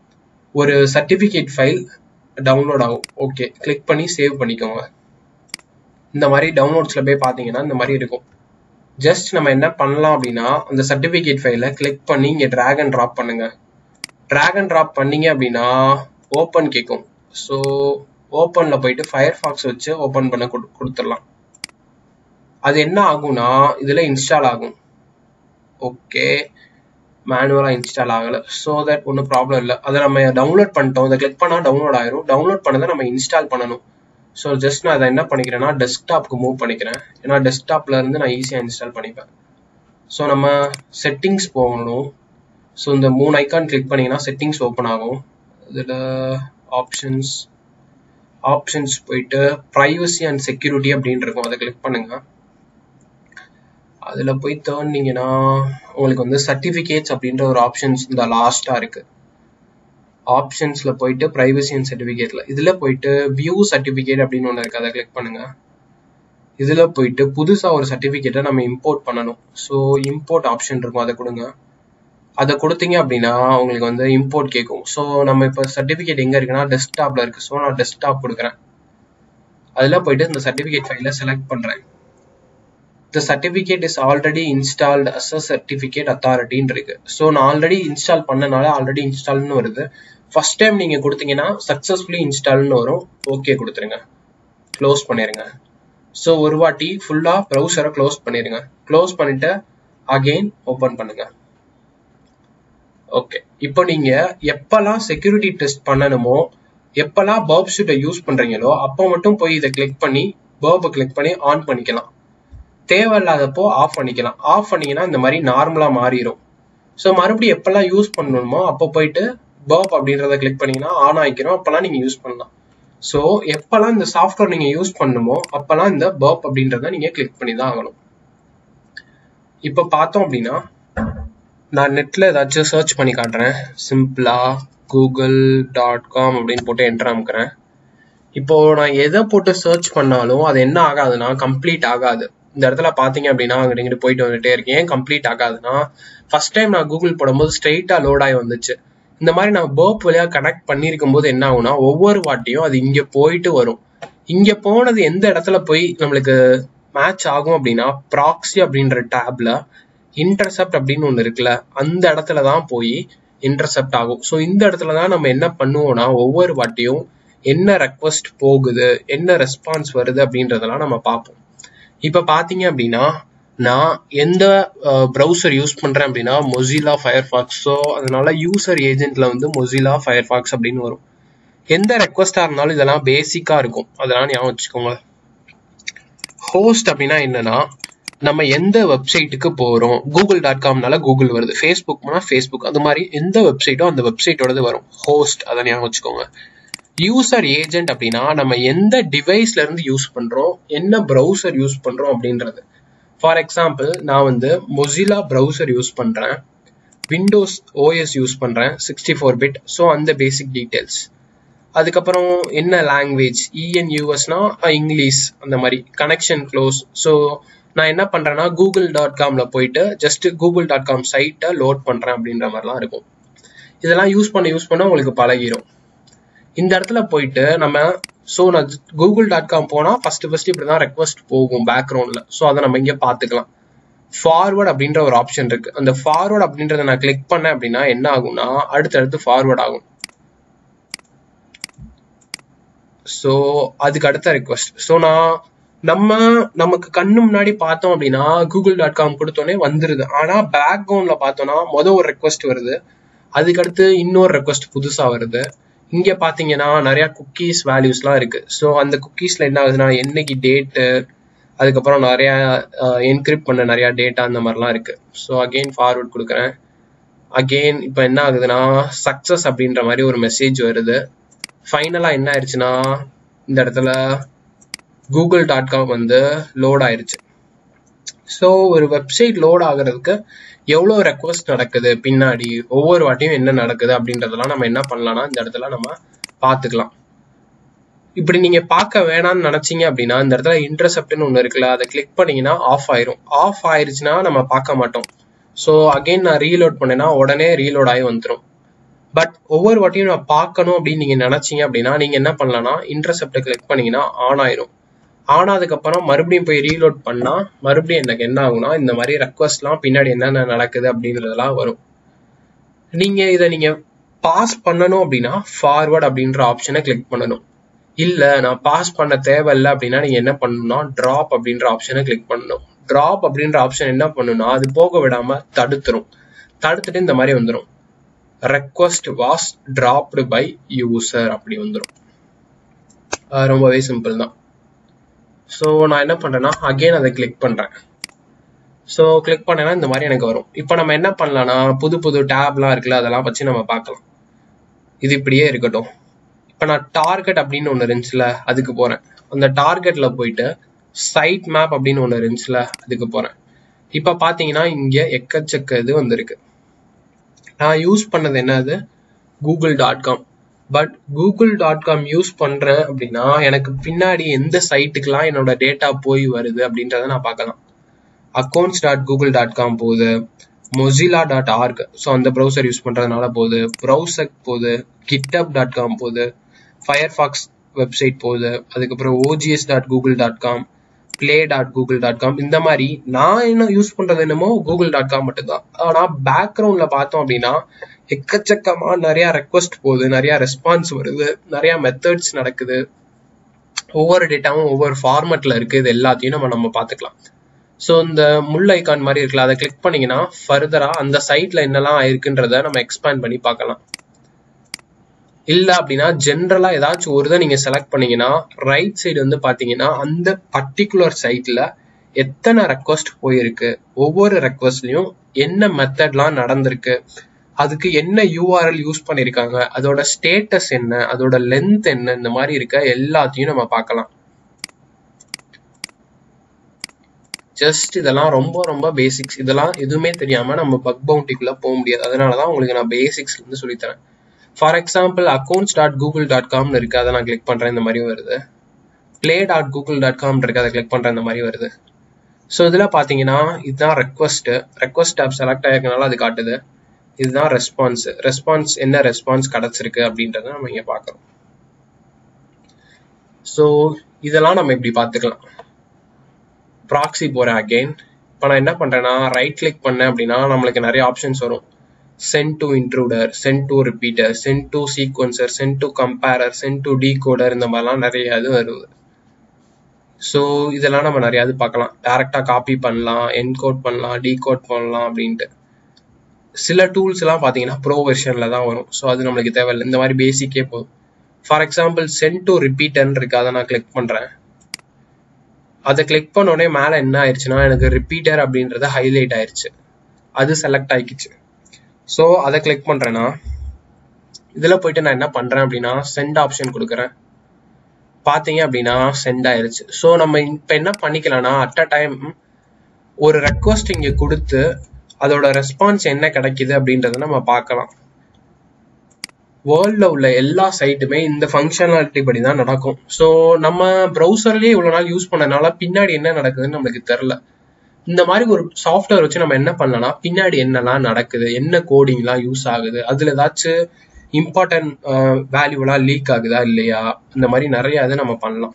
ஒரு சர்டிஃபிகேட் ஃபைல் டவுன்லோட் ஆகும் ஓகே கிளிக் பண்ணி சேவ் பண்ணிக்கோங்க இந்த மாதிரி டவுன்லோட்ஸ்ல போய் பார்த்தீங்கன்னா இந்த மாதிரி இருக்கும் ஜஸ்ட் நம்ம என்ன பண்ணலாம் அப்படின்னா அந்த சர்டிஃபிகேட் ஃபைலை கிளிக் பண்ணி இங்கே ட்ராக் அண்ட் ட்ராப் பண்ணுங்க ட்ராக் அண்ட் ட்ராப் பண்ணீங்க அப்படின்னா ஓப்பன் கேட்கும் ஸோ ஓப்பனில் போயிட்டு ஃபயர் ஃபாக்ஸ் வச்சு ஓப்பன் பண்ண கொடு கொடுத்துடலாம் அது என்ன ஆகும்னா இதில் இன்ஸ்டால் ஆகும் ஓகே மேனுவலாக இன்ஸ்டால் ஆகலை ஸோ தட் ஒன்றும் ப்ராப்ளம் இல்லை அதை நம்ம டவுன்லோட் பண்ணிட்டோம் அதை கிளிக் பண்ணால் டவுன்லோட் ஆயிரும் டவுன்லோட் பண்ணதை நம்ம இன்ஸ்டால் பண்ணணும் ஸோ ஜஸ்ட் நான் அதை என்ன பண்ணிக்கிறேன்னா டெஸ்க்டாப்க்கு மூவ் பண்ணிக்கிறேன் ஏன்னா டெஸ்க்டாப்ல இருந்து நான் ஈஸியாக இன்ஸ்டால் பண்ணிப்பேன் ஸோ நம்ம செட்டிங்ஸ் போகணும் ஸோ இந்த மூணு ஐக்கான் கிளிக் பண்ணிங்கன்னா செட்டிங்ஸ் ஓப்பன் ஆகும் இதில் ஆப்ஷன்ஸ் ஆப்ஷன்ஸ் போயிட்டு ப்ரைவசி அண்ட் செக்யூரிட்டி அப்படின்னு இருக்கும் அதை கிளிக் பண்ணுங்க அதில் போய் தேர்னிங்கன்னா உங்களுக்கு வந்து சர்டிஃபிகேட்ஸ் அப்படின்ற ஒரு ஆப்ஷன்ஸ் இந்த லாஸ்ட்டாக இருக்கு ஆப்ஷன்ஸ்ல போயிட்டு ப்ரைவசி அண்ட் சர்டிஃபிகேட்ல இதுல போயிட்டு வியூ சர்டிஃபிகேட் அப்படின்னு ஒன்று இருக்கு அதை கிளிக் பண்ணுங்க இதுல போயிட்டு புதுசா ஒரு சர்டிஃபிகேட்டை நம்ம இம்போர்ட் பண்ணணும் ஸோ இம்போர்ட் ஆப்ஷன் இருக்கும் அதை கொடுங்க அதை கொடுத்தீங்க அப்படின்னா உங்களுக்கு வந்து இம்போர்ட் கேட்கும் ஸோ நம்ம இப்போ சர்டிஃபிகேட் எங்க இருக்குன்னா டெஸ்க்டாப்ல இருக்கு ஸோ நான் டெஸ்க்டாப் கொடுக்குறேன் அதில் போயிட்டு இந்த சர்டிஃபிகேட் ஃபைலை செலக்ட் பண்றேன் the certificate is already installed as a certificate authority இருக்கு ஸோ நான் ஆல்ரெடி இன்ஸ்டால் பண்ணனால ஆல்ரெடி இன்ஸ்டால்னு வருது ஃபர்ஸ்ட் டைம் நீங்க கொடுத்தீங்கன்னா சக்ஸஸ்ஃபுல்லி இன்ஸ்டால்னு வரும் ஓகே கொடுத்துருங்க க்ளோஸ் பண்ணிருங்க ஸோ ஒரு வாட்டி ஃபுல்லா ப்ரௌசரை க்ளோஸ் பண்ணிருங்க க்ளோஸ் பண்ணிட்டு அகெயின் ஓப்பன் பண்ணுங்க ஓகே இப்போ நீங்க எப்பெல்லாம் செக்யூரிட்டி டெஸ்ட் பண்ணணுமோ எப்பெல்லாம் பர்ப் ஷூட்டை யூஸ் பண்றீங்களோ அப்போ மட்டும் போய் இதை கிளிக் பண்ணி பர்பை கிளிக் பண்ணி ஆன் பண்ணிக்கலாம் தேவையில்லாதப்போ ஆஃப் பண்ணிக்கலாம் ஆஃப் பண்ணீங்கன்னா இந்த மாதிரி நார்மலா மாறிடும் ஸோ மறுபடியும் எப்பெல்லாம் யூஸ் பண்ணணுமோ அப்போ போயிட்டு பர்ப் அப்படின்றத கிளிக் பண்ணீங்கன்னா ஆன் ஆகிக்கிறோம் அப்பெல்லாம் நீங்க யூஸ் பண்ணலாம் ஸோ எப்பெல்லாம் இந்த சாஃப்ட்வேர் நீங்க யூஸ் பண்ணுமோ அப்பெல்லாம் இந்த பர்ப் அப்படின்றத நீங்க கிளிக் பண்ணி தான் ஆகணும் இப்போ பார்த்தோம் அப்படின்னா நான் நெட்ல ஏதாச்சும் சர்ச் பண்ணி காட்டுறேன் சிம்பிளா கூகுள் டாட் காம் அப்படின்னு போட்டு என்டர் அமுக்கிறேன் இப்போ நான் எதை போட்டு சர்ச் பண்ணாலும் அது என்ன ஆகாதுன்னா கம்ப்ளீட் ஆகாது இந்த இடத்துல பாத்தீங்க அப்படின்னா அங்கிட்ட இங்கிட்டு போயிட்டு வந்துட்டே இருக்கேன் ஏன் கம்ப்ளீட் ஆகாதுன்னா ஃபர்ஸ்ட் டைம் நான் கூகுள் போடும்போது ஸ்ட்ரெயிட்டா லோட் ஆகி வந்துச்சு இந்த மாதிரி நான் பர்ப் வழியா கனெக்ட் பண்ணிருக்கும் போது என்ன ஆகும்னா ஒவ்வொரு வாட்டியும் அது இங்க போயிட்டு வரும் இங்க போனது எந்த இடத்துல போய் நம்மளுக்கு மேட்ச் ஆகும் அப்படின்னா ப்ராக்ஸி அப்படின்ற டேப்ல இன்டர்செப்ட் அப்படின்னு ஒன்று இருக்குல்ல அந்த இடத்துல தான் போய் இன்டர்செப்ட் ஆகும் ஸோ இந்த இடத்துல தான் நம்ம என்ன பண்ணுவோம்னா ஒவ்வொரு வாட்டியும் என்ன ரெக்வஸ்ட் போகுது என்ன ரெஸ்பான்ஸ் வருது அப்படின்றதெல்லாம் நம்ம பார்ப்போம் இப்போ பார்த்தீங்க அப்படின்னா நான் எந்த ப்ரௌசர் யூஸ் பண்றேன் அப்படின்னா மொசிலா ஃபயர்ஃபாக்ஸ் ஸோ அதனால யூசர் ஏஜென்ட்ல வந்து மொசிலா ஃபயர்ஃபாக்ஸ் அப்படின்னு வரும் எந்த ரெக்வஸ்டா இருந்தாலும் இதெல்லாம் பேசிக்கா இருக்கும் அதெல்லாம் ஞாபகம் வச்சுக்கோங்க ஹோஸ்ட் அப்படின்னா என்னன்னா நம்ம எந்த வெப்சைட்டுக்கு போறோம் கூகுள் டாட் காம்னால கூகுள் வருது ஃபேஸ்புக்னா ஃபேஸ்புக் அது மாதிரி எந்த வெப்சைட்டோ அந்த வெப்சைட்டோடது வரும் ஹோஸ்ட் அதை ஞாபகம் வச்சுக்கோங்க யூசர் ஏஜென்ட் அப்படின்னா நம்ம எந்த டிவைஸ்ல இருந்து யூஸ் பண்றோம் என்ன ப்ரௌசர் யூஸ் பண்றோம் அப்படின்றது ஃபார் எக்ஸாம்பிள் நான் வந்து மொசிலா ப்ரௌசர் யூஸ் பண்றேன் விண்டோஸ் ஓஎஸ் யூஸ் பண்றேன் சிக்ஸ்டி ஃபோர் பிட் ஸோ அந்த பேசிக் டீட்டெயில்ஸ் அதுக்கப்புறம் என்ன லாங்குவேஜ் இஎன்யூஎஸ்னா இங்கிலீஷ் அந்த மாதிரி கனெக்ஷன் க்ளோஸ் ஸோ நான் என்ன பண்றேன்னா கூகுள் டாட் காம்ல போயிட்டு ஜஸ்ட் கூகுள் டாட் காம் சைட்டை லோட் பண்றேன் அப்படின்ற மாதிரிலாம் இருக்கும் இதெல்லாம் யூஸ் பண்ண யூஸ் பண்ண உங்களுக்கு பழகிரும் இந்த இடத்துல போயிட்டு நம்ம ஸோ நான் கூகுள் டாட் காம் போனால் ஃபர்ஸ்ட் ஃபர்ஸ்ட் இப்படி தான் ரெக்வஸ்ட் போகும் பேக்ரவுண்டில் ஸோ அதை நம்ம இங்கே பார்த்துக்கலாம் ஃபார்வர்ட் அப்படின்ற ஒரு ஆப்ஷன் இருக்கு அந்த ஃபார்வர்ட் அப்படின்றத நான் கிளிக் பண்ணேன் அப்படின்னா என்ன ஆகும்னா அடுத்தடுத்து ஃபார்வர்ட் ஆகும் ஸோ அதுக்கு அடுத்த ரெக்வஸ்ட் ஸோ நான் நம்ம நமக்கு கண்ணு முன்னாடி பார்த்தோம் அப்படின்னா கூகுள் டாட் காம் கொடுத்தோன்னே வந்துருது ஆனா பேக்ரவுண்ட்ல பார்த்தோம்னா மொதல் ஒரு ரெக்வஸ்ட் வருது அதுக்கடுத்து இன்னொரு ரெக்வஸ்ட் புதுசா வருது இங்க பாத்தீங்கன்னா நிறைய குக்கீஸ் வேல்யூஸ்லாம் இருக்கு ஸோ அந்த குக்கீஸ்ல என்ன ஆகுதுன்னா என்னைக்கு டேட்டு அதுக்கப்புறம் நிறைய என்கிரிப்ட் பண்ண நிறைய டேட்டா அந்த மாதிரிலாம் இருக்கு ஸோ அகெயின் ஃபார்வர்ட் கொடுக்குறேன் அகெயின் இப்போ என்ன ஆகுதுன்னா சக்சஸ் அப்படின்ற மாதிரி ஒரு மெசேஜ் வருது ஃபைனலா என்ன ஆயிடுச்சுன்னா இந்த இடத்துல கூகுள் டாட் காம் வந்து லோட் ஆயிருச்சு ஸோ ஒரு வெப்சைட் லோட் ஆகுறதுக்கு எவ்வளோ ரெக்வஸ்ட் நடக்குது பின்னாடி ஒவ்வொரு வாட்டியும் என்ன நடக்குது அப்படின்றதெல்லாம் நம்ம என்ன பண்ணலாம்னா இந்த இடத்துல நம்ம பார்த்துக்கலாம் இப்படி நீங்க பார்க்க வேணாம்னு நினைச்சீங்க அப்படின்னா இந்த இடத்துல இன்டர்செப்ட்னு ஒன்று இருக்குல்ல அதை கிளிக் பண்ணீங்கன்னா ஆஃப் ஆயிரும் ஆஃப் ஆயிருச்சுன்னா நம்ம பார்க்க மாட்டோம் ஸோ அகைன் நான் ரீலோட் பண்ணேன்னா உடனே ரீலோட் ஆகி வந்துடும் பட் ஒவ்வொரு வாட்டியும் நான் பார்க்கணும் அப்படின்னு நீங்க நினைச்சீங்க அப்படின்னா நீங்க என்ன பண்ணலாம்னா இன்டர்செப்டை கிளிக் பண்ணீங்கன்னா ஆன் ஆயிரும் ஆனதுக்கு அப்புறம் மறுபடியும் போய் ரீலோட் பண்ணா மறுபடியும் எனக்கு என்ன ஆகும்னா இந்த மாதிரி ரெக்வஸ்ட்லாம் பின்னாடி என்னென்ன நடக்குது அப்படின்றதெல்லாம் வரும் நீங்க இதை நீங்க பாஸ் பண்ணணும் அப்படின்னா ஃபார்வர்ட் அப்படின்ற ஆப்ஷனை கிளிக் பண்ணணும் இல்ல நான் பாஸ் பண்ண தேவையில்ல அப்படின்னா நீங்க என்ன பண்ணணும்னா டிராப் அப்படின்ற ஆப்ஷனை கிளிக் பண்ணணும் டிராப் அப்படின்ற ஆப்ஷன் என்ன பண்ணுன்னா அது போக விடாம தடுத்துரும் தடுத்துட்டு இந்த மாதிரி வந்துடும் request was dropped by user அப்படி வந்துடும் ரொம்பவே சிம்பிள் தான் ஸோ நான் என்ன பண்றேன்னா அகைன் அதை கிளிக் பண்றேன் ஸோ கிளிக் பண்ணேன்னா இந்த மாதிரி எனக்கு வரும் இப்போ நம்ம என்ன பண்ணலாம்னா புது புது டேப்லாம் இருக்குல்ல அதெல்லாம் வச்சு நம்ம பார்க்கலாம் இது இப்படியே இருக்கட்டும் இப்போ நான் டார்கெட் அப்படின்னு ஒன்று இருந்துச்சுல அதுக்கு போறேன் அந்த டார்கெட்ல போயிட்டு சைட் மேப் அப்படின்னு ஒன்று இருந்துச்சுல அதுக்கு போறேன் இப்போ பார்த்தீங்கன்னா இங்கே எக்கச்சக்க இது வந்திருக்கு நான் யூஸ் பண்ணது என்னது Google dot com but Google dot com use பண்றேன் அப்படின்னா எனக்கு பின்னாடி எந்த சைட்டுக்கெல்லாம் என்னோட டேட்டா போய் வருது அப்படின்றத நான் பார்க்கலாம் accounts dot Google dot com போகுது மொசிலா டாட் ஆர்க் ஸோ அந்த ப்ரௌசர் யூஸ் பண்றதுனால போகுது ப்ரௌசக் போகுது கிட்டப் டாட் காம் போகுது ஃபயர்ஃபாக்ஸ் வெப்சைட் போகுது அதுக்கப்புறம் OGS dot Google dot com play dot Google dot com இந்த மாதிரி நான் என்ன யூஸ் பண்றது என்னமோ கூகுள் டாட் காம் மட்டும்தான் ஆனா பேக்ரவுண்ட்ல பார்த்தோம் அப்படின்னா எக்கச்சக்கமா நிறைய ரெக்வஸ்ட் போகுது நிறைய ரெஸ்பான்ஸ் வருது நிறைய மெத்தட்ஸ் நடக்குது ஒவ்வொரு டேட்டாவும் ஒவ்வொரு ஃபார்மேட்ல இருக்கு இது எல்லாத்தையும் நம்ம நம்ம பார்த்துக்கலாம் ஸோ இந்த முள் ஐகான் மாதிரி இருக்குல்ல அதை கிளிக் பண்ணீங்கன்னா ஃபர்தரா அந்த சைட்ல என்னெல்லாம் ஆயிருக்குன்றத நம்ம எக்ஸ்பேண்ட் பண்ணி பார்க்கலாம் இல்ல அப்படின்னா ஜென்ரலா ஏதாச்சும் ஒரு இதை நீங்க செலக்ட் பண்ணீங்கன்னா ரைட் சைடு வந்து பாத்தீங்கன்னா அந்த பர்டிகுலர் சைட்ல எத்தனை ரெக்வஸ்ட் போயிருக்கு ஒவ்வொரு ரெக்வஸ்ட்லயும் என்ன மெத்தட்லாம் நடந்திருக்கு அதுக்கு என்ன யூஆர்எல் யூஸ் பண்ணிருக்காங்க அதோட ஸ்டேட்டஸ் என்ன அதோட லென்த் என்ன இந்த மாதிரி இருக்க எல்லாத்தையும் நம்ம பார்க்கலாம் ஜஸ்ட் இதெல்லாம் ரொம்ப ரொம்ப பேசிக்ஸ் இதெல்லாம் எதுவுமே தெரியாம நம்ம பக் பவுண்டிக்குள்ள போக முடியாது அதனாலதான் உங்களுக்கு நான் பேசிக்ஸ்ல இருந்து சொல்லித்தரேன் for example accounts dot Google dot காம்னு இருக்கு அதை நான் கிளிக் பண்றேன் இந்த மாதிரி வருது play dot Google dot com இருக்கு அதை கிளிக் பண்றேன் இந்த மாதிரி வருது ஸோ இதுல பாத்தீங்கன்னா இதுதான் ரெக்வஸ்ட் ரெக்வஸ்ட் ஆப் செலக்ட் ஆயிருக்கனால அது காட்டுது இதுதான் ரெஸ்பான்ஸ் ரெஸ்பான்ஸ் என்ன ரெஸ்பான்ஸ் கிடைச்சிருக்கு அப்படின்றத நம்ம இங்க பாக்குறோம் ஸோ இதெல்லாம் நம்ம இப்படி பார்த்துக்கலாம் ப்ராக்ஸி போறேன் அகெயின் இப்போ நான் என்ன பண்றேன்னா ரைட் கிளிக் பண்ணேன் அப்படின்னா நம்மளுக்கு நிறைய ஆப்ஷன்ஸ் வரும் send to intruder send to repeater send to sequencer send to comparer send to decoder இந்த மாதிரிலாம் நிறைய இது வருது ஸோ இதெல்லாம் நம்ம நிறைய இது பார்க்கலாம் டேரெக்டாக காப்பி பண்ணலாம் என்கோட் பண்ணலாம் டீகோட் பண்ணலாம் அப்படின்ட்டு சில டூல்ஸ் எல்லாம் பார்த்தீங்கன்னா ப்ரோ வெர்ஷனில் தான் வரும் ஸோ அது நம்மளுக்கு தேவையில்லை இந்த மாதிரி பேசிக்கே போதும் ஃபார் எக்ஸாம்பிள் சென்ட் டு ரிப்பீட்டர்னு இருக்கு அதை நான் கிளிக் பண்ணுறேன் அதை கிளிக் பண்ண உடனே மேலே என்ன ஆயிடுச்சுன்னா எனக்கு ரிப்பீட்டர் அப்படின்றது ஹைலைட் ஆயிடுச்சு அது செலக்ட் ஆயிடுச்சு ஸோ அதை கிளிக் பண்ணுறேன்னா இதில் போயிட்டு நான் என்ன பண்ணுறேன் அப்படின்னா சென்ட் ஆப்ஷன் கொடுக்குறேன் பார்த்தீங்க அப்படின்னா சென்ட் ஆயிருச்சு ஸோ நம்ம இப்போ என்ன பண்ணிக்கலாம்னா அட் அ டைம் ஒரு ரெக்வஸ்ட் இங்கே கொடுத்து அதோட ரெஸ்பான்ஸ் என்ன கிடைக்குது அப்படின்றத நம்ம பார்க்கலாம் வேர்ல்டில் உள்ள எல்லா சைட்டுமே இந்த ஃபங்க்ஷனாலிட்டி படி தான் நடக்கும் ஸோ நம்ம ப்ரௌசர்லேயே இவ்வளோ நாள் யூஸ் பண்ணனால பின்னாடி என்ன நடக்குதுன்னு நம்மளுக்கு தெரில இந்த மாதிரி ஒரு சாஃப்ட்வேர் வச்சு நம்ம என்ன பண்ணலாம்னா பின்னாடி என்னெல்லாம் நடக்குது என்ன கோடிங்லாம் யூஸ் ஆகுது அதுல ஏதாச்சும் இம்பார்ட்டன்ட் வேல்யூலாம் லீக் ஆகுதா இல்லையா இந்த மாதிரி நிறைய இதை நம்ம பண்ணலாம்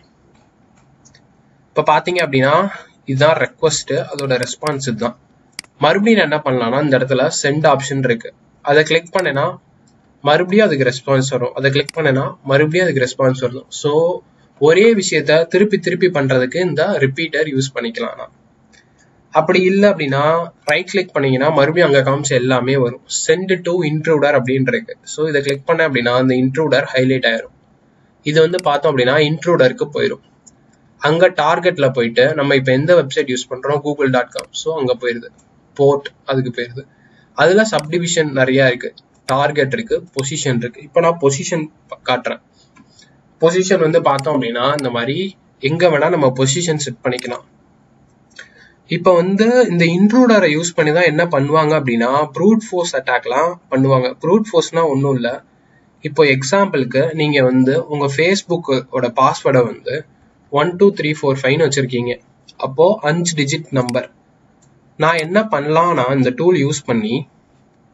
இப்போ பார்த்தீங்க அப்படின்னா இதுதான் ரெக்வஸ்ட் அதோட ரெஸ்பான்ஸ் இதுதான் மறுபடியும் நான் என்ன பண்ணலாம்னா இந்த இடத்துல சென்ட் ஆப்ஷன் இருக்கு அதை கிளிக் பண்ணேன்னா மறுபடியும் அதுக்கு ரெஸ்பான்ஸ் வரும் அதை கிளிக் பண்ணேன்னா மறுபடியும் அதுக்கு ரெஸ்பான்ஸ் வரும் ஸோ ஒரே விஷயத்த திருப்பி திருப்பி பண்றதுக்கு இந்த ரிப்பீட்டர் யூஸ் பண்ணிக்கலாம் நான் அப்படி இல்லை அப்படின்னா ரைட் கிளிக் பண்ணீங்கன்னா மறுபடியும் அங்கே காமிச்ச எல்லாமே வரும் சென்ட் டு இன்ட்ரூடர் அப்படின்னு இருக்கு ஸோ இதை கிளிக் பண்ண அப்படின்னா அந்த இன்ட்ரூடர் ஹைலைட் ஆயிரும் இது வந்து பார்த்தோம் அப்படின்னா இன்ட்ரூடருக்கு போயிடும் அங்கே டார்கெட்ல போயிட்டு நம்ம இப்போ எந்த வெப்சைட் யூஸ் பண்றோம் கூகுள் டாட் காம் ஸோ அங்கே போயிருது போர்ட் அதுக்கு போயிருது அதுல சப்டிவிஷன் நிறைய இருக்கு டார்கெட் இருக்கு பொசிஷன் இருக்கு இப்போ நான் பொசிஷன் காட்டுறேன் பொசிஷன் வந்து பார்த்தோம் அப்படின்னா இந்த மாதிரி எங்க வேணா நம்ம பொசிஷன் செட் பண்ணிக்கலாம் இப்போ வந்து இந்த இன்ட்ரூடரை யூஸ் பண்ணி தான் என்ன பண்ணுவாங்க அப்படின்னா ப்ரூட் ஃபோர்ஸ் அட்டாக்லாம் பண்ணுவாங்க ப்ரூட் ஃபோர்ஸ்னா ஒன்றும் இல்லை இப்போ எக்ஸாம்பிளுக்கு நீங்க வந்து உங்க ஃபேஸ்புக்கோட பாஸ்வேர்டை வந்து ஒன் டூ த்ரீ ஃபோர் ஃபைவ்னு வச்சிருக்கீங்க அப்போ அஞ்சு டிஜிட் நம்பர் நான் என்ன பண்ணலாம்னா இந்த டூல் யூஸ் பண்ணி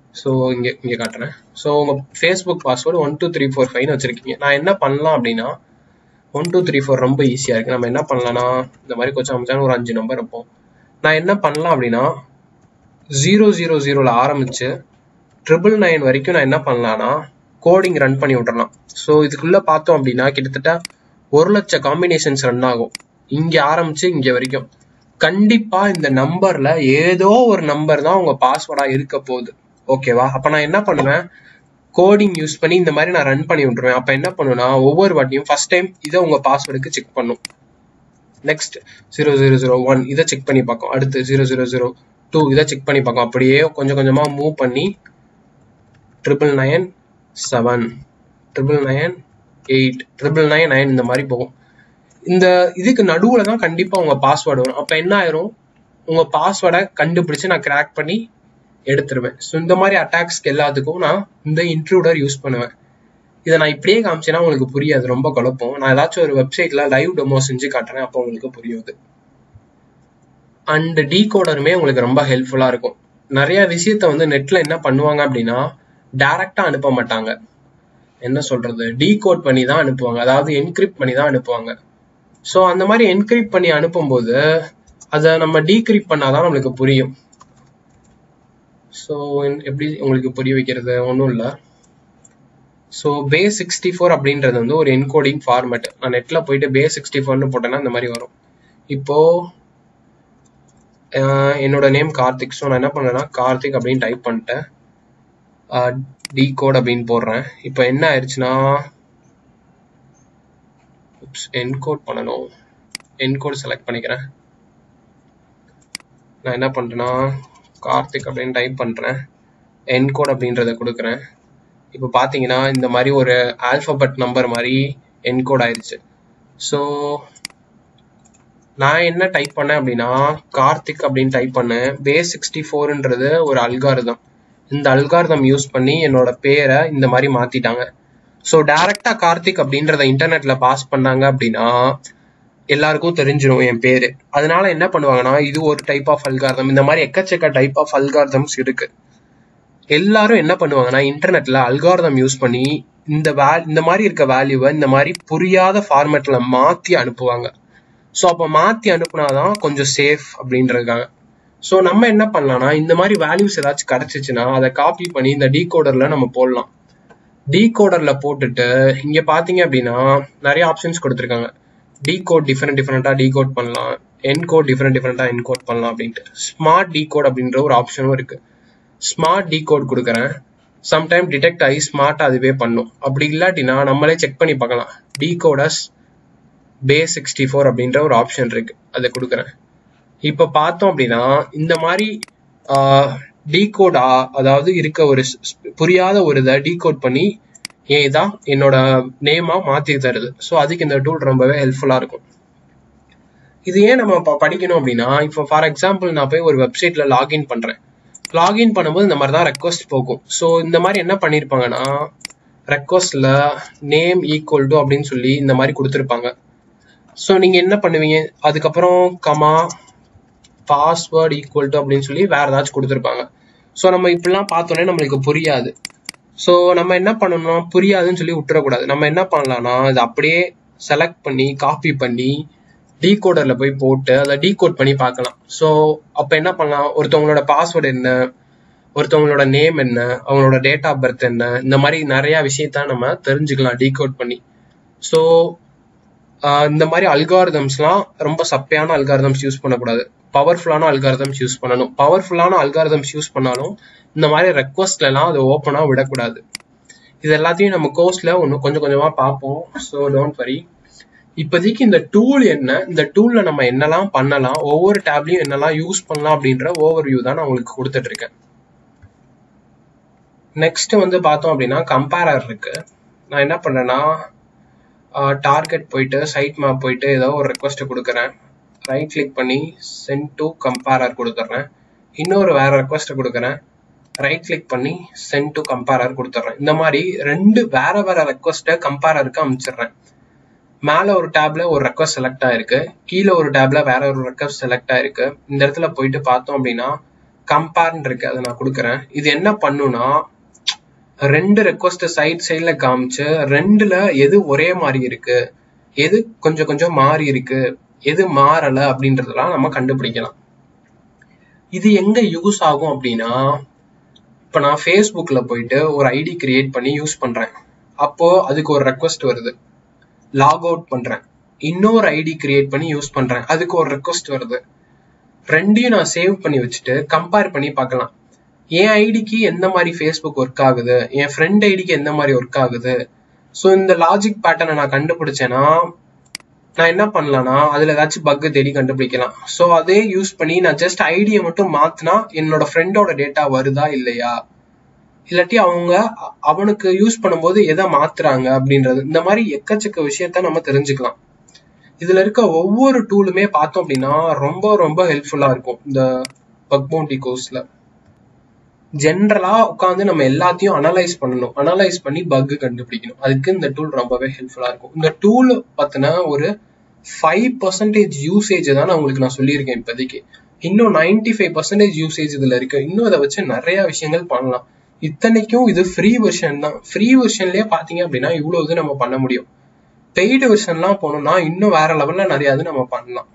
ஸோ இங்கே இங்கே காட்டுறேன் ஸோ உங்கள் Facebook password one two three four ஃபைவ்னு வச்சுருக்கீங்க நான் என்ன பண்ணலாம் அப்படின்னா ஒன் டூ த்ரீ ஃபோர் ரொம்ப ஈஸியாக இருக்குது நம்ம என்ன பண்ணலாம்னா இந்த மாதிரி கொஞ்சம் அமைச்சான ஒரு அஞ்சு நம்பர் இருப்போம் நான் என்ன பண்ணலாம் அப்படின்னா ஜீரோ ஜீரோ ஜீரோவில் ஆரம்பித்து ட்ரிபிள் நைன் வரைக்கும் நான் என்ன பண்ணலான்னா கோடிங் ரன் பண்ணி விட்டுறலாம் ஸோ இதுக்குள்ளே பார்த்தோம் அப்படின்னா கிட்டத்தட்ட ஒரு லட்சம் காம்பினேஷன்ஸ் ரன் ஆகும் இங்கே ஆரம்பித்து இங்கே வரைக்கும் கண்டிப்பாக இந்த நம்பரில் ஏதோ ஒரு நம்பர் தான் உங்கள் பாஸ்வேர்டாக இருக்க போகுது ஓகேவா அப்போ நான் என்ன பண்ணுவேன் கோடிங் யூஸ் பண்ணி இந்த மாதிரி நான் ரன் பண்ணி விட்டுருவேன் அப்போ என்ன பண்ணுவேன்னா ஒவ்வொரு வாட்டியும் ஃபர்ஸ்ட் டைம் இதை உங்கள் பாஸ்வேர்டுக்கு செக் பண்ணும் next zero zero zero one இதை செக் பண்ணி பார்க்கும் அடுத்து ஜீரோ ஜீரோ ஜீரோ டூ இதை செக் பண்ணி பார்க்கும் அப்படியே கொஞ்சம் கொஞ்சமாக மூவ் பண்ணி triple nine seven triple nine eight triple nine nine இந்த மாதிரி போகும் இந்த இதுக்கு நடுவில் தான் கண்டிப்பாக உங்கள் பாஸ்வேர்டு வரும் அப்போ என்ன ஆயிரும் உங்கள் பாஸ்வேர்டை கண்டுபிடிச்சு நான் கிராக் பண்ணி எடுத்துருவேன் ஸோ இந்த மாதிரி அட்டாக்ஸ்க்கு எல்லாத்துக்கும் நான் இந்த இன்ட்ரூடர் யூஸ் பண்ணுவேன் இதை நான் இப்படியே காமிச்சேன்னா உங்களுக்கு புரியாது ரொம்ப குழப்பம் நான் ஏதாச்சும் ஒரு வெப்சைட்ல லைவ் டெமோ செஞ்சு காட்டுறேன் அப்போ உங்களுக்கு புரியுது அண்ட் டீ கோடருமே உங்களுக்கு ரொம்ப ஹெல்ப்ஃபுல்லாக இருக்கும் நிறைய விஷயத்த வந்து நெட்ல என்ன பண்ணுவாங்க அப்படின்னா டைரக்டா அனுப்ப மாட்டாங்க என்ன சொல்றது டீ கோட் பண்ணி தான் அனுப்புவாங்க அதாவது என்கிரிப்ட் பண்ணி தான் அனுப்புவாங்க ஸோ அந்த மாதிரி என்கிரிப்ட் பண்ணி அனுப்பும்போது அதை நம்ம டீக்ரிப்ட் பண்ணாதான் நம்மளுக்கு புரியும் ஸோ எப்படி உங்களுக்கு புரிய வைக்கிறது ஒன்றும் இல்லை ஸோ பே சிக்ஸ்டி ஃபோர் அப்படின்றது வந்து ஒரு என்கோடிங் ஃபார்மேட் நான் நெட்டில் போயிட்டு பே சிக்ஸ்டி ஃபோர்னு போட்டேன்னா இந்த மாதிரி வரும் இப்போ என்னோட நேம் கார்த்திக் ஸோ நான் என்ன பண்ணேன்னா கார்த்திக் அப்படின்னு டைப் பண்ணிட்டேன் டி கோட் அப்படின்னு போடுறேன் இப்போ என்ன ஆயிடுச்சுன்னா என்கோட் பண்ணணும் என்கோட் செலக்ட் பண்ணிக்கிறேன் நான் என்ன பண்ணுறேன்னா கார்த்திக் அப்படின்னு டைப் பண்ணுறேன் என்கோட் அப்படின்றத கொடுக்குறேன் இப்போ பார்த்தீங்கன்னா இந்த மாதிரி ஒரு ஆல்ஃபபெட் நம்பர் மாதிரி என்கோட் ஆயிடுச்சு ஸோ நான் என்ன டைப் பண்ணேன் அப்படின்னா கார்த்திக் அப்படின்னு டைப் பண்ணேன் பே சிக்ஸ்டி ஃபோர்ன்றது ஒரு அல்காரிதம் இந்த அல்காரிதம் யூஸ் பண்ணி என்னோட பேரை இந்த மாதிரி மாத்திட்டாங்க ஸோ டைரக்டா கார்த்திக் அப்படின்றத இன்டர்நெட்ல பாஸ் பண்ணாங்க அப்படின்னா எல்லாருக்கும் தெரிஞ்சிடும் என் பேரு அதனால என்ன பண்ணுவாங்கன்னா இது ஒரு டைப் ஆஃப் அல்காரிதம் இந்த மாதிரி எக்கச்சக்க டைப் ஆஃப் அல்காரிதம்ஸ் இருக்கு எல்லாரும் என்ன பண்ணுவாங்கன்னா இன்டர்நெட்ல அல்காரிதம் யூஸ் பண்ணி இந்த வே இந்த மாதிரி இருக்க வேல்யூவை இந்த மாதிரி புரியாத ஃபார்மேட்ல மாத்தி அனுப்புவாங்க ஸோ அப்போ மாத்தி அனுப்புனாதான் கொஞ்சம் சேஃப் அப்படின்றதுக்காக ஸோ நம்ம என்ன பண்ணலாம்னா இந்த மாதிரி வேல்யூஸ் ஏதாச்சும் கிடைச்சிச்சுன்னா அதை காப்பி பண்ணி இந்த டீகோடர்ல நம்ம போடலாம் டீகோடர்ல போட்டுட்டு இங்க பாத்தீங்க அப்படின்னா நிறைய ஆப்ஷன்ஸ் கொடுத்துருக்காங்க டி கோட் டிஃப்ரெண்ட் டிஃப்ரெண்டா டி கோட் பண்ணலாம் என் கோட் டிஃப்ரெண்ட் டிஃப்ரெண்டா என் கோட் பண்ணலாம் அப்படின்ட்டு ஸ்மார்ட் டி கோட் அப்படின்ற ஒரு ஆப்ஷனும் இருக்கு ஸ்மார்ட் டி கோட் கொடுக்குறேன் சம்டைம் டிடெக்ட் ஆகி ஸ்மார்ட் அதுவே பண்ணும் அப்படி இல்லாட்டினா நம்மளே செக் பண்ணி பார்க்கலாம் decodes base sixty four அப்படின்ற ஒரு ஆப்ஷன் இருக்கு அதை கொடுக்குறேன் இப்போ பார்த்தோம் அப்படின்னா இந்த மாதிரி டீகோட் அதாவது இருக்க ஒரு புரியாத ஒரு இதை டீகோட் பண்ணி ஏன் இதான் என்னோட நேமா மாத்தி தருது ஸோ அதுக்கு இந்த டூல் ரொம்பவே ஹெல்ப்ஃபுல்லா இருக்கும் இது ஏன் நம்ம படிக்கணும் அப்படின்னா இப்போ ஃபார் எக்ஸாம்பிள் நான் போய் ஒரு வெப்சைட்ல லாகின் பண்றேன் லாகின் பண்ணும்போது இந்த மாதிரி தான் ரெக்வஸ்ட் போகும் ஸோ இந்த மாதிரி என்ன பண்ணியிருப்பாங்கன்னா ரெக்வஸ்ட்ல நேம் ஈக்குவல் டு அப்படின்னு சொல்லி இந்த மாதிரி கொடுத்துருப்பாங்க ஸோ நீங்க என்ன பண்ணுவீங்க அதுக்கப்புறம் கமா பாஸ்வேர்டு ஈக்குவல் டு அப்படின்னு சொல்லி வேற ஏதாச்சும் கொடுத்துருப்பாங்க ஸோ நம்ம இப்படிலாம் பார்த்தோன்னே நம்மளுக்கு புரியாது ஸோ நம்ம என்ன பண்ணணும்னா புரியாதுன்னு சொல்லி விட்டுறக்கூடாது நம்ம என்ன பண்ணலாம்னா இதை அப்படியே செலக்ட் பண்ணி காப்பி பண்ணி டீகோடர்ல போய் போட்டு அதை டீகோட் பண்ணி பார்க்கலாம் ஸோ அப்போ என்ன பண்ணலாம் ஒருத்தவங்களோட பாஸ்வேர்டு என்ன ஒருத்தவங்களோட நேம் என்ன அவங்களோட டேட் ஆஃப் பர்த் என்ன இந்த மாதிரி நிறைய விஷயத்த நம்ம தெரிஞ்சுக்கலாம் டீகோட் பண்ணி ஸோ இந்த மாதிரி அல்காரிதம்ஸ்லாம் ரொம்ப சப்பையான அல்காரிதம்ஸ் யூஸ் பண்ணக்கூடாது பவர்ஃபுல்லான அல்காரிதம்ஸ் யூஸ் பண்ணணும் பவர்ஃபுல்லான அல்காரிதம்ஸ் யூஸ் பண்ணாலும் இந்த மாதிரி ரெக்வஸ்ட்ல எல்லாம் அதை ஓப்பனா விடக்கூடாது இது எல்லாத்தையும் நம்ம கோர்ஸ்ல ஒன்று கொஞ்சம் கொஞ்சமா பார்ப்போம் ஸோ டோன்ட் வரி இப்போதைக்கு இந்த டூல் என்ன இந்த டூல்ல நம்ம என்னெல்லாம் பண்ணலாம் ஒவ்வொரு டேப்லயும் என்னெல்லாம் யூஸ் பண்ணலாம் அப்படின்ற ஓவர் வியூ தான் நான் உங்களுக்கு கொடுத்துட்டு இருக்கேன் நெக்ஸ்ட் வந்து பார்த்தோம் அப்படின்னா கம்பேரர் இருக்கு நான் என்ன பண்றேன்னா டார்கெட் போயிட்டு சைட் மேப் போயிட்டு ஏதோ ஒரு ரெக்வஸ்ட் கொடுக்குறேன் ரைட் கிளிக் பண்ணி சென்ட் டு கம்பேரர் கொடுத்துட்றேன் இன்னொரு வேற ரெக்வஸ்ட் கொடுக்குறேன் ரைட் கிளிக் பண்ணி சென்ட் டு கம்பேரர் கொடுத்துட்றேன் இந்த மாதிரி ரெண்டு வேற வேற ரெக்வஸ்ட்டை கம்பேரருக்கு அமைச்சிடுறேன் மேல ஒரு டேப்ல ஒரு ரெக்வஸ்ட் செலக்ட் ஆயிருக்கு கீழே ஒரு டேப்ல வேற ஒரு ரெக்வஸ்ட் செலக்ட் ஆயிருக்கு இந்த இடத்துல போயிட்டு பார்த்தோம் அப்படின்னா கம்பேர்னு இருக்கு அதை நான் கொடுக்குறேன் இது என்ன பண்ணுனா ரெண்டு ரெக்வஸ்ட் சைட் சைட்ல காமிச்சு ரெண்டுல எது ஒரே மாதிரி இருக்கு எது கொஞ்சம் கொஞ்சம் மாறி இருக்கு எது மாறல அப்படின்றதெல்லாம் நம்ம கண்டுபிடிக்கலாம் இது எங்க யூஸ் ஆகும் அப்படின்னா இப்ப நான் ஃபேஸ்புக்ல போயிட்டு ஒரு ஐடி கிரியேட் பண்ணி யூஸ் பண்றேன் அப்போ அதுக்கு ஒரு ரெக்வஸ்ட் வருது லாக் அவுட் பண்றேன் இன்னொரு ஐடி கிரியேட் பண்ணி யூஸ் பண்றேன் அதுக்கு ஒரு ரெக்வஸ்ட் வருது ரெண்டையும் நான் சேவ் பண்ணி வச்சுட்டு கம்பேர் பண்ணி பார்க்கலாம் என் ஐடிக்கு எந்த மாதிரி ஃபேஸ்புக் ஒர்க் ஆகுது என் ஃப்ரெண்ட் ஐடிக்கு எந்த மாதிரி ஒர்க் ஆகுது ஸோ இந்த லாஜிக் பேட்டர்னை நான் கண்டுபிடிச்சேன்னா நான் என்ன பண்ணலாம்னா அதுல ஏதாச்சும் பக் தேடி கண்டுபிடிக்கலாம் ஸோ அதே யூஸ் பண்ணி நான் ஜஸ்ட் ஐடியை மட்டும் மாத்தினா என்னோட ஃப்ரெண்டோட டேட்டா வருதா இல்லையா இல்லாட்டி அவங்க அவனுக்கு யூஸ் பண்ணும்போது எதை மாத்துறாங்க அப்படின்றது இந்த மாதிரி எக்கச்சக்க விஷயத்த நம்ம தெரிஞ்சுக்கலாம் இதுல இருக்க ஒவ்வொரு டூலுமே பார்த்தோம் அப்படின்னா ரொம்ப ரொம்ப ஹெல்ப்ஃபுல்லா இருக்கும் இந்த பக் பவுண்டி கோர்ஸ்ல ஜென்ரலா உட்காந்து நம்ம எல்லாத்தையும் அனலைஸ் பண்ணணும் அனலைஸ் பண்ணி பக் கண்டுபிடிக்கணும் அதுக்கு இந்த டூல் ரொம்பவே ஹெல்ப்ஃபுல்லா இருக்கும் இந்த டூல் பத்தின ஒரு ஃபைவ் பர்சன்டேஜ் யூசேஜ் தான் நான் உங்களுக்கு நான் சொல்லியிருக்கேன் இப்போதைக்கு இன்னும் நைன்டி ஃபைவ் பர்சன்டேஜ் யூசேஜ் இதுல இருக்கு இன்னும் இதை வச்சு நிறைய விஷயங்கள் பண்ணலாம் இத்தனைக்கும் இது ஃப்ரீ வெர்ஷன் தான் ஃப்ரீ வெர்ஷன்லயே பாத்தீங்க அப்படின்னா இவ்வளவு இது நம்ம பண்ண முடியும் பெய்டு வெர்ஷன்லாம் போனோம்னா இன்னும் வேற லெவல்ல நிறைய இது நம்ம பண்ணலாம்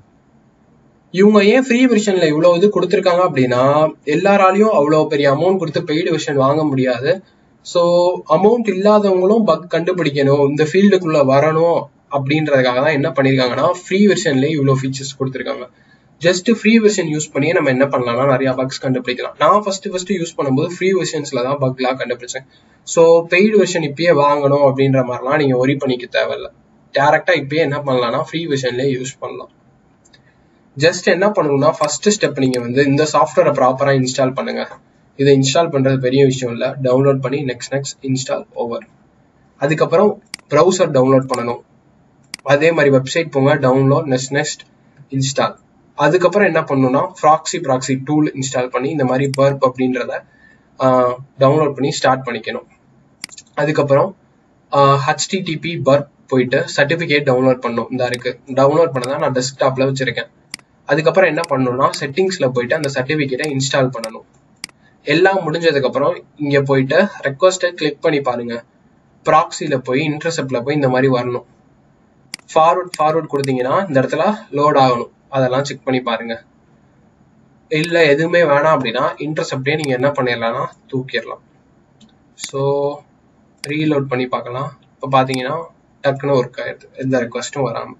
இவங்க ஏன் ஃப்ரீ வெர்ஷன்ல இவ்வளவு இது கொடுத்துருக்காங்க அப்படின்னா எல்லாராலையும் அவ்வளவு பெரிய அமௌண்ட் கொடுத்து பெய்டு வெர்ஷன் வாங்க முடியாது ஸோ அமௌண்ட் இல்லாதவங்களும் பக் கண்டுபிடிக்கணும் இந்த ஃபீல்டுக்குள்ள வரணும் அப்படின்றதுக்காக தான் என்ன பண்ணிருக்காங்கன்னா ஃப்ரீ வெர்ஷன்லயே இவ்வளவு ஃபீச்சர்ஸ் கொடுத்துருக்காங்க ஜஸ்ட் ஃப்ரீ வெர்ஷன் யூஸ் பண்ணியே நம்ம என்ன பண்ணலாம்னா நிறைய பக்ஸ் கண்டுபிடிக்கலாம் நான் ஃபர்ஸ்ட் ஃபர்ஸ்ட் யூஸ் பண்ணும்போது ஃப்ரீ வெர்ஷன்ஸ்ல தான் பக்லாம் கண்டுபிடிச்சேன் ஸோ பெய்டு வெர்ஷன் இப்பயே வாங்கணும் அப்படின்ற மாதிரிலாம் நீங்க ஒரி பண்ணிக்க தேவையில்ல டேரக்டா இப்பயே என்ன பண்ணலாம்னா ஃப்ரீ வெர்ஷன்லயே யூஸ் பண்ணலாம் ஜஸ்ட் என்ன பண்ணணும்னா ஃபர்ஸ்ட் ஸ்டெப் நீங்க வந்து இந்த சாஃப்ட்வேரை ப்ராப்பரா இன்ஸ்டால் பண்ணுங்க இதை இன்ஸ்டால் பண்றது பெரிய விஷயம் இல்ல டவுன்லோட் பண்ணி நெக்ஸ்ட் நெக்ஸ்ட் இன்ஸ்டால் ஓவர் அதுக்கப்புறம் ப்ரௌசர் டவுன்லோட் பண்ணணும் அதே மாதிரி வெப்சைட் போங்க டவுன்லோட் நெக்ஸ்ட் நெக்ஸ்ட் இன்ஸ்டால் அதுக்கப்புறம் என்ன பண்ணணும்னா ப்ராக்சி ப்ராக்சி டூல் இன்ஸ்டால் பண்ணி இந்த மாதிரி பர்ப் அப்படின்றத டவுன்லோட் பண்ணி ஸ்டார்ட் பண்ணிக்கணும் அதுக்கப்புறம் ஹச்டிடிபி பர்ப் போயிட்டு சர்டிபிகேட் டவுன்லோட் பண்ணும் இந்த இருக்கு டவுன்லோட் பண்ணதான் நான் டெஸ்க்டாப்ல வச்சிருக்கேன் அதுக்கப்புறம் என்ன பண்ணணும்னா செட்டிங்ஸ்ல போயிட்டு அந்த சர்டிபிகேட்டை இன்ஸ்டால் பண்ணணும் எல்லாம் முடிஞ்சதுக்கு அப்புறம் இங்க போயிட்டு ரெக்வஸ்ட்டை கிளிக் பண்ணி பாருங்க ப்ராக்சில போய் இன்டர்செப்ட்ல போய் இந்த மாதிரி வரணும் ஃபார்வர்ட் ஃபார்வர்ட் கொடுத்தீங்கன்னா இந்த இடத்துல லோட் ஆகணும் அதெல்லாம் செக் பண்ணி பாருங்க இல்ல எதுவுமே வேணாம் அப்படின்னா இன்டர்செப்டே நீங்க என்ன பண்ணிடலாம்னா தூக்கிடலாம் ஸோ ரீலோட் பண்ணி பார்க்கலாம் இப்போ பாத்தீங்கன்னா டக்குன்னு ஒர்க் ஆயிடுது எந்த ரெக்வஸ்ட்டும் வராம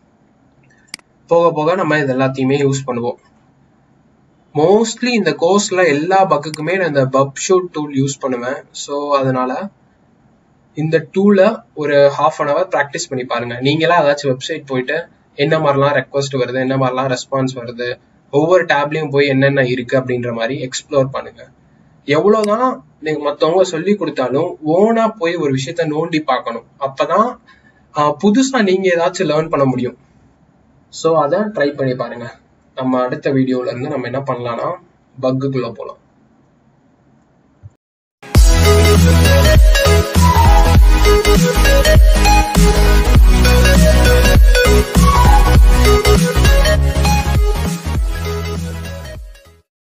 போக போக நம்ம இது எல்லாத்தையுமே யூஸ் பண்ணுவோம் மோஸ்ட்லி இந்த கோர்ஸ்ல எல்லா பக்குக்குமே நான் இந்த பப் ஷூட் டூல் யூஸ் பண்ணுவேன் ஸோ அதனால இந்த டூலை ஒரு ஹாஃப் அன் ஹவர் ப்ராக்டிஸ் பண்ணி பாருங்க நீங்களா ஏதாச்சும் வெப்சைட் போயிட்டு என்ன மாதிரிலாம் ரெக்வஸ்ட் வருது என்ன மாதிரிலாம் ரெஸ்பான்ஸ் வருது ஒவ்வொரு டேப்லயும் போய் என்னென்ன இருக்கு அப்படின்ற மாதிரி எக்ஸ்ப்ளோர் பண்ணுங்க எவ்வளவுதான் நீங்க மத்தவங்க சொல்லி கொடுத்தாலும் ஓனா போய் ஒரு விஷயத்த நோண்டி பார்க்கணும் அப்பதான் புதுசா நீங்க ஏதாச்சும் லேர்ன் பண்ண முடியும் ஸோ அதை ட்ரை பண்ணி பாருங்க நம்ம அடுத்த வீடியோல இருந்து நம்ம என்ன பண்ணலாம்னா பக்குக்குள்ள போலாம் Thank you.